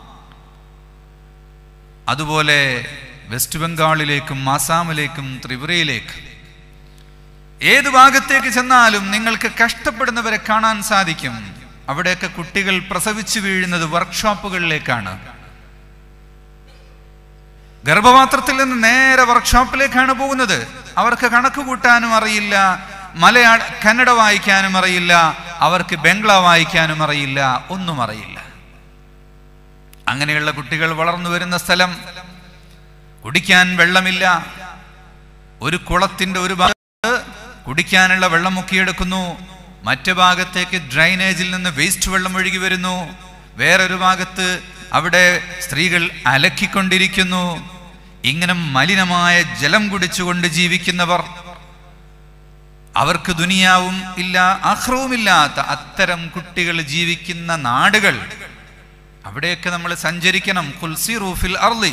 അതുപോലെ വെസ്റ്റ് ബംഗാളിലേക്കും ആസാമിലേക്കും ത്രിപുരയിലേക്കും ഏത് ഭാഗത്തേക്ക് ചെന്നാലും നിങ്ങൾക്ക് കഷ്ടപ്പെടുന്നവരെ കാണാൻ സാധിക്കും അവിടെയൊക്കെ കുട്ടികൾ പ്രസവിച്ചു വീഴുന്നത് വർക്ക്ഷോപ്പുകളിലേക്കാണ് ഗർഭപാത്രത്തിൽ നിന്ന് നേരെ വർക്ക്ഷോപ്പിലേക്കാണ് പോകുന്നത് അവർക്ക് കണക്ക് കൂട്ടാനും അറിയില്ല മലയാള കന്നഡ വായിക്കാനും അറിയില്ല അവർക്ക് ബംഗ്ല വായിക്കാനും അറിയില്ല ഒന്നും അറിയില്ല അങ്ങനെയുള്ള കുട്ടികൾ വളർന്നു വരുന്ന സ്ഥലം കുടിക്കാൻ വെള്ളമില്ല ഒരു കുളത്തിന്റെ ഒരു ഭാഗത്ത് കുടിക്കാനുള്ള വെള്ളം മുക്കിയെടുക്കുന്നു മറ്റു ഭാഗത്തേക്ക് ഡ്രൈനേജിൽ നിന്ന് വേസ്റ്റ് വെള്ളം ഒഴുകി വരുന്നു വേറൊരു ഭാഗത്ത് അവിടെ സ്ത്രീകൾ അലക്കിക്കൊണ്ടിരിക്കുന്നു ഇങ്ങനെ മലിനമായ ജലം കുടിച്ചുകൊണ്ട് ജീവിക്കുന്നവർ അവർക്ക് ദുനിയാവും ഇല്ല ആഹ്റവുമില്ലാത്ത അത്തരം കുട്ടികൾ ജീവിക്കുന്ന നാടുകൾ അവിടെയൊക്കെ നമ്മൾ സഞ്ചരിക്കണം കുൽസി റൂഫിൽ അർലി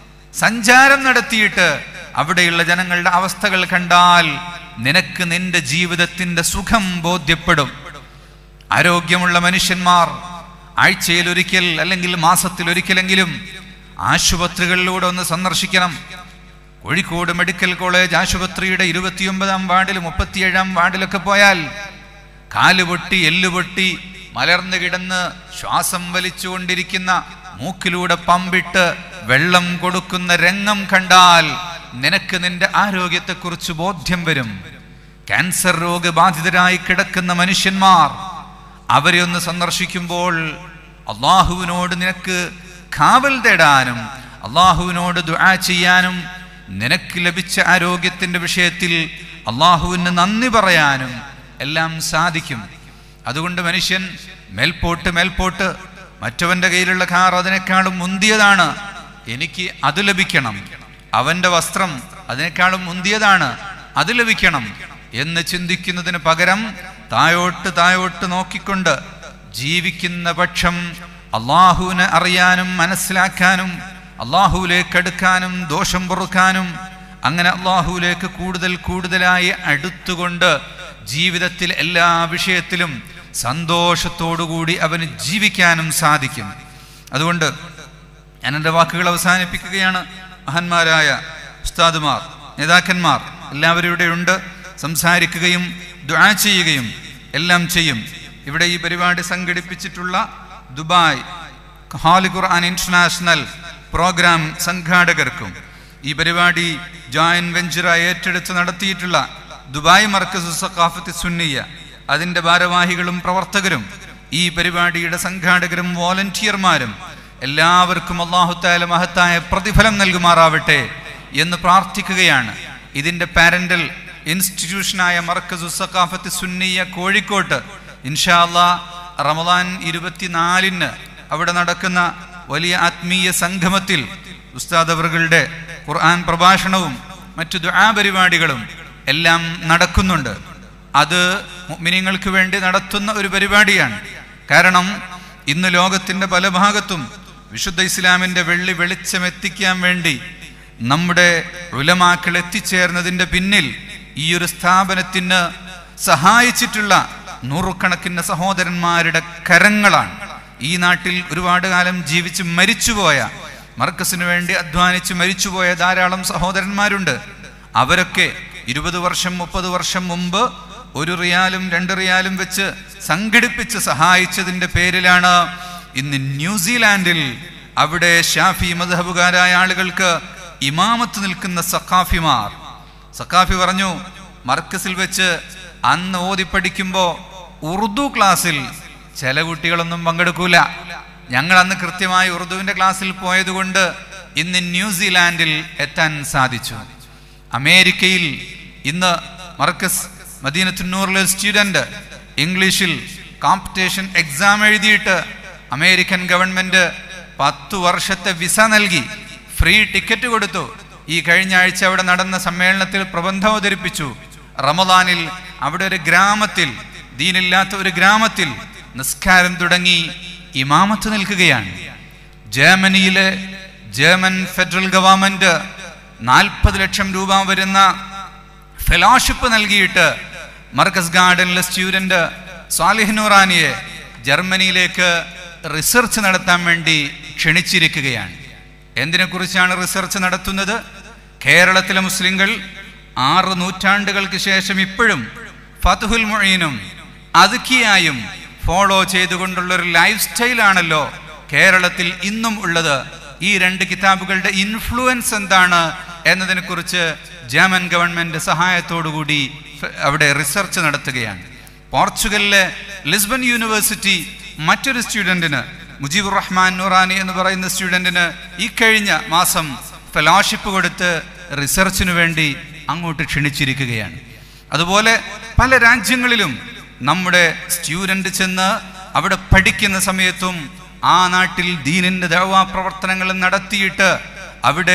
സഞ്ചാരം നടത്തിയിട്ട് അവിടെയുള്ള ജനങ്ങളുടെ അവസ്ഥകൾ കണ്ടാൽ നിനക്ക് നിന്റെ ജീവിതത്തിന്റെ സുഖം ബോധ്യപ്പെടും ആരോഗ്യമുള്ള മനുഷ്യന്മാർ ആഴ്ചയിൽ ഒരിക്കൽ അല്ലെങ്കിൽ മാസത്തിൽ ഒരിക്കലെങ്കിലും ആശുപത്രികളിലൂടെ ഒന്ന് സന്ദർശിക്കണം കോഴിക്കോട് മെഡിക്കൽ കോളേജ് ആശുപത്രിയുടെ ഇരുപത്തിയൊമ്പതാം വാർഡിൽ മുപ്പത്തിയേഴാം വാർഡിലൊക്കെ പോയാൽ കാലുപൊട്ടി എല്ലുപൊട്ടി മലർന്നു കിടന്ന് ശ്വാസം വലിച്ചുകൊണ്ടിരിക്കുന്ന മൂക്കിലൂടെ പമ്പിട്ട് വെള്ളം കൊടുക്കുന്ന രംഗം കണ്ടാൽ നിനക്ക് നിന്റെ ആരോഗ്യത്തെക്കുറിച്ച് ബോധ്യം വരും ക്യാൻസർ രോഗബാധിതരായി കിടക്കുന്ന മനുഷ്യന്മാർ അവരെ ഒന്ന് സന്ദർശിക്കുമ്പോൾ അള്ളാഹുവിനോട് നിനക്ക് കാവൽ തേടാനും അള്ളാഹുവിനോട് ദുആ ചെയ്യാനും നിനക്ക് ലഭിച്ച ആരോഗ്യത്തിന്റെ വിഷയത്തിൽ അള്ളാഹുവിന് നന്ദി പറയാനും എല്ലാം സാധിക്കും അതുകൊണ്ട് മനുഷ്യൻ മേൽപോട്ട് മേൽപോട്ട് മറ്റവന്റെ കയ്യിലുള്ള കാർ അതിനേക്കാളും മുന്തിയതാണ് എനിക്ക് അത് ലഭിക്കണം അവന്റെ വസ്ത്രം അതിനേക്കാളും മുന്തിയതാണ് അത് ലഭിക്കണം എന്ന് ചിന്തിക്കുന്നതിന് പകരം തായോട്ട് തായോട്ട് നോക്കിക്കൊണ്ട് ജീവിക്കുന്ന പക്ഷം അള്ളാഹുവിനെ അറിയാനും മനസ്സിലാക്കാനും അള്ളാഹുവിലേക്ക് അടുക്കാനും ദോഷം പൊറുക്കാനും അങ്ങനെ അള്ളാഹുവിലേക്ക് കൂടുതൽ കൂടുതലായി അടുത്തുകൊണ്ട് ജീവിതത്തിൽ എല്ലാ വിഷയത്തിലും സന്തോഷത്തോടുകൂടി അവന് ജീവിക്കാനും സാധിക്കും അതുകൊണ്ട് ഞാൻ എൻ്റെ വാക്കുകൾ അവസാനിപ്പിക്കുകയാണ് മഹാന്മാരായ ഉസ്താദുമാർ നേതാക്കന്മാർ എല്ലാവരും ഇവിടെ ഉണ്ട് സംസാരിക്കുകയും ദുആ ചെയ്യുകയും എല്ലാം ചെയ്യും ഇവിടെ ഈ പരിപാടി സംഘടിപ്പിച്ചിട്ടുള്ള Dubai holy Quran international program സംഘാടകർക്കും ഈ പരിപാടി ജോയിന്റ് വെഞ്ചറായി ഏറ്റെടുത്ത് നടത്തിയിട്ടുള്ള ദുബായ് മർക്കസ് സഖാഫത്ത് സുന്നിയ അതിന്റെ ഭാരവാഹികളും പ്രവർത്തകരും ഈ പരിപാടിയുടെ സംഘാടകരും വോളണ്ടിയർമാരും എല്ലാവർക്കും അള്ളാഹുത്താല മഹത്തായ പ്രതിഫലം നൽകുമാറാവട്ടെ എന്ന് പ്രാർത്ഥിക്കുകയാണ് ഇതിന്റെ പാരന്റൽ ഇൻസ്റ്റിറ്റ്യൂഷനായ മർക്കസു സഖാഫത്ത് സുന്നിയ കോഴിക്കോട്ട് ഇൻഷാ അല്ലാ റമദാൻ ഇരുപത്തിനാലിന് അവിടെ നടക്കുന്ന വലിയ ആത്മീയ സംഗമത്തിൽ ഉസ്താദ് അവറുകളുടെ ഖുർആൻ പ്രഭാഷണവും മറ്റു ദുആ പരിപാടികളും എല്ലാം നടക്കുന്നുണ്ട് അത് മുഅ്മിനീങ്ങൾക്ക് വേണ്ടി നടത്തുന്ന ഒരു പരിപാടിയാണ് കാരണം ഇന്ന് ലോകത്തിന്റെ പല ഭാഗത്തും വിശുദ്ധ ഇസ്ലാമിന്റെ വെള്ളി വെളിച്ചം എത്തിക്കാൻ വേണ്ടി നമ്മുടെ ഉലമാക്കൾ എത്തിച്ചേർന്നതിന്റെ പിന്നിൽ ഈ ഒരു സ്ഥാപനത്തിന് സഹായിച്ചിട്ടുള്ള നൂറുകണക്കിന് സഹോദരന്മാരുടെ കരങ്ങളാണ് ഈ നാട്ടിൽ ഒരുപാട് കാലം ജീവിച്ച് മരിച്ചുപോയ മർക്കസിനു വേണ്ടി അധ്വാനിച്ച് മരിച്ചുപോയ ധാരാളം സഹോദരന്മാരുണ്ട് അവരൊക്കെ ഇരുപത് വർഷം മുപ്പത് വർഷം മുമ്പ് ഒരു റിയാലും രണ്ട് റിയാലും വെച്ച് സംഘടിപ്പിച്ച് സഹായിച്ചതിന്റെ പേരിലാണ് ഇന്ന് ന്യൂസിലാൻഡിൽ അവിടെ ഷാഫി മധബുകാരായ ആളുകൾക്ക് ഇമാമത്ത് നിൽക്കുന്ന സഖാഫിമാർ സഖാഫി പറഞ്ഞു മർക്കസിൽ വെച്ച് അന്ന് ഓതി പഠിക്കുമ്പോൾ ഉറുദു ക്ലാസ്സിൽ ചില കുട്ടികളൊന്നും പങ്കെടുക്കൂല ഞങ്ങൾ അന്ന് കൃത്യമായി ഉറുദുവിന്റെ ക്ലാസ്സിൽ പോയതുകൊണ്ട് ഇന്ന് ന്യൂസിലാൻഡിൽ എത്താൻ സാധിച്ചു അമേരിക്കയിൽ ഇന്ന് മർക്കസ് മദീനത്തുന്നൂറിലെ സ്റ്റുഡന്റ് ഇംഗ്ലീഷിൽ കോമ്പറ്റീഷൻ എക്സാം എഴുതിയിട്ട് അമേരിക്കൻ ഗവൺമെന്റ് പത്തു വർഷത്തെ വിസ നൽകി ഫ്രീ ടിക്കറ്റ് കൊടുത്തു ഈ കഴിഞ്ഞ ആഴ്ച അവിടെ നടന്ന സമ്മേളനത്തിൽ പ്രബന്ധം അവതരിപ്പിച്ചു റമദാനിൽ അവിടെ ഒരു ഗ്രാമത്തിൽ ദീനില്ലാത്ത ഒരു ഗ്രാമത്തിൽ നിസ്കാരം തുടങ്ങി ഇമാമത്ത് നിൽക്കുകയാണ് ജർമ്മനിയിലെ ജർമ്മൻ ഫെഡറൽ ഗവൺമെന്റ് നാൽപ്പത് ലക്ഷം രൂപ വരുന്ന ഫെലോഷിപ്പ് നൽകിയിട്ട് മർക്കസ് ഗാർഡനിലെ സ്റ്റുഡന്റ് സാലിഹ് നൂറാനിയെ ജർമ്മനിയിലേക്ക് റിസർച്ച് നടത്താൻ വേണ്ടി ക്ഷണിച്ചിരിക്കുകയാണ് എന്തിനെക്കുറിച്ചാണ് റിസർച്ച് നടത്തുന്നത് കേരളത്തിലെ മുസ്ലിങ്ങൾ ആറ് നൂറ്റാണ്ടുകൾക്ക് ശേഷം ഇപ്പോഴും ഫതുഹുൽ മൊഴീനും അതുക്കിയായും ഫോളോ ചെയ്തുകൊണ്ടുള്ള ഒരു ലൈഫ് സ്റ്റൈലാണല്ലോ കേരളത്തിൽ ഇന്നും ഉള്ളത് ഈ രണ്ട് കിതാബുകളുടെ ഇൻഫ്ലുവൻസ് എന്താണ് എന്നതിനെക്കുറിച്ച് ജർമ്മൻ ഗവൺമെന്റ് സഹായത്തോടുകൂടി ഫ- അവിടെ റിസർച്ച് നടത്തുകയാണ് പോർച്ചുഗലിലെ ലിസ്ബൺ യൂണിവേഴ്സിറ്റി മറ്റൊരു സ്റ്റുഡന്റിന് മുജീബുർ റഹ്മാൻ നൂറാനി എന്ന് പറയുന്ന സ്റ്റുഡന്റിന് ഈ കഴിഞ്ഞ മാസം ഫെലോഷിപ്പ് കൊടുത്ത് റിസർച്ചിനു വേണ്ടി അങ്ങോട്ട് ക്ഷണിച്ചിരിക്കുകയാണ് അതുപോലെ പല രാജ്യങ്ങളിലും നമ്മുടെ സ്റ്റുഡന്റ് ചെന്ന് അവിടെ പഠിക്കുന്ന സമയത്തും ആ നാട്ടിൽ ദീനിന്റെ ദവാ പ്രവർത്തനങ്ങൾ നടത്തിയിട്ട് അവിടെ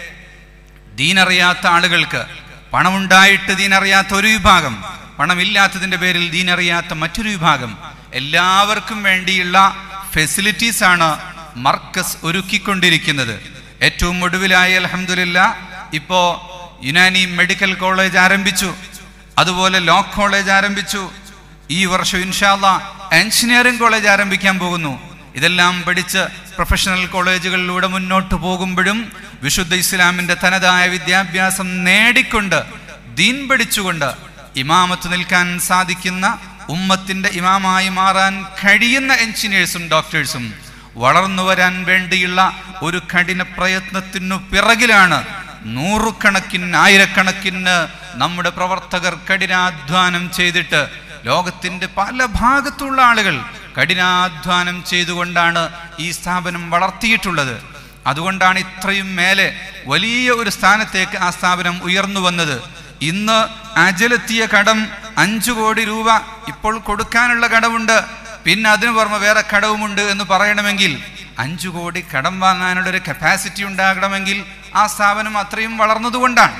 ദീനറിയാത്ത ആളുകൾക്ക് പണമുണ്ടായിട്ട് ദീനറിയാത്ത ഒരു വിഭാഗം പണമില്ലാത്തതിന്റെ പേരിൽ ദീനറിയാത്ത മറ്റൊരു വിഭാഗം എല്ലാവർക്കും വേണ്ടിയുള്ള ഫെസിലിറ്റീസ് ആണ് മർക്കസ് ഒരുക്കിക്കൊണ്ടിരിക്കുന്നത് ഏറ്റവും ഒടുവിലായി അലഹമില്ല ഇപ്പോ യുനാനി മെഡിക്കൽ കോളേജ് ആരംഭിച്ചു അതുപോലെ ലോ കോളേജ് ആരംഭിച്ചു ഈ വർഷം ഇൻഷാല്ല എഞ്ചിനീയറിംഗ് കോളേജ് ആരംഭിക്കാൻ പോകുന്നു ഇതെല്ലാം പഠിച്ച് പ്രൊഫഷണൽ കോളേജുകളിലൂടെ മുന്നോട്ട് പോകുമ്പോഴും വിശുദ്ധ ഇസ്ലാമിന്റെ തനതായ വിദ്യാഭ്യാസം നേടിക്കൊണ്ട് ദീൻ പഠിച്ചുകൊണ്ട് ഇമാമത്ത് നിൽക്കാൻ സാധിക്കുന്ന ഉമ്മത്തിന്റെ ഇമാമായി മാറാൻ കഴിയുന്ന എഞ്ചിനീയേഴ്സും ഡോക്ടേഴ്സും വളർന്നു വരാൻ വേണ്ടിയുള്ള ഒരു കഠിന പ്രയത്നത്തിനു പിറകിലാണ് നൂറുകണക്കിന് ആയിരക്കണക്കിന് നമ്മുടെ പ്രവർത്തകർ കഠിനാധ്വാനം ചെയ്തിട്ട് ലോകത്തിന്റെ പല ഭാഗത്തുള്ള ആളുകൾ കഠിനാധ്വാനം ചെയ്തുകൊണ്ടാണ് ഈ സ്ഥാപനം വളർത്തിയിട്ടുള്ളത് അതുകൊണ്ടാണ് ഇത്രയും മേലെ വലിയ ഒരു സ്ഥാനത്തേക്ക് ആ സ്ഥാപനം ഉയർന്നു വന്നത് ഇന്ന് അജലെത്തിയ കടം അഞ്ചു കോടി രൂപ ഇപ്പോൾ കൊടുക്കാനുള്ള കടമുണ്ട് പിന്നെ അതിനു പുറമെ വേറെ കടവുമുണ്ട് എന്ന് പറയണമെങ്കിൽ അഞ്ചു കോടി കടം വാങ്ങാനുള്ള ഒരു കപ്പാസിറ്റി ഉണ്ടാകണമെങ്കിൽ ആ സ്ഥാപനം അത്രയും വളർന്നതുകൊണ്ടാണ്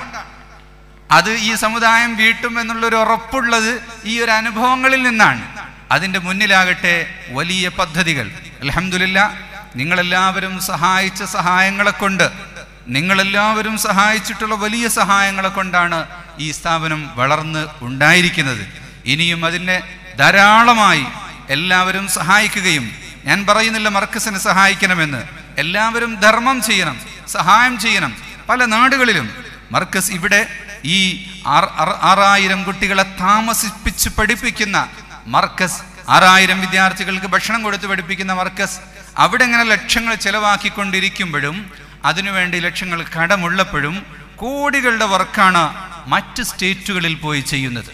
അത് ഈ സമുദായം വീട്ടും എന്നുള്ളൊരു ഉറപ്പുള്ളത് ഈ ഒരു അനുഭവങ്ങളിൽ നിന്നാണ് അതിന്റെ മുന്നിലാകട്ടെ വലിയ പദ്ധതികൾ അലഹമില്ല നിങ്ങളെല്ലാവരും സഹായിച്ച സഹായങ്ങളെ കൊണ്ട് നിങ്ങളെല്ലാവരും സഹായിച്ചിട്ടുള്ള വലിയ സഹായങ്ങളെ കൊണ്ടാണ് ഈ സ്ഥാപനം വളർന്ന് ഉണ്ടായിരിക്കുന്നത് ഇനിയും അതിനെ ധാരാളമായി എല്ലാവരും സഹായിക്കുകയും ഞാൻ പറയുന്നില്ല മർക്കസിനെ സഹായിക്കണമെന്ന് എല്ലാവരും ധർമ്മം ചെയ്യണം സഹായം ചെയ്യണം പല നാടുകളിലും മർക്കസ് ഇവിടെ ഈ ആറ്- ആറ്- ആറായിരം കുട്ടികളെ താമസിപ്പിച്ച് പഠിപ്പിക്കുന്ന മർക്കസ് ആറായിരം വിദ്യാർത്ഥികൾക്ക് ഭക്ഷണം കൊടുത്ത് പഠിപ്പിക്കുന്ന മർക്കസ് അവിടെ ഇങ്ങനെ ലക്ഷങ്ങൾ ചെലവാക്കിക്കൊണ്ടിരിക്കുമ്പോഴും അതിനുവേണ്ടി ലക്ഷങ്ങൾ കടമുള്ളപ്പോഴും കോടികളുടെ വർക്കാണ് മറ്റ് സ്റ്റേറ്റുകളിൽ പോയി ചെയ്യുന്നത്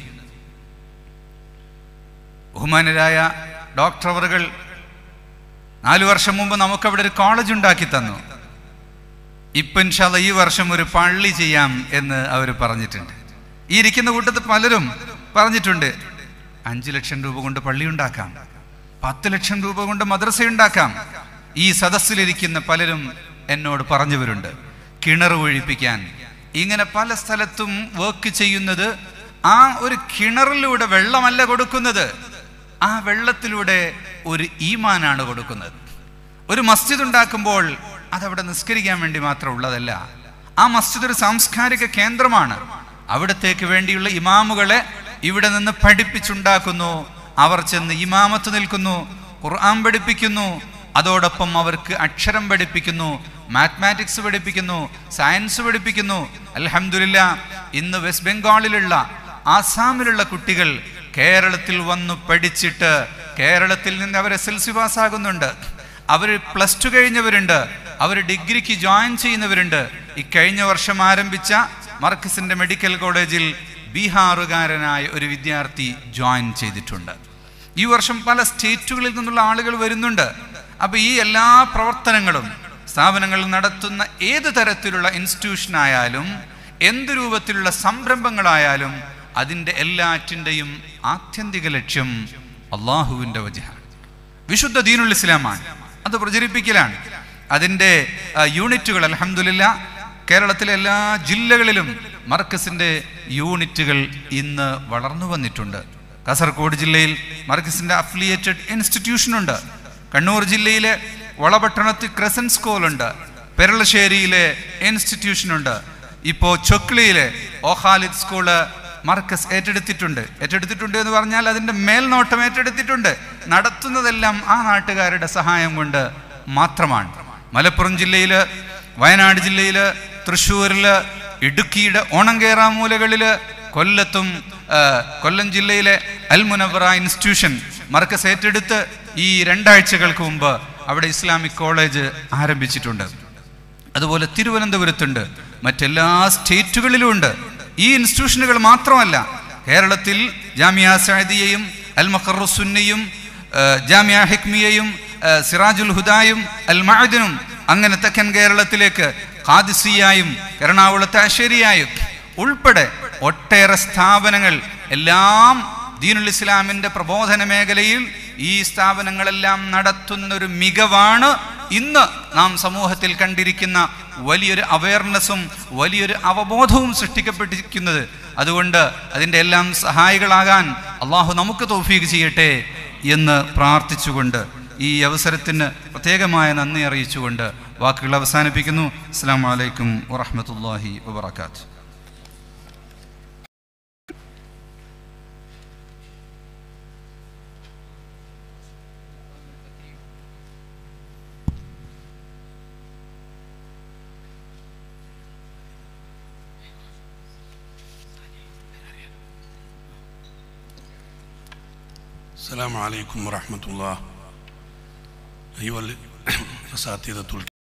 ബഹുമാനരായ ഡോക്ടർ അവറുകൾ നാലു വർഷം മുമ്പ് നമുക്കവിടെ ഒരു കോളേജ് ഉണ്ടാക്കി തന്നു ഇപ്പൊ ഇൻഷാല്ല ഈ വർഷം ഒരു പള്ളി ചെയ്യാം എന്ന് അവർ പറഞ്ഞിട്ടുണ്ട് ഈ ഇരിക്കുന്ന കൂട്ടത്തിൽ പലരും പറഞ്ഞിട്ടുണ്ട് അഞ്ചു ലക്ഷം രൂപ കൊണ്ട് പള്ളി ഉണ്ടാക്കാം പത്ത് ലക്ഷം രൂപ കൊണ്ട് മദ്രസ ഉണ്ടാക്കാം ഈ സദസ്സിലിരിക്കുന്ന പലരും എന്നോട് പറഞ്ഞവരുണ്ട് കിണർ ഒഴിപ്പിക്കാൻ ഇങ്ങനെ പല സ്ഥലത്തും വർക്ക് ചെയ്യുന്നത് ആ ഒരു കിണറിലൂടെ വെള്ളമല്ല കൊടുക്കുന്നത് ആ വെള്ളത്തിലൂടെ ഒരു ഈമാനാണ് കൊടുക്കുന്നത് ഒരു മസ്ജിദ് ഉണ്ടാക്കുമ്പോൾ അതവിടെ നിസ്കരിക്കാൻ വേണ്ടി മാത്രം ഉള്ളതല്ല ആ മസ്ജിദ് ഒരു സാംസ്കാരിക കേന്ദ്രമാണ് അവിടത്തേക്ക് വേണ്ടിയുള്ള ഇമാമുകളെ ഇവിടെ നിന്ന് പഠിപ്പിച്ചുണ്ടാക്കുന്നു അവർ ചെന്ന് ഇമാമത്ത് നിൽക്കുന്നു ഖുർആൻ പഠിപ്പിക്കുന്നു അതോടൊപ്പം അവർക്ക് അക്ഷരം പഠിപ്പിക്കുന്നു മാത്മാറ്റിക്സ് പഠിപ്പിക്കുന്നു സയൻസ് പഠിപ്പിക്കുന്നു അൽഹംദുലില്ല ഇന്ന് വെസ്റ്റ് ബംഗാളിലുള്ള ആസാമിലുള്ള കുട്ടികൾ കേരളത്തിൽ വന്നു പഠിച്ചിട്ട് കേരളത്തിൽ നിന്ന് അവർ എസ് എൽ സി പാസ്സാകുന്നുണ്ട് അവർ പ്ലസ് ടു കഴിഞ്ഞവരുണ്ട് അവർ ഡിഗ്രിക്ക് ജോയിൻ ചെയ്യുന്നവരുണ്ട് ഈ കഴിഞ്ഞ വർഷം ആരംഭിച്ച മർക്കസിന്റെ മെഡിക്കൽ കോളേജിൽ ബീഹാറുകാരനായ ഒരു വിദ്യാർത്ഥി ജോയിൻ ചെയ്തിട്ടുണ്ട് ഈ വർഷം പല സ്റ്റേറ്റുകളിൽ നിന്നുള്ള ആളുകൾ വരുന്നുണ്ട് അപ്പൊ ഈ എല്ലാ പ്രവർത്തനങ്ങളും സ്ഥാപനങ്ങൾ നടത്തുന്ന ഏത് തരത്തിലുള്ള ഇൻസ്റ്റിറ്റ്യൂഷൻ ആയാലും എന്ത് രൂപത്തിലുള്ള സംരംഭങ്ങളായാലും അതിൻ്റെ എല്ലാറ്റിൻ്റെയും ആത്യന്തിക ലക്ഷ്യം അള്ളാഹുവിൻ്റെ വജഹാണ് വിശുദ്ധ ദീനുൽ ഇസ്ലാമാണ് അത് പ്രചരിപ്പിക്കലാണ് അതിൻ്റെ ആ, യൂണിറ്റുകൾ അലഹമില്ല കേരളത്തിലെ എല്ലാ ജില്ലകളിലും മർക്കസിന്റെ യൂണിറ്റുകൾ ഇന്ന് വളർന്നു വന്നിട്ടുണ്ട് കാസർഗോഡ് ജില്ലയിൽ മർക്കസിന്റെ അഫിലിയേറ്റഡ് ഇൻസ്റ്റിറ്റ്യൂഷൻ ഉണ്ട് കണ്ണൂർ ജില്ലയിലെ വളപട്ടണത്ത് ക്രസൻ സ്കൂളുണ്ട് പെരളശ്ശേരിയിലെ ഇൻസ്റ്റിറ്റ്യൂഷൻ ഉണ്ട് ഇപ്പോ ചൊക്ലിയിലെ ഓഹാലിദ് സ്കൂള് മർക്കസ് ഏറ്റെടുത്തിട്ടുണ്ട് ഏറ്റെടുത്തിട്ടുണ്ട് എന്ന് പറഞ്ഞാൽ അതിന്റെ മേൽനോട്ടം ഏറ്റെടുത്തിട്ടുണ്ട് നടത്തുന്നതെല്ലാം ആ നാട്ടുകാരുടെ സഹായം കൊണ്ട് മാത്രമാണ് മലപ്പുറം ജില്ലയില് വയനാട് ജില്ലയില് തൃശ്ശൂരില് ഇടുക്കിയുടെ ഓണംകേറ മൂലകളില് കൊല്ലത്തും ആ, കൊല്ലം ജില്ലയിലെ അൽമുനവറ ഇൻസ്റ്റിറ്റ്യൂഷൻ മർക്കസ് ഏറ്റെടുത്ത് ഈ രണ്ടാഴ്ചകൾക്ക് മുമ്പ് അവിടെ ഇസ്ലാമിക് കോളേജ് ആരംഭിച്ചിട്ടുണ്ട് അതുപോലെ തിരുവനന്തപുരത്തുണ്ട് മറ്റെല്ലാ സ്റ്റേറ്റുകളിലും ഉണ്ട് ഈ ഇൻസ്റ്റിറ്റ്യൂഷനുകൾ മാത്രമല്ല കേരളത്തിൽ ജാമിയ സഅദിയയും അൽ മഖറുസുന്നയും ജാമിയ ഹിക്മിയയും ആ, സിറാജുൽ ഹുദായും അൽ മഅദിനും അങ്ങനെ തെക്കൻ കേരളത്തിലേക്ക് ഖാദിസിയായും എറണാകുളത്തെ അശേരിയായും ഉൾപ്പെടെ ഒട്ടേറെ സ്ഥാപനങ്ങൾ എല്ലാം ദീനുൽ ഇസ്ലാമിന്റെ പ്രബോധന മേഖലയിൽ ഈ സ്ഥാപനങ്ങളെല്ലാം നടത്തുന്ന ഒരു മികവാണ് ഇന്ന് നാം സമൂഹത്തിൽ കണ്ടിരിക്കുന്ന വലിയൊരു അവയർനെസ്സും വലിയൊരു അവബോധവും സൃഷ്ടിക്കപ്പെട്ടിരിക്കുന്നത് അതുകൊണ്ട് അതിൻ്റെ എല്ലാം സഹായികളാകാൻ അള്ളാഹു നമുക്ക് തോഫീക്ക് ചെയ്യട്ടെ എന്ന് പ്രാർത്ഥിച്ചുകൊണ്ട് ഈ അവസരത്തിന് പ്രത്യേകമായ നന്ദി അറിയിച്ചുകൊണ്ട് വാക്കുകൾ അവസാനിപ്പിക്കുന്നു അസ്സാം വലൈക്കും വറഹമത്തല്ലാഹി വബർക്കാത്തു السلام عليكم ورحمة الله أيها الأساتذة